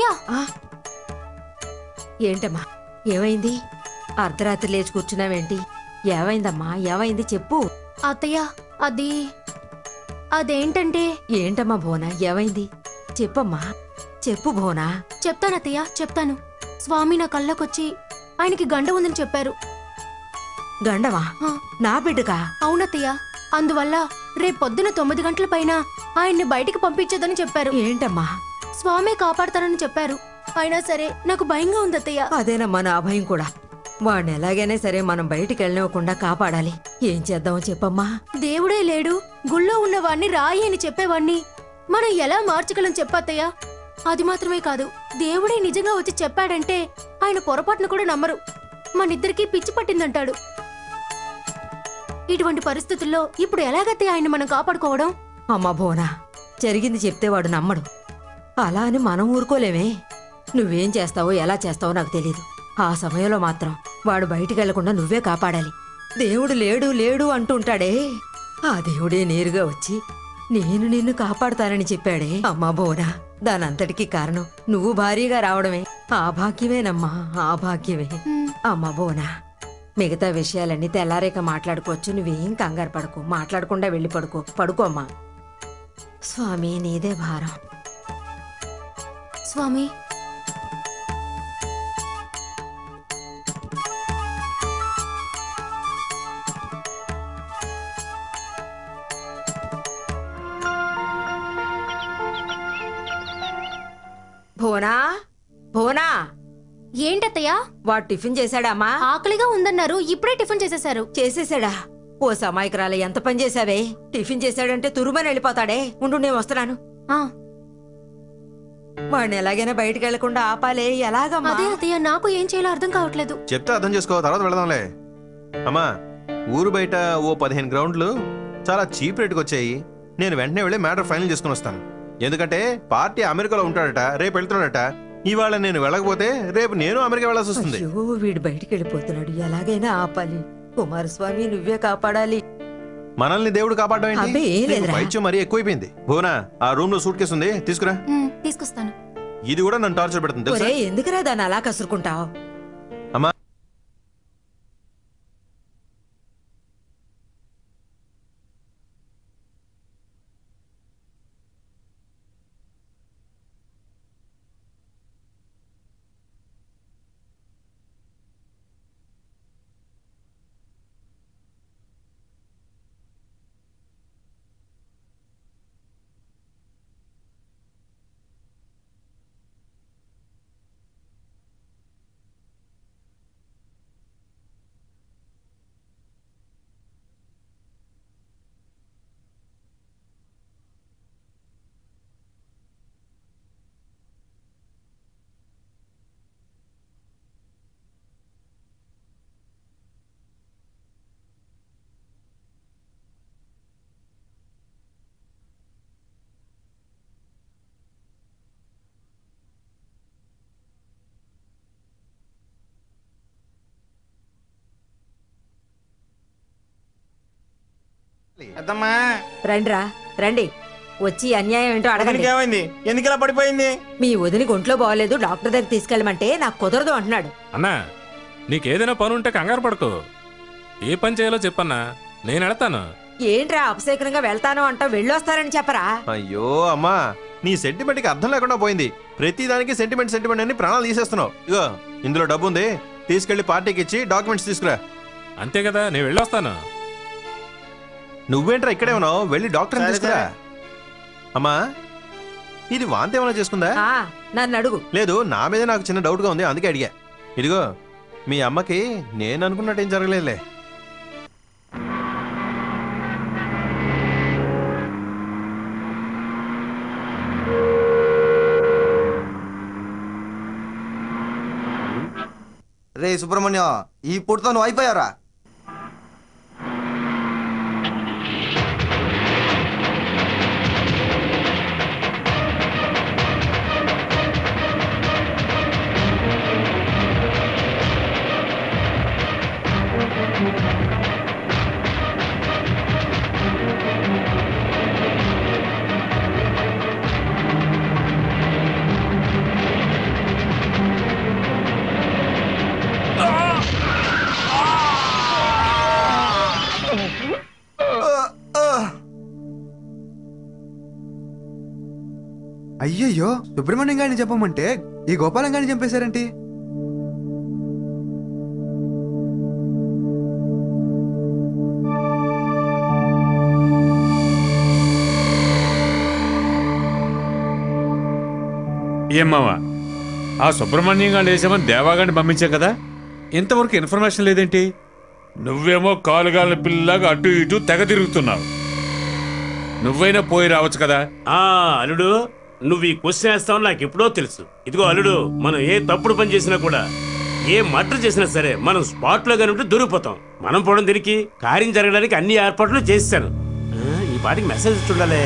ఏంటమ్మా ఏమైంది అర్ధరాత్రి లేచి కూర్చున్నావేంటి ఏమైందమ్మా ఏమైంది చెప్పు అత్తయ్య అది అదేంటంటే ఏంటమ్మా భోనా ఏమైంది చెప్పమ్మా చెప్పు భోనా చెప్తాను అత్తయ్య చెప్తాను స్వామి నా కళ్ళకొచ్చి ఆయనకి గండ ఉందని చెప్పారు గండమా నా బిడ్డగా అవునత్తయ్య అందువల్ల రేపు పొద్దున తొమ్మిది గంటల పైన ఆయన్ని బయటికి పంపించదని చెప్పారు ఏంటమ్మా స్వామి కాపాడతారని చెప్పారు అయినా సరే నాకు భయంగా ఉంది అత్తయ్య అదేనమ్మా నా భయం కూడా వాడిని ఎలాగైనా సరే మనం బయటికి వెళ్ళనివ్వకుండా కాపాడాలి ఏం చేద్దామో చెప్పమ్మా దేవుడే లేడు గుళ్ళో ఉన్నవాణ్ణి రాయి అని చెప్పేవాణ్ణి మనం ఎలా మార్చగలం చెప్పత్తయ్య అది మాత్రమే కాదు దేవుడే నిజంగా వచ్చి చెప్పాడంటే ఆయన పొరపాటును కూడా నమ్మరు మనిద్దరికీ పిచ్చి పట్టిందంటాడు ఇటువంటి పరిస్థితుల్లో ఇప్పుడు ఎలాగత్తయ్య ఆయన మనం కాపాడుకోవడం అమ్మా భోనా జరిగింది చెప్తే వాడు నమ్మడు అలా అని మనం ఊరుకోలేమే నువ్వేం చేస్తావో ఎలా చేస్తావో నాకు తెలీదు ఆ సమయంలో మాత్రం వాడు బయటికి వెళ్లకుండా నువ్వే కాపాడాలి దేవుడు లేడు లేడు అంటుంటాడే ఆ దేవుడే నేరుగా వచ్చి నేను నిన్ను కాపాడుతానని చెప్పాడే అమ్మా భోనా దానంతటికీ కారణం నువ్వు భారీగా రావడమే ఆ భాగ్యమేనమ్మా ఆ భాగ్యమే అమ్మా భోనా మిగతా విషయాలన్నీ తెల్లారేక మాట్లాడుకోవచ్చు నువ్వేం కంగారు పడుకో మాట్లాడకుండా వెళ్ళి పడుకో పడుకోమ్మా స్వామి నీదే భారం స్వామి భువనా భువనా ఏంటత్తయ్యా వాడు టిఫిన్ చేశాడామా ఆకలిగా ఉందన్నారు ఇప్పుడే టిఫిన్ చేసేశారు చేసేసాడా ఓ సమాయకురాల ఎంత పని చేశావే టిఫిన్ చేశాడంటే తురుమని వెళ్ళిపోతాడే ఉండు నేను వస్తున్నాను వాడిని ఎలాగైనా బయటికి వెళ్లకుండా ఆపాలే ఎలాగమ్మా అదే అత్తయ్య నాకు ఏం చేయాలో అర్థం కావట్లేదు చెప్తే అర్థం చేసుకో తర్వాత వెళదాంలే అమ్మా ఊరు బయట ఓ పదిహేను గ్రౌండ్లు చాలా చీప్ రేట్కి వచ్చాయి నేను వెంటనే వెళ్ళి మ్యాటర్ ఫైనల్ చేసుకుని వస్తాను ఎందుకంటే పార్టీ అమెరికాలో ఉంటాడట రేపు వెళ్తున్నాడట ఇవాళ నేను వెళ్ళకపోతే రేపు నేను అమెరికా వెళ్ళాల్సి వస్తుంది అయ్యో వీడు బయటికి వెళ్ళిపోతున్నాడు ఎలాగైనా ఆపాలి కుమారస్వామి నువ్వే కాపాడాలి మనల్ని దేవుడు కాపాడడం ఏంటి అబ్బే, ఏం నీకు లేదురా. పైత్యం మరీ ఎక్కువైపోయింది భువనా ఆ రూమ్ లో సూట్ కేసు ఉంది తీసుకురా ఉమ్, తీసుకొస్తాను ఇది కూడా నన్ను టార్చర్ పెడుతుంది తెలుసా ఒరే ఎందుకురా దాన్ని అలా కసురుకుంటావు అమ్మా పెద్దమ్మా రండిరా రండి వచ్చి అన్యాయం ఏంటో అడగండి ఏమైంది ఎందుకు ఇలా పడిపోయింది మీ వదిని ఒంట్లో బాగోలేదు డాక్టర్ దగ్గర తీసుకెళ్ళమంటే నాకు కుదరదు అంటున్నాడు అన్నా నీకేదైనా పని ఉంటే కంగారు పడుకో ఏ పని చేయాలో చెప్పన్నా నేను వెళతాను ఏంట్రా అపశేఖరంగా వెళ్తాను అంటావు వెళ్ళొస్తారని చెప్పరా అయ్యో అమ్మా నీ సెంటిమెంట్ కి అర్థం లేకుండా పోయింది ప్రతి దానికి సెంటిమెంట్ సెంటిమెంట్ అని ప్రాణాలు తీసేస్తున్నావు ఇగో ఇందులో డబ్బు ఉంది తీసుకెళ్లి పార్టీకి ఇచ్చి డాక్యుమెంట్స్ తీసుకురా అంతే కదా నేను వెళ్ళొస్తాను నువ్వేంట్రా ఇక్కడే ఉన్నావు వెళ్ళి డాక్టర్ సరే, తీసుకురా సరే. అమ్మా ఇది వాంతి ఏమైనా చేసుకుందా ఆ, నన్ను అడుగు లేదు నా మీద నాకు చిన్న డౌట్ గా ఉంది అందుకే అడిగా ఇదిగో మీ అమ్మకి నేను అనుకున్నట్టు ఏం జరగలేదులే రే సుబ్రహ్మణ్యం ఈ పుట్టుతో నువ్వు అయిపోయారా అయ్యయ్యో సుబ్రహ్మణ్యం గారిని చెప్పమంటే ఈ గోపాలం గారిని చంపేశారేంటి ఏమ్మావా ఆ సుబ్రహ్మణ్యం గారు వేసామని దేవాగాన్ని పంపించాం కదా ఇంతవరకు ఇన్ఫర్మేషన్ లేదేంటి నువ్వేమో కాలుగాల పిల్లలాగా అటు ఇటు తెగ తిరుగుతున్నావు నువ్వైనా పోయి రావచ్చు కదా ఆ అల్లుడు నువ్వు ఈ క్వశ్చన్ వేస్తావు నాకు ఎప్పుడో తెలుసు ఇదిగో అల్లుడు మనం ఏ తప్పుడు పని చేసినా కూడా ఏ మర్డర్ చేసినా సరే మనం స్పాట్ లో కానీ ఉంటే దొరికిపోతాం మనం పోవడం దీనికి కార్యం జరగడానికి అన్ని ఏర్పాట్లు చేస్తాను ఆ, ఈ పాటికి మెసేజ్ చూడాలే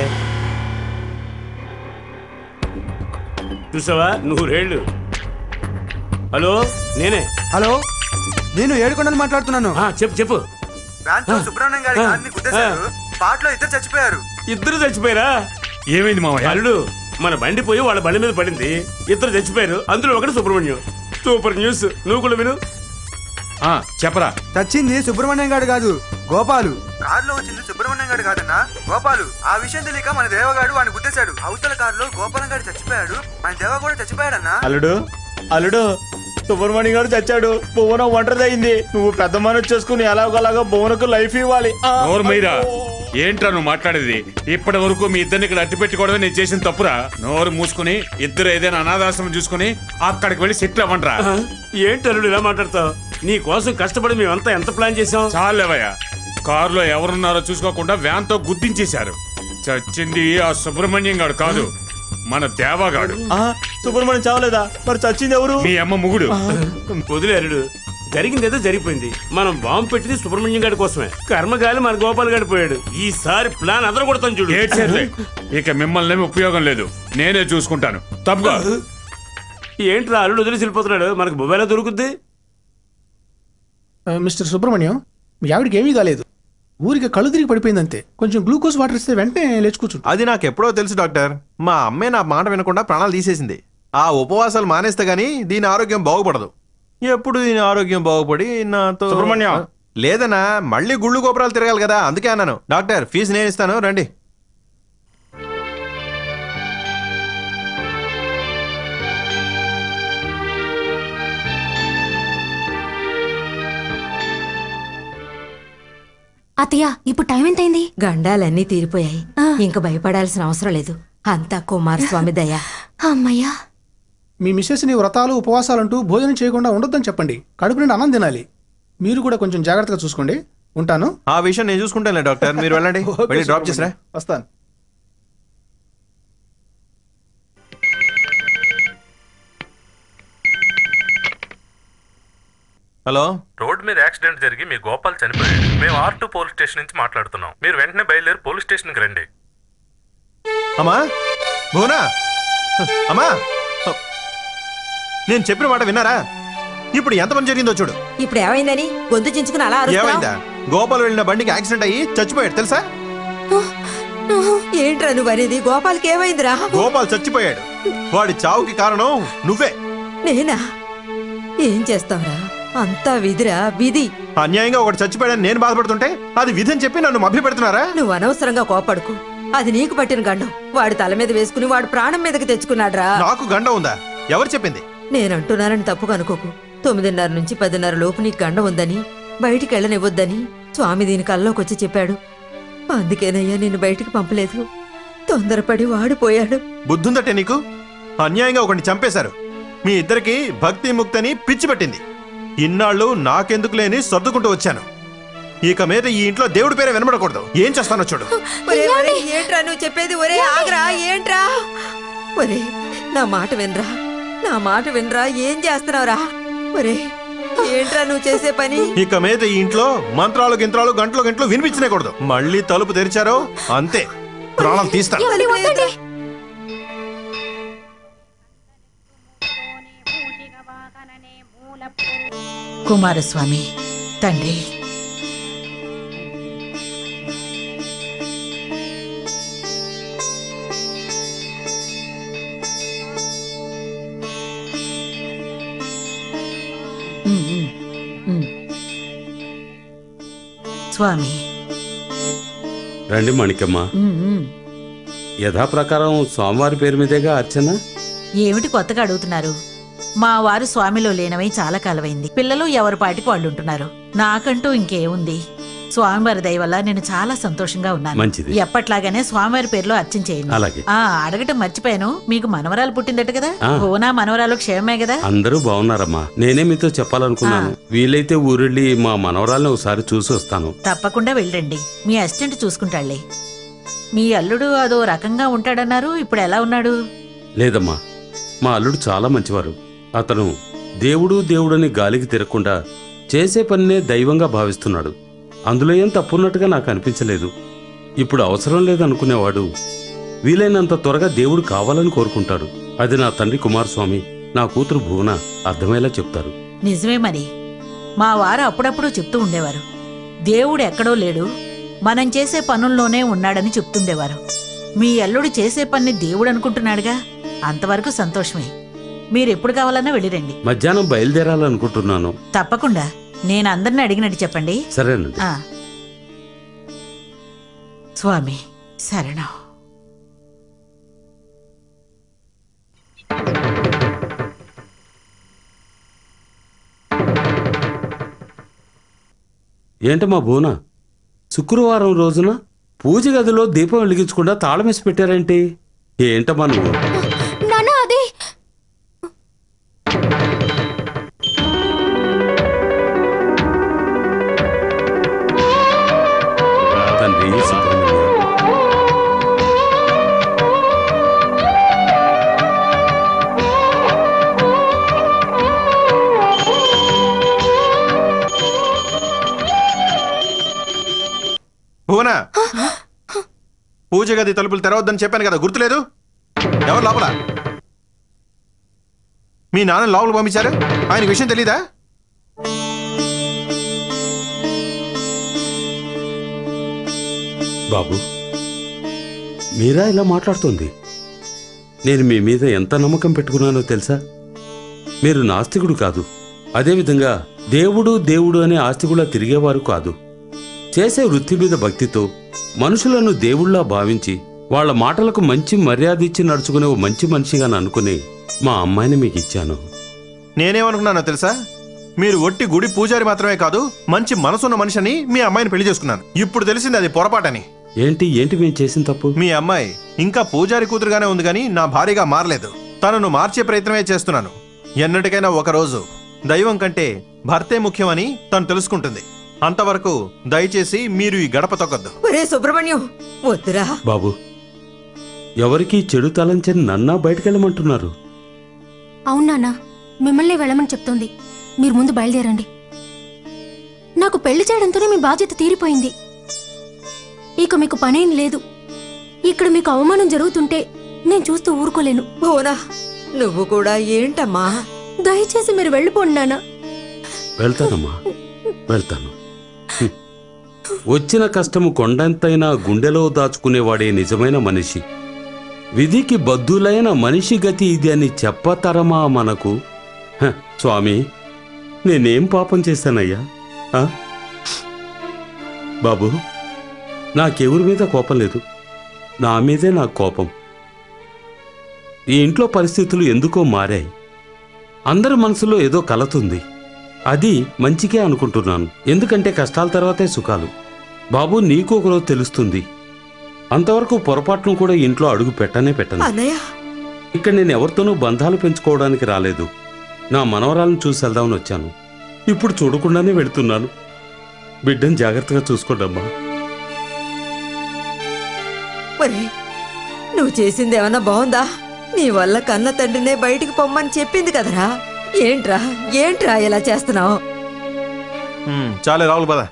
చూసావా నువ్వు రేళ్ళు హలో నేనే హలో నేను ఏడుకొండలు మాట్లాడుతున్నాను చెప్పు చెప్పు దాంతో సుబ్రహ్మణ్యం గారి కార్ని గుద్దేశారు స్పాట్లో ఇద్దరు చచ్చిపోయారు ఇద్దరు చచ్చిపోయారా ఏమైంది మావయ్య అల్లుడు మన బండి పోయి వాళ్ళ బండి మీద పడింది ఇద్దరు చచ్చిపోయారు అందులో ఒకటి సుబ్రహ్మణ్యం సూపర్ న్యూస్ నువ్వు కూడా విను చెప్పరా చచ్చింది సుబ్రహ్మణ్యం గారు కాదు గోపాలు కారులో వచ్చింది సుబ్రహ్మణ్యం గారు కాదన్నా గోపాలు ఆ విషయం తెలియక మన దేవగాడు వాడిని గుద్దేశాడు అవతల కారులో గోపాలం గారు చచ్చిపోయాడు మన దేవ కూడా చచ్చిపోయాడన్నా అల్లుడు అల్లుడు సుబ్రహ్మణ్యం గారు చచ్చాడు భువనం ఒంటరిది అయింది నువ్వు పెద్ద మనసు చేసుకుని ఎలాగోలాగా భువనకు లైఫ్ ఇవ్వాలి ఆ, నోరు మీరా అయ్యో. ఏంట్రా నువ్వు మాట్లాడేది ఇప్పటి వరకు మీ ఇద్దరిని ఇక్కడ అట్టి పెట్టుకోవడమే నేను చేసిన తప్పురా నోరు మూసుకుని ఇద్దరు ఏదైనా అనాథాశ్రమం చూసుకుని అక్కడికి వెళ్ళి సెటిల్ అవ్వండిరా ఏంటి అల్లుడు ఇలా మాట్లాడతావు నీ కోసం కష్టపడి మేమంతా ఎంత ప్లాన్ చేసాం చాలేవయ్యా కారులో ఎవరున్నారో చూసుకోకుండా వ్యాన్ తో గుర్తించేశారు చచ్చింది ఆ సుబ్రహ్మణ్యం గాడు కాదు మన దేవగాడు సుబ్రహ్మణ్యం చావలేదా మరి చచ్చింది ఎవరు మీ అమ్మ ముగుడు వదిలే అల్లుడు జరిగింది ఏదో జరిగిపోయింది మనం బాంబు పెట్టింది సుబ్రహ్మణ్యం గారి కోసమే కర్మగాలి మన గోపాల్ గారి పోయాడు ఈసారి ప్లాన్ అదర కొడతాం చూడు ఏడ్చేర్లే. ఇక మిమ్మల్ని ఏమీ ఉపయోగం లేదు నేనే చూసుకుంటాను తప్పుగా ఏంట్రా అల్లుడు వదిలేసి వెళ్ళిపోతున్నాడు మనకు మొబైల్ దొరుకుద్ది ఆ, మిస్టర్ సుబ్రహ్మణ్యం మీ ఆవిడకి ఏమీ కాలేదు ఊరికి కళ్ళు తిరిగి పడిపోయింది అంతే కొంచెం గ్లూకోజ్ వాటర్ ఇస్తే వెంటనే లేచి కూర్చుంటు అది నాకు ఎప్పుడో తెలుసు డాక్టర్ మా అమ్మే నా మాట వినకుండా ప్రాణాలు తీసేసింది ఆ ఉపవాసాలు మానేస్తే గానీ దీని ఆరోగ్యం బాగుపడదు ఎప్పుడు దీని ఆరోగ్యం బాగుపడి నాతో సుబ్రహ్మణ్యం. లేదన్నా మళ్ళీ గుళ్ళు గోపురాలు తిరగాలి కదా అందుకే అన్నాను డాక్టర్ ఫీజు నేను ఇస్తాను రండి అత్తయ్య ఇప్పుడు టైం ఎంతైంది గండాలన్నీ తీరిపోయాయి ఇంక భయపడాల్సిన అవసరం లేదు అంతా కుమారస్వామి దయ అమ్మయ్యా మీ మిస్సెస్ని వ్రతాలు ఉపవాసాలంటూ భోజనం చేయకుండా ఉండొద్దని చెప్పండి కడుపు నుండి అన్నం తినాలి మీరు కూడా కొంచెం జాగ్రత్తగా చూసుకోండి ఉంటాను ఆ విషయం నేను చూసుకుంటానులే డాక్టర్ మీరు వెళ్ళండి ఓకే, వెళ్ళి డ్రాప్ చేసిరా సుబ్రహ్మణ్యం. వస్తాను హలో రోడ్ మీద యాక్సిడెంట్ జరిగి మీ గోపాల్ చనిపోయాడు మేము ఆర్ టూ పోలీస్ స్టేషన్ నుంచి మాట్లాడుతున్నాం మీరు వెంటనే బయలుదేరి పోలీస్ స్టేషన్కి రండి అమ్మా భువనా అమ్మా నేను చెప్పిన మాట విన్నారా ఇప్పుడు ఎంత పని జరిగిందో చూడు ఇప్పుడు ఏమైందని గొంతు చించుకుని అలా ఏమైందా అరుస్తున్నావ్? గోపాల్ వెళ్ళిన బండికి యాక్సిడెంట్ అయ్యి చచ్చిపోయాడు తెలుసా ఏంట్రా నువ్వు అనేది గోపాల్కి ఏమైందిరా గోపాల్ చచ్చిపోయాడు వాడి చావుకి కారణం నువ్వే నేనా ఏం చేస్తావురా అంతా విధిరా విధి అన్యాయంగా ఒకటి చచ్చిపోయాడని నేను బాధపడుతుంటే అది విధని చెప్పి నన్ను మభ్య పెడుతున్నారా నువ్వు అనవసరంగా కోపడుకు అది నీకు పట్టిన గండం వాడి తల మీద వేసుకుని వాడు ప్రాణం మీదకి తెచ్చుకున్నాడ్రా నాకు గండం ఉందా ఎవరు చెప్పింది నేనంటున్నానని తప్పుగా అనుకోకు తొమ్మిదిన్నర నుంచి పదిన్నర లోపు నీకు గండం ఉందని బయటికి వెళ్ళనివ్వద్దని స్వామి దీని కల్లోకొచ్చి చెప్పాడు అందుకేనయ్యా నిన్ను బయటికి పంపలేదు తొందరపడి వాడిపోయాడు బుద్ధుందటే నీకు అన్యాయంగా ఒకటి చంపేశారు మీ ఇద్దరికి భక్తి ముక్తని పిచ్చి పెట్టింది ఇన్నాళ్ళు నాకెందుకు లేని సర్దుకుంటూ వచ్చాను ఇక మీద ఈ ఇంట్లో దేవుడి పేరే వినబడకూడదు ఏం చేస్తానో చూడు ఒరే, ఒరే, ఏంట్రా నువ్వు చెప్పేది ఒరే ఆగ్రా ఏంట్రా ఒరే నా మాట వినరా నా మాట వినరా ఏం చేస్తున్నావురా ఒరే ఏంట్రా నువ్వు చేసే పని ఇక మీద ఈ ఇంట్లో మంత్రాలు గింత్రాలు గంటలు గంటలు వినిపించనేకూడదు మళ్ళీ తలుపు తెరిచారో అంతే ప్రాణాలు తీస్తాను కుమారస్వామి తండ్రి ఉమ్, ఉమ్, ఉమ్. స్వామి రండి మణికమ్మ ఉమ్, ఉమ్. యథాప్రకారం స్వామివారి పేరు మీదేగా అర్చన ఏమిటి కొత్తగా అడుగుతున్నారు మా వారు స్వామిలో లేనవై చాలా కాలమైంది పిల్లలు ఎవరి పాటికి వాళ్ళు ఉంటున్నారు నాకంటూ ఇంకేముంది స్వామివారి దయ వల్ల నేను చాలా సంతోషంగా ఉన్నాను మంచిది. ఎప్పట్లాగానే స్వామివారి పేరులో అర్చన చేయండి అలాగే. ఆ అడగటం మర్చిపోయాను మీకు మనవరాలు పుట్టిందట కదా ఆ. భువనా మనవరాలు క్షేమమే కదా అందరూ బాగున్నారమ్మా నేనే మీతో చెప్పాలనుకున్నాను వీలైతే ఊరెళ్ళి మా మనవరాల్ని ఒకసారి చూసి వస్తాను తప్పకుండా వెళ్ళండి మీ అసిస్టెంట్ చూసుకుంటాళ్లే మీ అల్లుడు అదో రకంగా ఉంటాడన్నారు ఇప్పుడు ఎలా ఉన్నాడు లేదమ్మా మా అల్లుడు చాలా మంచివారు అతను దేవుడు దేవుడని గాలికి తిరగకుండా చేసే పనినే దైవంగా భావిస్తున్నాడు అందులో ఏం తప్పున్నట్టుగా నాకు అనిపించలేదు ఇప్పుడు అవసరం లేదనుకునేవాడు వీలైనంత త్వరగా దేవుడు కావాలని కోరుకుంటాడు అది నా తండ్రి కుమారస్వామి నా కూతురు భువన అర్థమయ్యేలా చెప్తారు నిజమే మరి మా వారు అప్పుడప్పుడు చెప్తూ ఉండేవారు దేవుడు ఎక్కడో లేడు మనం చేసే పనుల్లోనే ఉన్నాడని చెప్తుండేవారు మీ అల్లుడు చేసే పని దేవుడు అనుకుంటున్నాడుగా అంతవరకు సంతోషమే మీరెప్పుడు కావాలన్నా వెళ్ళిరండి మధ్యాహ్నం బయలుదేరాలనుకుంటున్నాను తప్పకుండా నేను అందరిని అడిగినట్టు చెప్పండి సరేనండి ఆ. స్వామి శరణం ఏంటమ్మా భువన శుక్రవారం రోజున పూజ గదిలో దీపం వెలిగించకుండా తాళం వేసి పెట్టారేంటి ఏంటమ్మా నువ్వు నాన్న అది తండ్రి సుబ్రహ్మణ్య భువన పూజ గది తలుపులు తెరవద్దని చెప్పాను కదా గుర్తులేదు ఎవరు లోపల మీ నాన్న లోపల పంపించారు ఆయన విషయం తెలీదా బాబు మీరా ఇలా మాట్లాడుతుంది నేను మీ మీద ఎంత నమ్మకం పెట్టుకున్నానో తెలుసా మీరు నాస్తికుడు కాదు అదేవిధంగా దేవుడు దేవుడు అనే ఆస్తికులా తిరిగేవారు కాదు చేసే వృత్తి మీద భక్తితో మనుషులను దేవుళ్లా భావించి వాళ్ళ మాటలకు మంచి మర్యాద ఇచ్చి నడుచుకునే ఓ మంచి మనిషిగా అనుకుని మా అమ్మాయిని మీకు ఇచ్చాను నేనేమనుకున్నానో తెలుసా మీరు ఒట్టి గుడి పూజారి మాత్రమే కాదు మంచి మనసున్న మనిషిని మీ అమ్మాయిని పెళ్లి చేసుకున్నాను ఇప్పుడు తెలిసింది అది పొరపాటని ఏంటి ఏంటి మేము చేసిన తప్పు మీ అమ్మాయి ఇంకా పూజారి కూతురుగానే ఉంది కానీ నా భార్యగా మారలేదు తనను మార్చే ప్రయత్నమే చేస్తున్నాను ఎన్నటికైనా ఒక రోజు దైవం కంటే భర్తే ముఖ్యమని తను తెలుసుకుంటుంది అంతవరకు దయచేసి మీరు ఈ గడప తొక్కద్దు ఒరే సుబ్రహ్మణ్యం వద్దురా బాబు ఎవరికి చెడు తలంచని నన్నా బయటకెళ్ళమంటున్నారు అవును నాన్న మిమ్మల్ని వెళ్ళమని చెప్తోంది మీరు ముందు బయలుదేరండి నాకు పెళ్లి చేయడంతోనే మీ బాధ్యత తీరిపోయింది ఇక మీకు పనేం లేదు ఇక్కడ మీకు అవమానం జరుగుతుంటే నేను చూస్తూ ఊరుకోలేను భువనా నువ్వు కూడా ఏంటమ్మా దయచేసి మీరు వెళ్ళిపోండి నాన్న వెళ్తానమ్మా వెళ్తాను హ్మ్. వచ్చిన కష్టము కొండంతైనా గుండెలో దాచుకునేవాడే నిజమైన మనిషి విధికి బద్దులైన మనిషి గతి ఇది అని చెప్పతరమా మనకు హ, స్వామి నేనేం పాపం చేశానయ్యా ఆ? బాబు నాకెవరి మీద కోపం లేదు నా మీదే నాకు కోపం ఈ ఇంట్లో పరిస్థితులు ఎందుకో మారాయి అందరి మనసులో ఏదో కలతుంది అది మంచికే అనుకుంటున్నాను ఎందుకంటే కష్టాల తర్వాతే సుఖాలు బాబు నీకు ఒకరోజు తెలుస్తుంది అంతవరకు పొరపాటును కూడా ఇంట్లో అడుగు పెట్టనే పెట్టను అన్నయ్య ఇక్కడ నేను ఎవరితోనూ బంధాలు పెంచుకోవడానికి రాలేదు నా మనవరాలను చూసి వెళ్దామని వచ్చాను ఇప్పుడు చూడకుండానే వెళుతున్నాను బిడ్డను జాగ్రత్తగా చూసుకోండమ్మా మరి నువ్వు చేసింది ఏమన్నా బాగుందా నీ వల్ల కన్న తండ్రినే బయటికి పొమ్మని చెప్పింది కదరా ఏంట్రా ఏంట్రా ఇలా చేస్తున్నావు హ్మ్, చాలే రావులు పద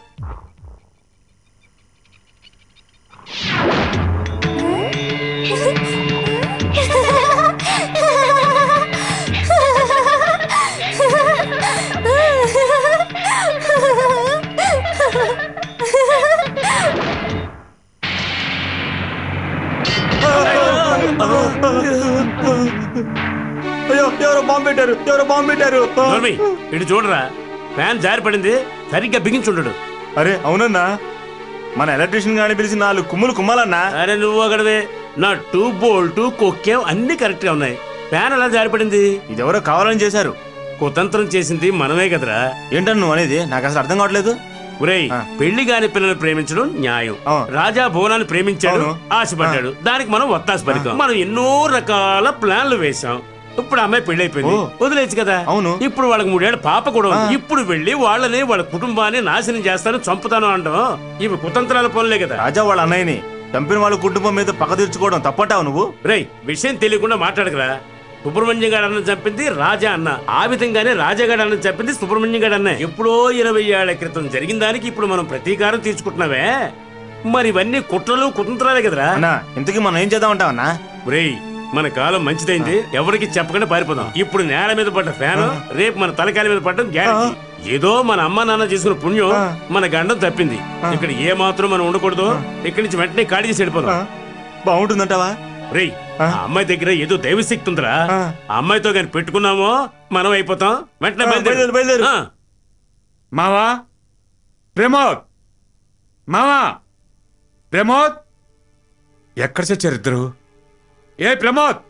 అయ్యో ఎవరో బాంబు పెట్టారు ఎవరో బాంబు పెట్టారు నోర్మి, ఇటు చూడరా ఫ్యాన్ జారి పడింది సరిగ్గా బిగించుండడు అరే అవునన్నా మన ఎలక్ట్రీషియన్ గాని పిలిచి నాలుగు కుమ్ములు కుమ్మాలన్నా అరే నువ్వు ఒకటివే నా టూ బోల్ట్ కొక్కేం అన్ని కరెక్ట్ గా ఉన్నాయి ఫ్యాన్ ఎలా జారిపడింది ఇదెవరో కావాలని చేశారు కుతంత్రం చేసింది మనమే కదరా ఏంటని నువ్వు అనేది నాకు అసలు అర్థం కావట్లేదు ఒరేయ్ పెళ్లి కాని పిల్లల్ని ప్రేమించడం న్యాయం రాజా భువనాన్ని ప్రేమించాడు అవును. ఆశపడ్డాడు దానికి మనం వత్తాసు పలికాం మనం ఎన్నో రకాల ప్లాన్లు వేశాం ఇప్పుడు అమ్మాయి పెళ్లి అయిపోయింది వదిలేచ్చు కదా అవును ఇప్పుడు వాళ్ళకి మూడేళ్ళ పాప కూడా ఉంది ఇప్పుడు వెళ్ళి వాళ్ళని వాళ్ళ కుటుంబాన్ని నాశనం చేస్తాను చంపుతాను అంటాం ఇవి కుతంత్రాల పనులే కదా రాజా వాళ్ళ అన్నయ్యని చంపిన వాళ్ళ కుటుంబం మీద పక్క తీర్చుకోవడం తప్పంటావు నువ్వు రేయ్ విషయం తెలియకుండా మాట్లాడకరా సుబ్రహ్మణ్యం గారు అన్న చంపింది రాజా అన్న ఆ విధంగానే రాజా గారు అన్న చంపింది సుబ్రహ్మణ్యం గారు అన్న ఎప్పుడో ఇరవై ఏళ్ల క్రితం జరిగిన దానికి ఇప్పుడు మనం ప్రతీకారం తీర్చుకుంటున్నావే మరి ఇవన్నీ కుట్రలు కుతంత్రాలే కదరా అన్నా ఇంతకీ మనం ఏం చేద్దామంటావు అన్నా రేయ్ మన కాలం మంచిదైంది ఎవరికి చెప్పకుండా పారిపోదాం ఇప్పుడు నేల మీద పడ్డ ఫ్యాన్ రేపు మన తలకాయల మీద పడ్డం గ్యారెంటీ ఏదో మన అమ్మ నాన్న చేసుకున్న పుణ్యం మన గండం తప్పింది ఇక్కడ ఏ మాత్రం మనం ఉండకూడదు ఇక్కడి నుంచి వెంటనే ఖాళీ చేసి వెళ్ళిపోదాం బాగుంటుందంటావా రేయ్ ఆ అమ్మాయి దగ్గర ఏదో దైవశక్తి ఉందిరా ఆ అమ్మాయితో కానీ పెట్టుకున్నామో మనం అయిపోతాం వెంటనే ఆ, బయలుదేరు, బయలుదేరు. ఆ. మావా ప్రమోద్ మావా ప్రమోద్ ఎక్కడ చచ్చారు ఇద్దరు ఏ ప్రమోద్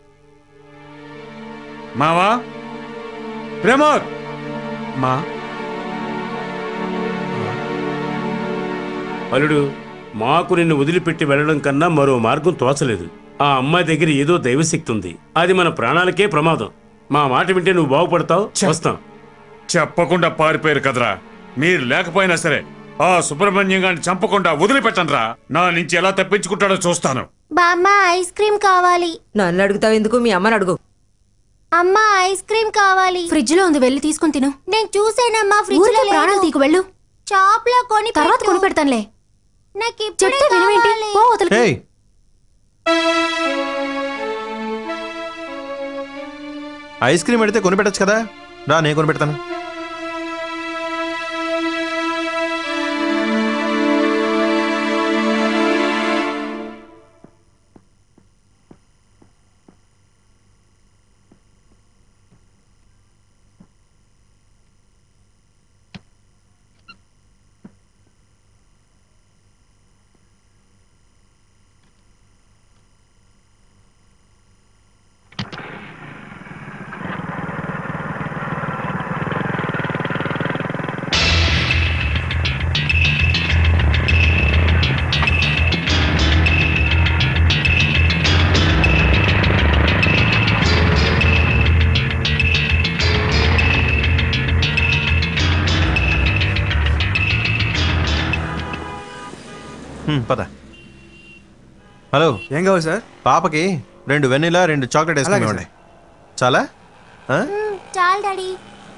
మావా ప్రమోద్ మా అల్లుడు మాకు నిన్ను వదిలిపెట్టి వెళ్ళడం కన్నా మరో మార్గం తోచలేదు ఆ అమ్మాయి దగ్గర ఏదో దైవశక్తి ఉంది అది మన ప్రాణాలకే ప్రమాదం మా మాట వింటే నువ్వు బాగుపడతావు వస్తాం చెప్పకుండా పారిపోయారు కదరా మీరు లేకపోయినా సరే ఆ సుబ్రహ్మణ్యం గారిని చంపకుండా వదిలిపెట్టండిరా నా నుంచి ఎలా తప్పించుకుంటాడో చూస్తాను బామ్మ ఐస్ క్రీమ్ కావాలి నన్ను అడుగుతావు ఎందుకు మీ అమ్మని అడుగు అమ్మ ఐస్ క్రీమ్ కావాలి ఫ్రిడ్జ్ లో ఉంది వెళ్ళి తీసుకుని తిను నేను చూసానమ్మా ఫ్రిడ్జ్ లో ఊరికే ప్రాణాలు తీకు వెళ్ళు షాప్ లో కొని తర్వాత పెట్టు. కొని పెడతానులే నాకు ఇప్పుడే చెప్తే వినవేంటి కావాలి. పో అవతలకి. ఏయ్ ఐస్ క్రీమ్ అడిగితే కొనిపెట్టచ్చు కదా రా నేను కొనిపెడతాను హ్మ్, పద హలో ఏం కావాలి సార్ పాపకి రెండు వెన్నీలా రెండు చాక్లెట్ ఐస్ క్రీమ్ అలాగే ఇవ్వండి చాలా ఆ? మ్, చాలు డాడీ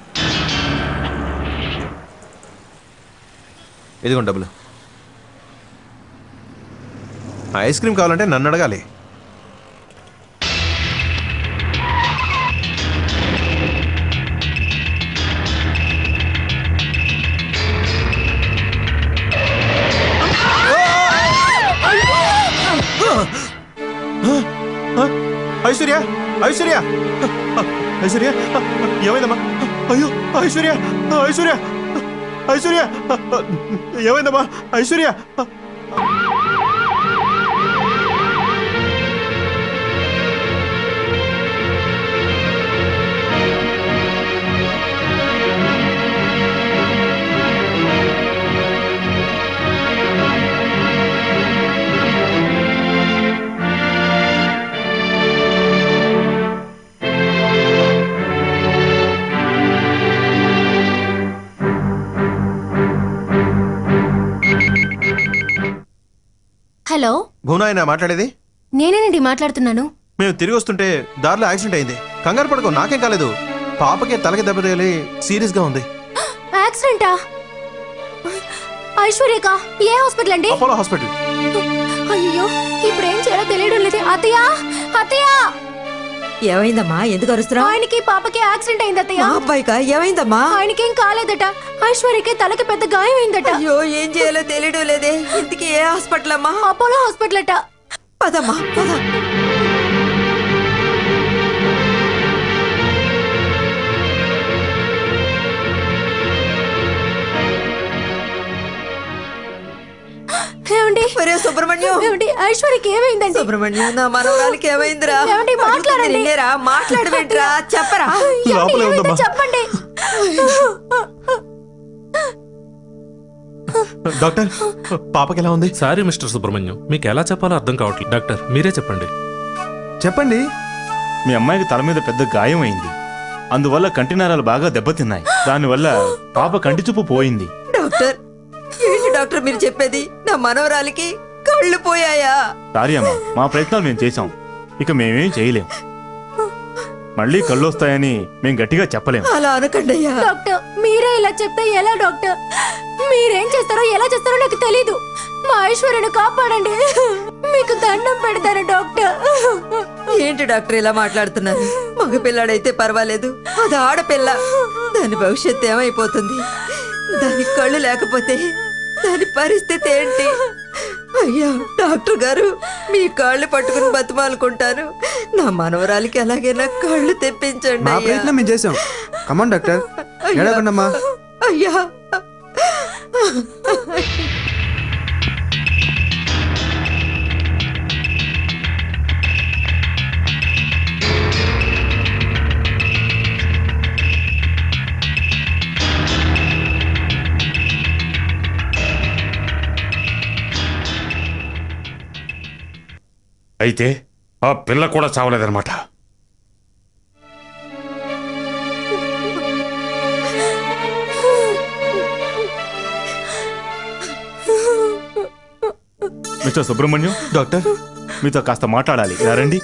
ఇదిగోండి డబ్బులు ఐస్ క్రీమ్ కావాలంటే నన్ను అడగాలి ఐశ్వర్య ఐశ్వర్య ఐశ్వర్య ఏమైందమ్మా అయ్యో ఐశ్వర్య ఐశ్వర్య ఐశ్వర్య ఏమైందమ్మా ఐశ్వర్య హలో భువనాయన మాట్లాడేది నేనేనండి మాట్లాడుతున్నాను మేము తిరిగి వస్తుంటే దారిలో యాక్సిడెంట్ అయింది కంగారు పడుకో నాకేం కాలేదు పాపకే తలకి దెబ్బ తగిలి సీరియస్ గా ఉంది యాక్సిడెంటా ఐశ్వర్యకా ఏ హాస్పిటల్ అండి అపోలో హాస్పిటల్ అయ్యో ఇప్పుడు ఏం చేయాలో తెలియడం లేదు అత్తయ్య అత్తయ్య ఏమైందమ్మా ఎందుకు అరుస్తున్నావు ఆయనకి పాపకి యాక్సిడెంట్ అయింది అత్తయ్య మా అబ్బాయికా ఏమైందమ్మా ఆయనకేం కాలేదట ఐశ్వర్యకి తలకి పెద్ద గాయం అయిందట అయ్యో ఏం చేయాలో తెలియడం లేదే ఇంతకీ ఏ హాస్పిటల్ అమ్మా అపోలో హాస్పిటల్ అట పదమ్మా పద ఏమండి ఒరే సుబ్రహ్మణ్యం ఏమండి ఐశ్వర్యకి ఏమైందండి సుబ్రహ్మణ్యం నా మనవరాలికి ఏమైందిరా ఏమండి మాట్లాడండి నిన్నేరా మాట్లాడబెట్రా చెప్పరా ఏమండి, లోపలే ఏమైందో ఉందమ్మా. చెప్పండి డాక్టర్ పాపకి ఎలా ఉంది సారీ మిస్టర్ సుబ్రహ్మణ్యం మీకు ఎలా చెప్పాలో అర్థం కావట్లేదు డాక్టర్ మీరే చెప్పండి చెప్పండి మీ అమ్మాయికి తల మీద పెద్ద గాయం అయింది అందువల్ల కంటి నరాలు బాగా దెబ్బతిన్నాయి దానివల్ల పాప కంటి చూపు పోయింది డాక్టర్ ఏంటి డాక్టర్ మీరు చెప్పేది నా మనవరాలికి కళ్ళు పోయాయా సారీ అమ్మా మా ప్రయత్నాలు మేము చేశాం ఇక మేమేం చేయలేం మళ్ళీ కళ్ళు వస్తాయని మేము గట్టిగా చెప్పలేం అలా అనకండి అయ్యా డాక్టర్ మీరే ఇలా చెప్తే ఎలా డాక్టర్ మీరేం చేస్తారో ఎలా చేస్తారో నాకు తెలీదు మా ఐశ్వర్యను కాపాడండి మీకు దండం పెడతాను డాక్టర్ ఏంటి డాక్టర్ ఇలా మాట్లాడుతున్నారు మగ పిల్లాడైతే పర్వాలేదు అది ఆడపిల్ల దాని భవిష్యత్తు ఏమైపోతుంది దాని కళ్ళు లేకపోతే దాని పరిస్థితి ఏంటి అయ్యా డాక్టర్ గారు మీ కాళ్ళు పట్టుకుని బతిమాలుకుంటాను నా మనవరాలికి అలాగైనా కళ్ళు తెప్పించండి మా అయ్యా. ప్రయత్నం మేము చేసాం కమాన్ డాక్టర్ ఏడవకండమ్మా అయ్యా అయితే ఆ పిల్ల కూడా చావలేదన్నమాట మిస్టర్ సుబ్రహ్మణ్యం డాక్టర్ మీతో కాస్త మాట్లాడాలి ఇలా రండి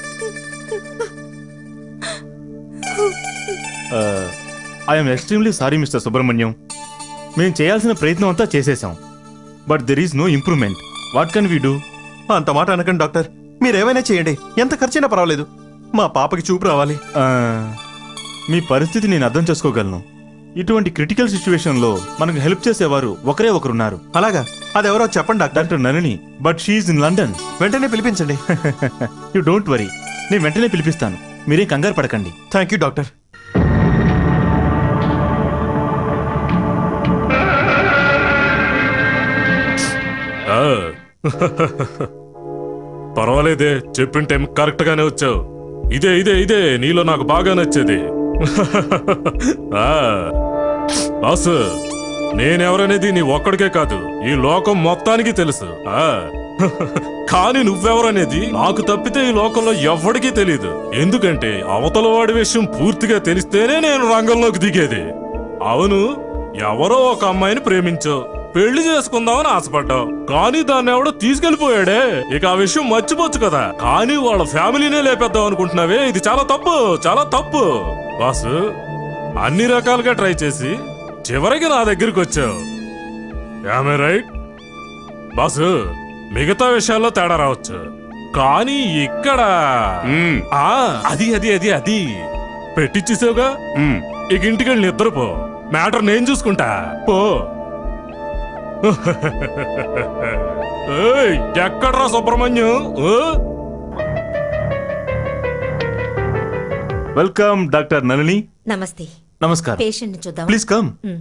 I'm extremely sorry mister Subrahmanyam మేము చేయాల్సిన ప్రయత్నం అంతా చేసేసాం but there is no improvement what can we do అంత మాట అనకండి డాక్టర్ మీరేమైనా చేయండి ఎంత ఖర్చైనా పర్వాలేదు మా పాపకి చూపు రావాలి మీ పరిస్థితి నేను అర్థం చేసుకోగలను ఇటువంటి క్రిటికల్ సిచ్యువేషన్ లో మనకు హెల్ప్ చేసేవారు ఒకరే ఒకరున్నారు అలాగా అదెవరో చెప్పండి doctor doctor Nalini but she's in London వెంటనే పిలిపించండి యూ డోంట్ వరీ నేను వెంటనే పిలిపిస్తాను మీరే కంగారు పడకండి థ్యాంక్ యూ డాక్టర్ ఆ. పర్వాలేదే చెప్పిన టైం కరెక్ట్ గానే వచ్చావు ఇదే ఇదే ఇదే నీలో నాకు బాగా నచ్చేది ఆ. బాసు నేనెవరనేది నీ ఒక్కడికే కాదు ఈ లోకం మొత్తానికి తెలుసు ఆ. కానీ నువ్వెవరనేది నాకు తప్పితే ఈ లోకంలో ఎవ్వడికి తెలియదు ఎందుకంటే అవతల వాడి విషయం పూర్తిగా తెలిస్తేనే నేను రంగంలోకి దిగేది అవును ఎవరో ఒక అమ్మాయిని ప్రేమించావు పెళ్లి చేసుకుందామని ఆశపడ్డావు కానీ దాన్ని ఎవడో తీసుకెళ్లిపోయాడే ఇక ఆ విషయం మర్చిపోవచ్చు కదా కానీ వాళ్ళ ఫ్యామిలీనే లేపేద్దాం అనుకుంటున్నావే ఇది చాలా తప్పు చాలా తప్పు బాసు అన్ని రకాలుగా ట్రై చేసి చివరికి నా దగ్గరికి వచ్చావు ఆమె రైట్ బాసు మిగతా విషయాల్లో తేడా రావచ్చు కానీ ఇక్కడ ఆ అది అది అది అది పెట్టిచ్చేసావుగా ఇక ఇంటికి వెళ్ళి నిద్రపో మ్యాటర్ నేను చూసుకుంటా పో ఏయ్, ఎక్కడ్రా సుబ్రహ్మణ్యం ఓ? వెల్కమ్ డాక్టర్ నలిని నమస్తే నమస్కారం పేషెంట్ ని చూద్దాం ప్లీజ్ కమ్ మ్.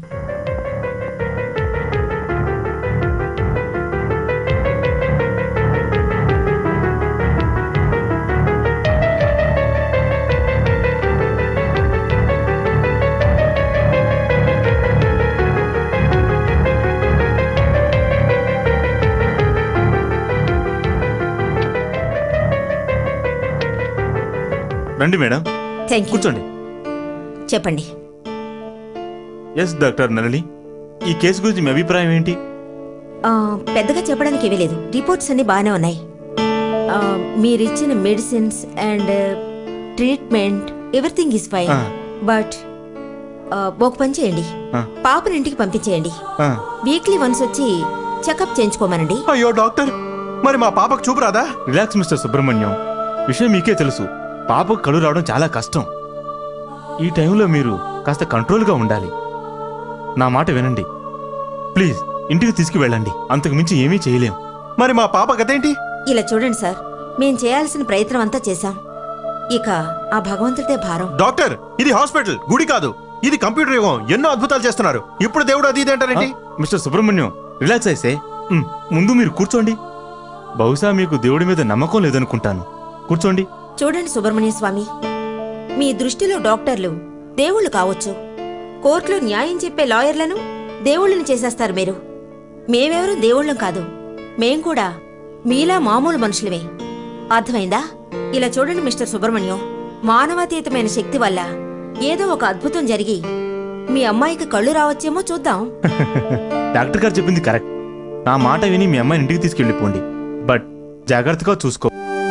రండి మేడం థ్యాంక్ యూ కూర్చోండి చెప్పండి ఎస్ డాక్టర్ నలిని ఈ కేసు గురించి మీ అభిప్రాయం ఏంటి ఆ, పెద్దగా చెప్పడానికి ఏమీ లేదు రిపోర్ట్స్ అన్ని బాగానే ఉన్నాయి ఆ, మీరిచ్చిన medicines and treatment everything is fine ఆ. బట్ ఆ, ఒక పని చేయండి ఆ. పాపని ఇంటికి పంపించేయండి ఆ, వీక్లీ వన్స్ వచ్చి చెకప్ చేయించుకోమనండి అయ్యో డాక్టర్ మరి మా పాపకు చూపు రాదా రిలాక్స్ మిస్టర్ సుబ్రహ్మణ్యం విషయం మీకే తెలుసు పాపకు కళ్ళు రావడం చాలా కష్టం ఈ టైంలో మీరు కాస్త కంట్రోల్గా ఉండాలి నా మాట వినండి ప్లీజ్ ఇంటికి తీసుకువెళ్ళండి అంతకు మించి ఏమీ చేయలేం మరి మా పాప గతేంటి ఇలా చూడండి సార్ మేం చేయాల్సిన ప్రయత్నం అంతా చేశాం ఇక ఆ భగవంతుడిదే భారం డాక్టర్ ఇది హాస్పిటల్ గుడి కాదు ఇది కంప్యూటర్ యుగం ఎన్నో అద్భుతాలు చేస్తున్నారు ఇప్పుడు దేవుడు అది ఇది అంటారేంటి మిస్టర్ సుబ్రహ్మణ్యం రిలాక్స్ అయితే మ్, ముందు మీరు కూర్చోండి బహుశా మీకు దేవుడి మీద నమ్మకం లేదనుకుంటాను కూర్చోండి చూడండి సుబ్రహ్మణ్య స్వామి మీ దృష్టిలో డాక్టర్లు దేవుళ్ళు కావచ్చు కోర్టులో న్యాయం చెప్పే లాయర్లను దేవుళ్ళని చేసేస్తారు మీరు మేమెవరూ దేవుళ్ళం కాదు మేం కూడా మీలా మామూలు మనుషులమే అర్థమైందా ఇలా చూడండి మిస్టర్ సుబ్రహ్మణ్యం మానవాతీతమైన శక్తి వల్ల ఏదో ఒక అద్భుతం జరిగి మీ అమ్మాయికి కళ్ళు రావచ్చేమో చూద్దాం డాక్టర్ గారు చెప్పింది కరెక్ట్ నా మాట విని మీ అమ్మాయిని ఇంటికి తీసుకెళ్ళిపోండి బట్ జాగ్రత్తగా చూసుకో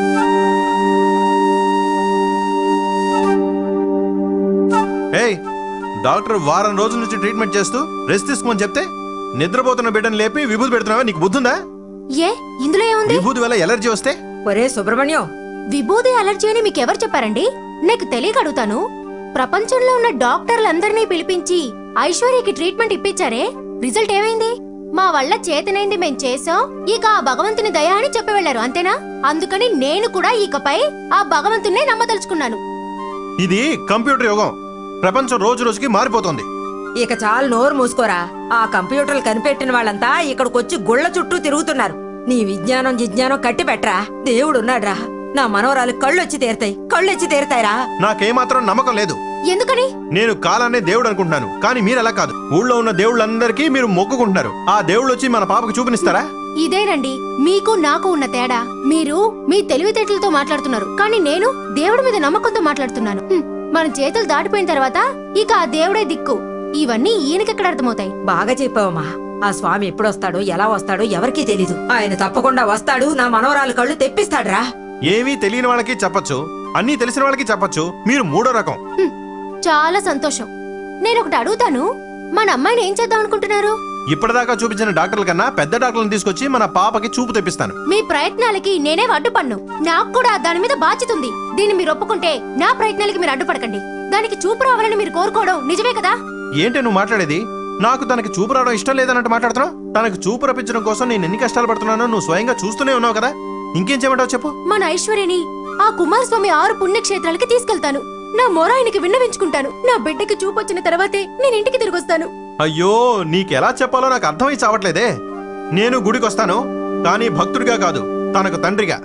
ఏయ్ డాక్టర్ వారం రోజుల నుంచి ట్రీట్మెంట్ చేస్తూ రెస్ట్ తీసుకోమని చెప్తే నిద్రపోతున్న బిడ్డను లేపి విభూతి పెడుతున్నావా నీకు బుద్ధుందా ఏ ఇందులో ఏముంది విభూతి వల్ల ఎలర్జీ వస్తే ఒరే సుబ్రహ్మణ్యం విభూది అలర్జీ అని మీకెవరు చెప్పారండి నాకు తెలియక అడుగుతాను ప్రపంచంలో ఉన్న డాక్టర్లందరినీ పిలిపించి ఐశ్వర్యకి ట్రీట్మెంట్ ఇప్పించారే రిజల్ట్ ఏమైంది మా వల్ల చేతనైంది మేం చేసాం ఇక ఆ భగవంతుని దయ అని చెప్పి వెళ్లారు అంతేనా అందుకని నేను కూడా ఇకపై ఆ భగవంతున్నే నమ్మదలుచుకున్నాను ఇది కంప్యూటర్ యుగం ప్రపంచం రోజు రోజుకి మారిపోతుంది ఇక చాలు నోరు మూసుకోరా ఆ కంప్యూటర్లు కనిపెట్టిన వాళ్ళంతా ఇక్కడికొచ్చి గుళ్ళ చుట్టూ తిరుగుతున్నారు నీ విజ్ఞానం జిజ్ఞానం కట్టి పెట్టరా దేవుడున్నాడ్రా నా మనవరాలు కళ్ళొచ్చి తీరతాయి కళ్ళొచ్చి తీరతాయిరా నాకేమాత్రం నమ్మకం లేదు ఎందుకని నేను కాలాన్నే దేవుడు అనుకుంటున్నాను కానీ మీరు అలా కాదు ఊళ్ళో ఉన్న దేవుళ్ళందరికీ మీరు మొక్కుకుంటున్నారు ఆ దేవుళ్ళు వచ్చి మన పాపకు చూపినిస్తారా ఇదేనండి మీకు నాకు ఉన్న తేడా మీరు మీ తెలివితేటలతో మాట్లాడుతున్నారు కానీ నేను దేవుడి మీద నమ్మకంతో మాట్లాడుతున్నాను హ్మ్, మన చేతులు దాటిపోయిన తర్వాత ఇక ఆ దేవుడే దిక్కు ఇవన్నీ ఈయనకెక్కడ అర్థమవుతాయి బాగా చెప్పావమ్మా ఆ స్వామి ఎప్పుడొస్తాడో ఎలా వస్తాడో ఎవరికీ తెలీదు ఆయన తప్పకుండా వస్తాడు నా మనవరాలు కళ్ళు తెప్పిస్తాడ్రా ఏమీ తెలియని వాళ్ళకి చెప్పొచ్చు అన్నీ తెలిసిన వాళ్ళకి చెప్పొచ్చు మీరు మూడో రకం చాలా సంతోషం నేను ఒకటి అడుగుతాను మన అమ్మాయిని ఏం చేద్దాం అనుకుంటున్నారు ఇప్పటిదాకా చూపించిన డాక్టర్ల కన్నా పెద్ద డాక్టర్లను తీసుకొచ్చి మన పాపకి చూపు తెప్పిస్తాను మీ ప్రయత్నాలకి నేనే అడ్డుపడ్ను నాకు కూడా దాని మీద బాధ్యత ఉంది దీన్ని మీరు ఒప్పుకుంటే నా ప్రయత్నాలకి మీరు అడ్డుపడకండి దానికి చూపు రావాలని మీరు కోరుకోవడం నిజమే కదా ఏంటి నువ్వు మాట్లాడేది నాకు తనకి చూపు రావడం ఇష్టం లేదన్నట్టు మాట్లాడుతున్నావు తనకు చూపు రప్పించడం కోసం నేను ఎన్ని కష్టాలు పడుతున్నానో నువ్వు స్వయంగా చూస్తూనే ఉన్నావు కదా ఇంకేం చేయమంటావు చెప్పు మన ఐశ్వర్యని ఆ కుమారస్వామి ఆరు పుణ్యక్షేత్రాలకి తీసుకెళ్తాను నా మొర ఆయనకి విన్నవించుకుంటాను నా బిడ్డకి చూపొచ్చిన తర్వాతే నేను ఇంటికి తిరిగి వస్తాను అయ్యో నీకెలా చెప్పాలో నాకు అర్థమై చావట్లేదే నేను గుడికి వస్తాను కానీ భక్తుడిగా కాదు తనకు తండ్రిగా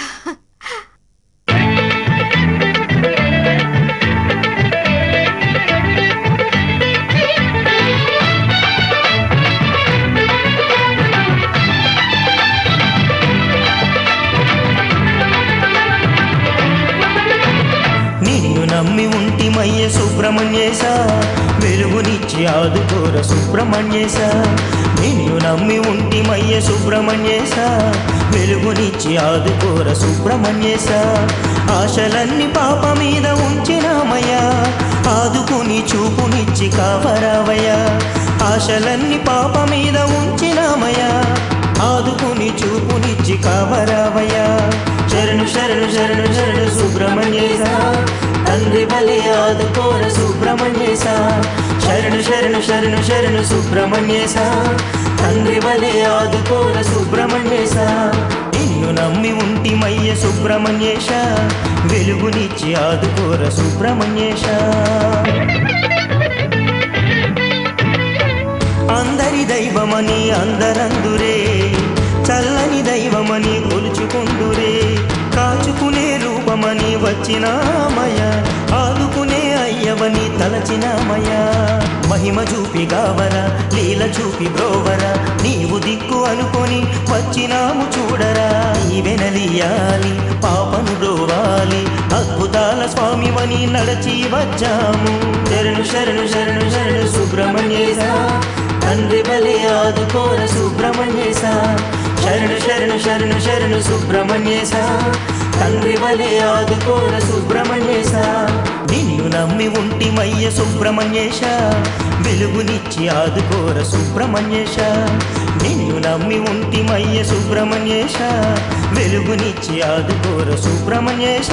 నిన్ను నమ్మి ఉంటిమయ్య సుబ్రహ్మణ్యేశ వెలుగునిచ్చి ఆదుకోర సుబ్రహ్మణ్యేశ నిన్ను నమ్మి ఉంటిమయ్య సుబ్రహ్మణ్యేశ వెలుగునిచ్చి ఆదుకోర సుబ్రహ్మణ్యేశ ఆశలన్నీ పాప మీద ఉంచినామయ్యా ఆదుకుని చూపునిచ్చి కావరావయ్యా ఆశలన్నీ పాప మీద ఉంచినామయ్యా ఆదుకుని చూపునిచ్చి కావరావయ్యా శరణు శరణు శరణు శరణు సుబ్రహ్మణ్యేశ తండ్రి బలి ఆదుకోర సుబ్రహ్మణ్యేశ శరణు శరణు శరణు శరణు సుబ్రహ్మణ్యేశ తండ్రి బలి ఆదుకోర సుబ్రహ్మణ్యేశ నిన్ను నమ్మి ఉంటిమయ్య సుబ్రహ్మణ్యేశ వెలుగునిచ్చి ఆదుకోర సుబ్రహ్మణ్యేశ అందరి దైవమని అందరందురే చల్లని దైవమని కొలుచుకుందురే కాచుకునే రూపమని వచ్చినామయ ఆదుకునే అయ్యవని తలచినామయ మహిమ చూపి గావర లీల చూపి బ్రోవర నీవు దిక్కు అనుకొని వచ్చినాము చూడరా నీవెనలియాలి పాపను బ్రోవాలి అద్భుతాల స్వామివని నడచి వచ్చాము శరణు శరణు శరణు శరణు సుబ్రహ్మణ్యేశ తండ్రి బలి ఆదుకోర సుబ్రహ్మణ్యేశ శరణు శరణు శరణు శరణు సుబ్రహ్మణ్యేశ తండ్రి బలి ఆదుకోర సుబ్రహ్మణ్యేశ నిన్ను నమ్మి ఉంటిమయ్య సుబ్రహ్మణ్యేశ వెలుగునిచ్చి ఆదుకోర సుబ్రహ్మణ్యేశ నిన్ను నమ్మి ఉంటిమయ్య సుబ్రహ్మణ్యేశ వెలుగునిచ్చి ఆదుకోర సుబ్రహ్మణ్యేశ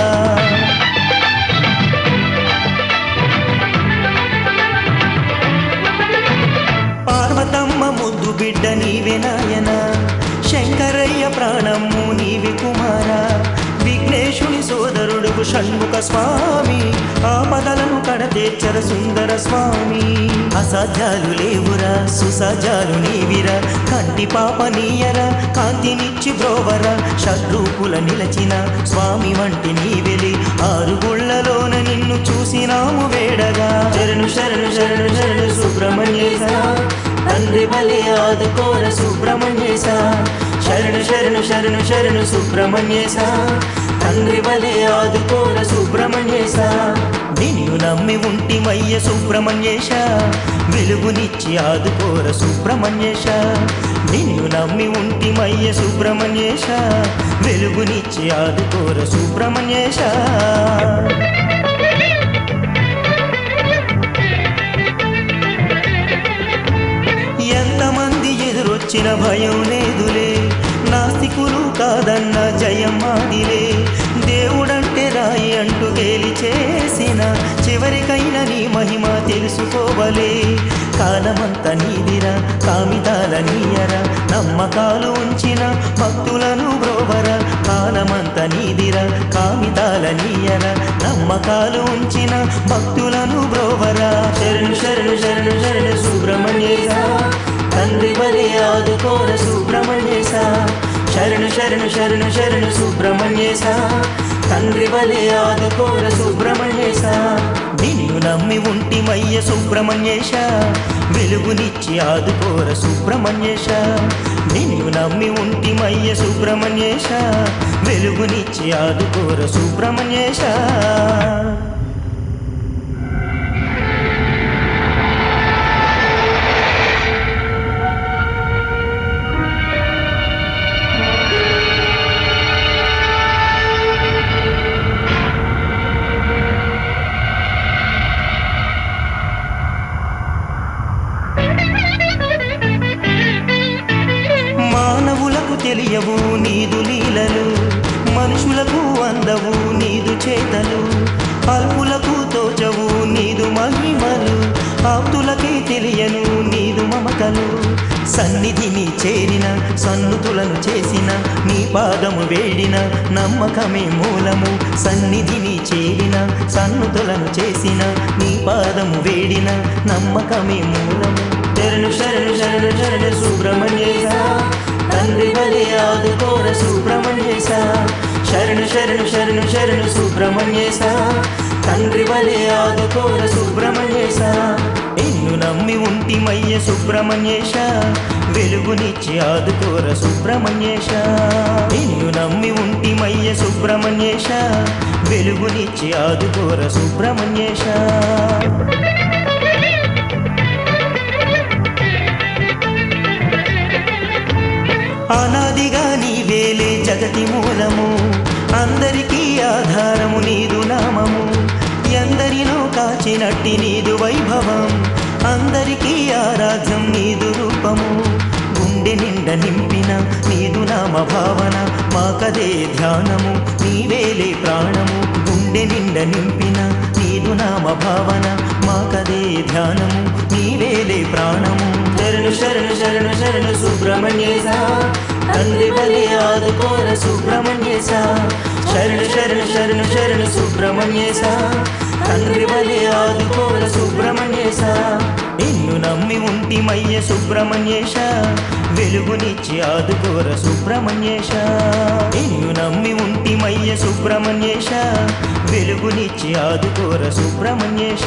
పార్వతమ్మ ముద్దు బిడ్డ నీవే నాయన శంకరయ్య ప్రాణము నీవి కుమార విఘ్నేశుని సోదరుడుకు షణ్ముఖ స్వామి ఆపదలను కడతేచ్చర సుందర స్వామి అసాధ్యాలు లేవురా సుసజాలు నీవిరా కంటి పాప నీయరా కాంతినిచ్చి బ్రోవర షడ్రూపుల నిలచిన స్వామి వంటి నీవెలి ఆరుగుళ్ళలోన నిన్ను చూసినాము వేడగా శరణు శరణు శరణు శరణు సుబ్రహ్మణ్యేశ తండ్రి బలి ఆదుకోర సుబ్రహ్మణ్యేశ శరణు శరణు శరణు శరణు సుబ్రహ్మణ్యేశ తండ్రి బలి ఆదుకోర సుబ్రహ్మణ్యేశ నిన్ను నమ్మి ఉంటిమయ్య సుబ్రహ్మణ్యేశ వెలుగునిచ్చి ఆదుకోర సుబ్రహ్మణ్యేశ నిన్ను నమ్మి ఉంటిమయ్య సుబ్రహ్మణ్యేశ వెలుగునిచ్చి ఆదుకోర సుబ్రహ్మణ్యేశ ఎంతమంది ఎదురొచ్చిన భయం లేదులే నాస్తికులు కాదన్న జయం మాదిలే దేవుడంటే రాయి అంటూ గేలి చేసిన చివరికైన నీ మహిమ తెలుసుకోవలే కాలమంత నీదిరా కామితాల నీయరా నమ్మకాలు ఉంచిన భక్తులను బ్రోవర కాలమంత నీదిరా కామితాల నీయరా నమ్మకాలు ఉంచిన భక్తులను బ్రోవరా శరణు శరణు శరణు శరణు సుబ్రహ్మణ్యేశ తండ్రి బలి ఆదుకోర సుబ్రహ్మణ్యేశ శరణు శరణు శరణు శరణు సుబ్రహ్మణ్యేశ తండ్రి బలి ఆదుకోర సుబ్రహ్మణ్యేశ నిన్ను నమ్మి ఉంటిమయ్య సుబ్రహ్మణ్యేశ వెలుగునిచ్చి ఆదుకోర సుబ్రహ్మణ్యేశ నిన్ను నమ్మి ఉంటిమయ్య సుబ్రహ్మణ్యేశ వెలుగునిచ్చి ఆదుకోర సుబ్రహ్మణ్యేశ మానవులకు తెలియవు నీదు లీలలు మనుషులకు అందవు నీదు చేతలు అల్పులకు తోచవు నీదు మహిమలు ఆప్తులకే తెలియను నీదు మమతలు సన్నిధిని చేరిన సన్నుతులను చేసిన నీ పాదము వేడిన నమ్మకమే మూలము సన్నిధిని చేరిన సన్నుతులను చేసిన నీ పాదము వేడిన నమ్మకమే మూలము శరణు శరణు శరణు శరణు సుబ్రహ్మణ్యేశ తండ్రి బలి ఆదుకోర సుబ్రహ్మణ్యేశ శరణు శరణు శరణు శరణు సుబ్రహ్మణ్యేశ తండ్రి బలి ఆదుకోర సుబ్రహ్మణ్యేశ నిన్ను నమ్మి ఉంటిమయ్య సుబ్రహ్మణ్యేశ వెలుగునిచ్చి ఆదుకోర సుబ్రహ్మణ్యేశ నిన్ను నమ్మి ఉంటిమయ్య సుబ్రహ్మణ్యేశ వెలుగునిచ్చి ఆదుకోర సుబ్రహ్మణ్యేశ అనాదిగా నీవేలే జగతి మూలము అందరికీ ఆధారము నీదు నామము ఎందరినో కాచినట్టి నీదు వైభవం అందరికీ ఆరాధ్యం నీదు రూపము గుండె నిండ నింపిన నీదు నామ భావన మాకదే ధ్యానము నీవేలే ప్రాణము గుండె నిండ నింపిన నీదు నామ భావన మాకదే ధ్యానము నీవేలే ప్రాణము శరణు శరణు శరణు శరణు సుబ్రహ్మణ్యేశ తండ్రి బలి ఆదుకోర సుబ్రహ్మణ్యేశ శరణు శరణు శరణు శరణు సుబ్రహ్మణ్యేశ తండ్రి బలి ఆదుకోర సుబ్రహ్మణ్యేశ నిన్ను నమ్మి ఉంటిమయ్య సుబ్రహ్మణ్యేశ వెలుగునిచ్చి ఆదుకోర సుబ్రహ్మణ్యేశ నిన్ను నమ్మి ఉంటిమయ్య సుబ్రహ్మణ్యేశ వెలుగునిచ్చి ఆదుకోర సుబ్రహ్మణ్యేశ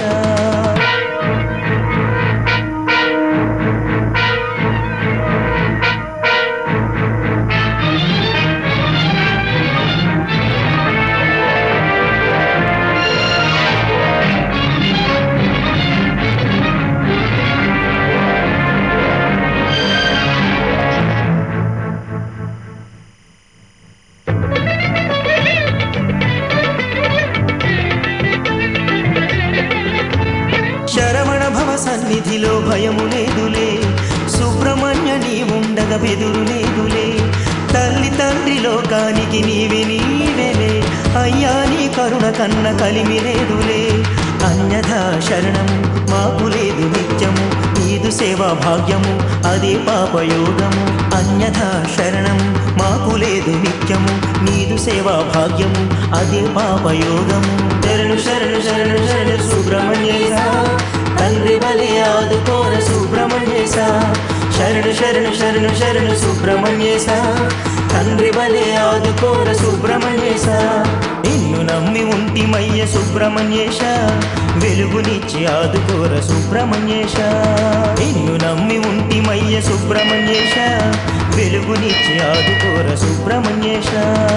శరవణ భవ సన్నిధిలో భయము లేదులే సుబ్రహ్మణ్య నీ ఉండగా బెదురు లేదులే తల్లి తండ్రి లోకానికి నీవే నీవెలే అయ్యా నీ కరుణ కన్న కలిమి లేదులే అన్యథా శరణము మాకు లేదు నిత్యము నీదు సేవా భాగ్యము అదే పాపయోగము అన్యథా శరణము మాకు లేదు నిత్యము నీదు సేవా భాగ్యము అదే పాపయోగము శరణు శరణు శరణు శరణు సుబ్రహ్మణ్యేశ తండ్రి బలి ఆదుకోర సుబ్రహ్మణ్యేశ శరణు శరణు శరణు శరణు సుబ్రహ్మణ్యేశ తండ్రి బలి ఆదుకోర సుబ్రహ్మణ్యేశ నిన్ను నమ్మి ఉంటిమయ్య సుబ్రహ్మణ్యేశ వెలుగునిచ్చి ఆదుకోర సుబ్రహ్మణ్యేశ నిన్ను నమ్మి ఉంటిమయ్య సుబ్రహ్మణ్యేశ వెలుగునిచ్చి ఆదుకోర సుబ్రహ్మణ్యేశ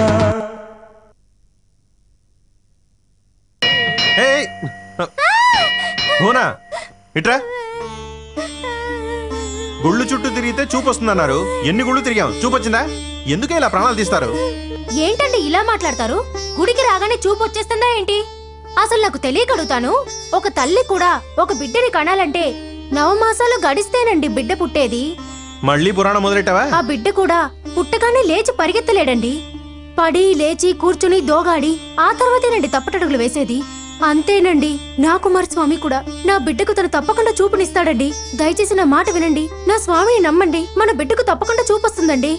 ఏయ్! భువనా ఇట్రా గుళ్ళు చుట్టూ తిరిగితే చూపు వస్తుందన్నారు ఎన్ని గుళ్ళు తిరిగాం చూపొచ్చిందా ఎందుకే ఇలా ప్రాణాలు తీస్తారు ఏంటండి ఇలా మాట్లాడతారు గుడికి రాగానే చూపు వచ్చేస్తుందా ఏంటి అసలు నాకు తెలియకడుగుతాను ఒక తల్లి కూడా ఒక బిడ్డని కనాలంటే నవమాసాలు గడిస్తేనండి బిడ్డ పుట్టేది మళ్ళీ పురాణం మొదలెట్టావా ఆ బిడ్డ కూడా పుట్టగానే లేచి పరిగెత్తలేడండి పడి లేచి కూర్చుని దోగాడి ఆ తర్వాతేనండి తప్పటడుగులు వేసేది అంతేనండి నా కుమారస్వామి కూడా నా బిడ్డకు తను తప్పకుండా చూపునిస్తాడండి దయచేసి నా మాట వినండి నా స్వామిని నమ్మండి మన బిడ్డకు తప్పకుండా చూపొస్తుందండి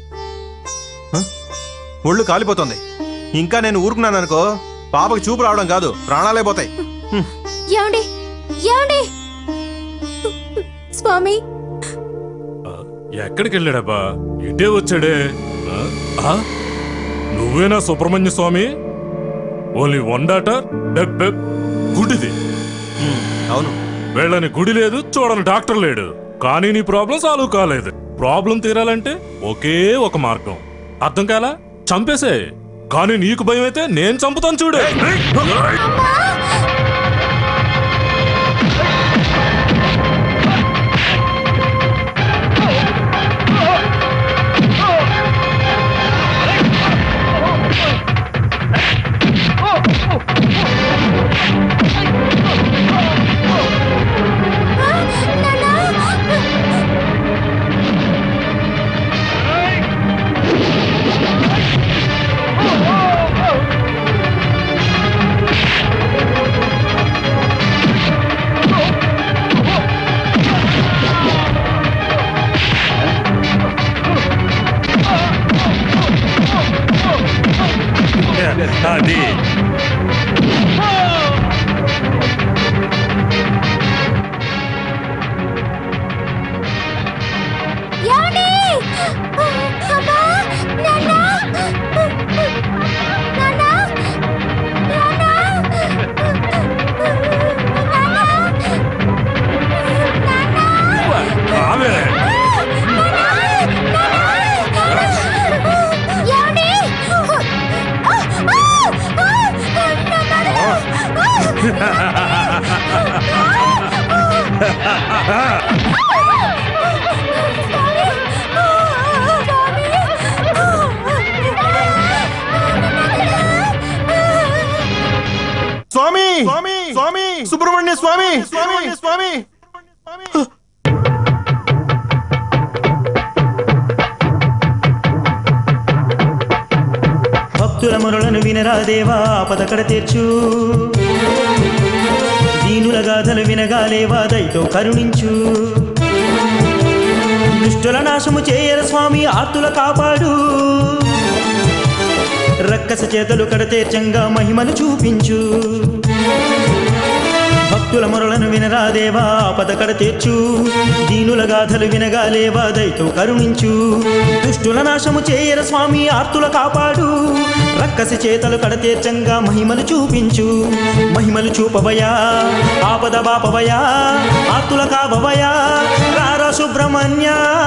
ఒళ్ళు కాలిపోతుంది ఇంకా నేను ఊరుకున్నాను అనుకో పాపకి చూపు రావడం కాదు ప్రాణాలే పోతాయి ఏమండి ఏమండి స్వామి ఎక్కడికి వెళ్ళాడబ్బా ఇటే వచ్చాడే ఆ? ఆ? నువ్వేనా Subrahmanya Swamy only one daughter డెబ్బె గుడిది అవును వెళ్ళని గుడి లేదు చూడని డాక్టర్ లేడు కానీ నీ ప్రాబ్లం సాల్వ్ కాలేదు ప్రాబ్లం తీరాలంటే ఒకే ఒక మార్గం అర్థం కాలా చంపేసే కానీ నీకు భయం అయితే నేను చంపుతాను చూడు అది ఏమండి? అమ్మా! నాన్న! నాన్న! ఆమె ఏమండి? ఆ! ఆ! స్వామి స్వామి స్వామి సుబ్రహ్మణ్య స్వామి సుబ్రహ్మణ్య స్వామి భక్తుల మొరలను వినరా దేవా ఆపదకడ తీర్చు దీనుల గాథలు వినగాలేవా దయతో కరుణించు దుష్టుల నాశము చేయర స్వామి ఆర్తుల కాపాడు రక్కస చేతలు కడతేర్చంగా మహిమను చూపించు భక్తుల మొరలను వినరా దేవా ఆపదకడ తీర్చు దీనుల గాథలు వినగాలేవా దయతో కరుణించు దుష్టుల నాశము చేయర స్వామి ఆర్తుల కాపాడు రక్కసి చేతలు కడతీర్చంగా మహిమలు చూపించు మహిమలు చూపవయా ఆపద బాపవయా ఆర్తుల కాపవయా రారా సుబ్రహ్మణ్య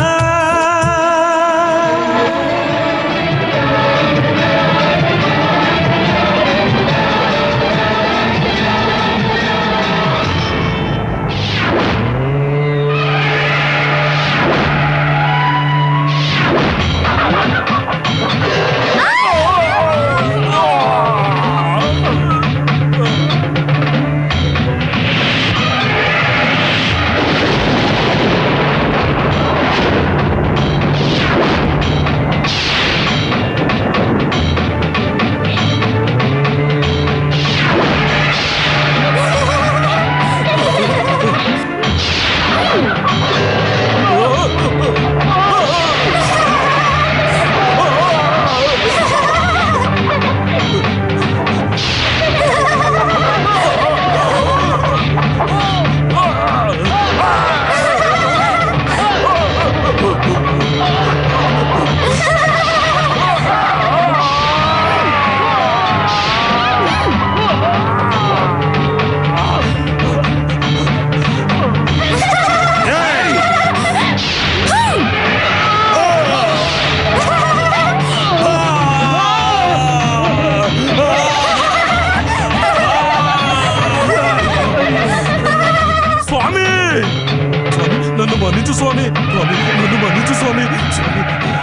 స్వామి స్వామి, నన్ను మన్నించు స్వామి స్వామి నన్ను మన్నించు స్వామి స్వామి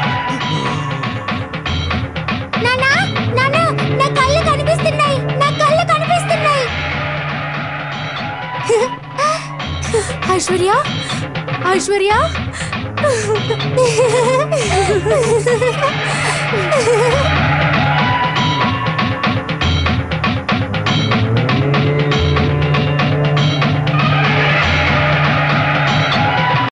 నాన్న నాన్న నా కళ్ళు కనిపిస్తున్నాయి నా కళ్ళు కనిపిస్తున్నాయి ఐశ్వర్య ఐశ్వర్య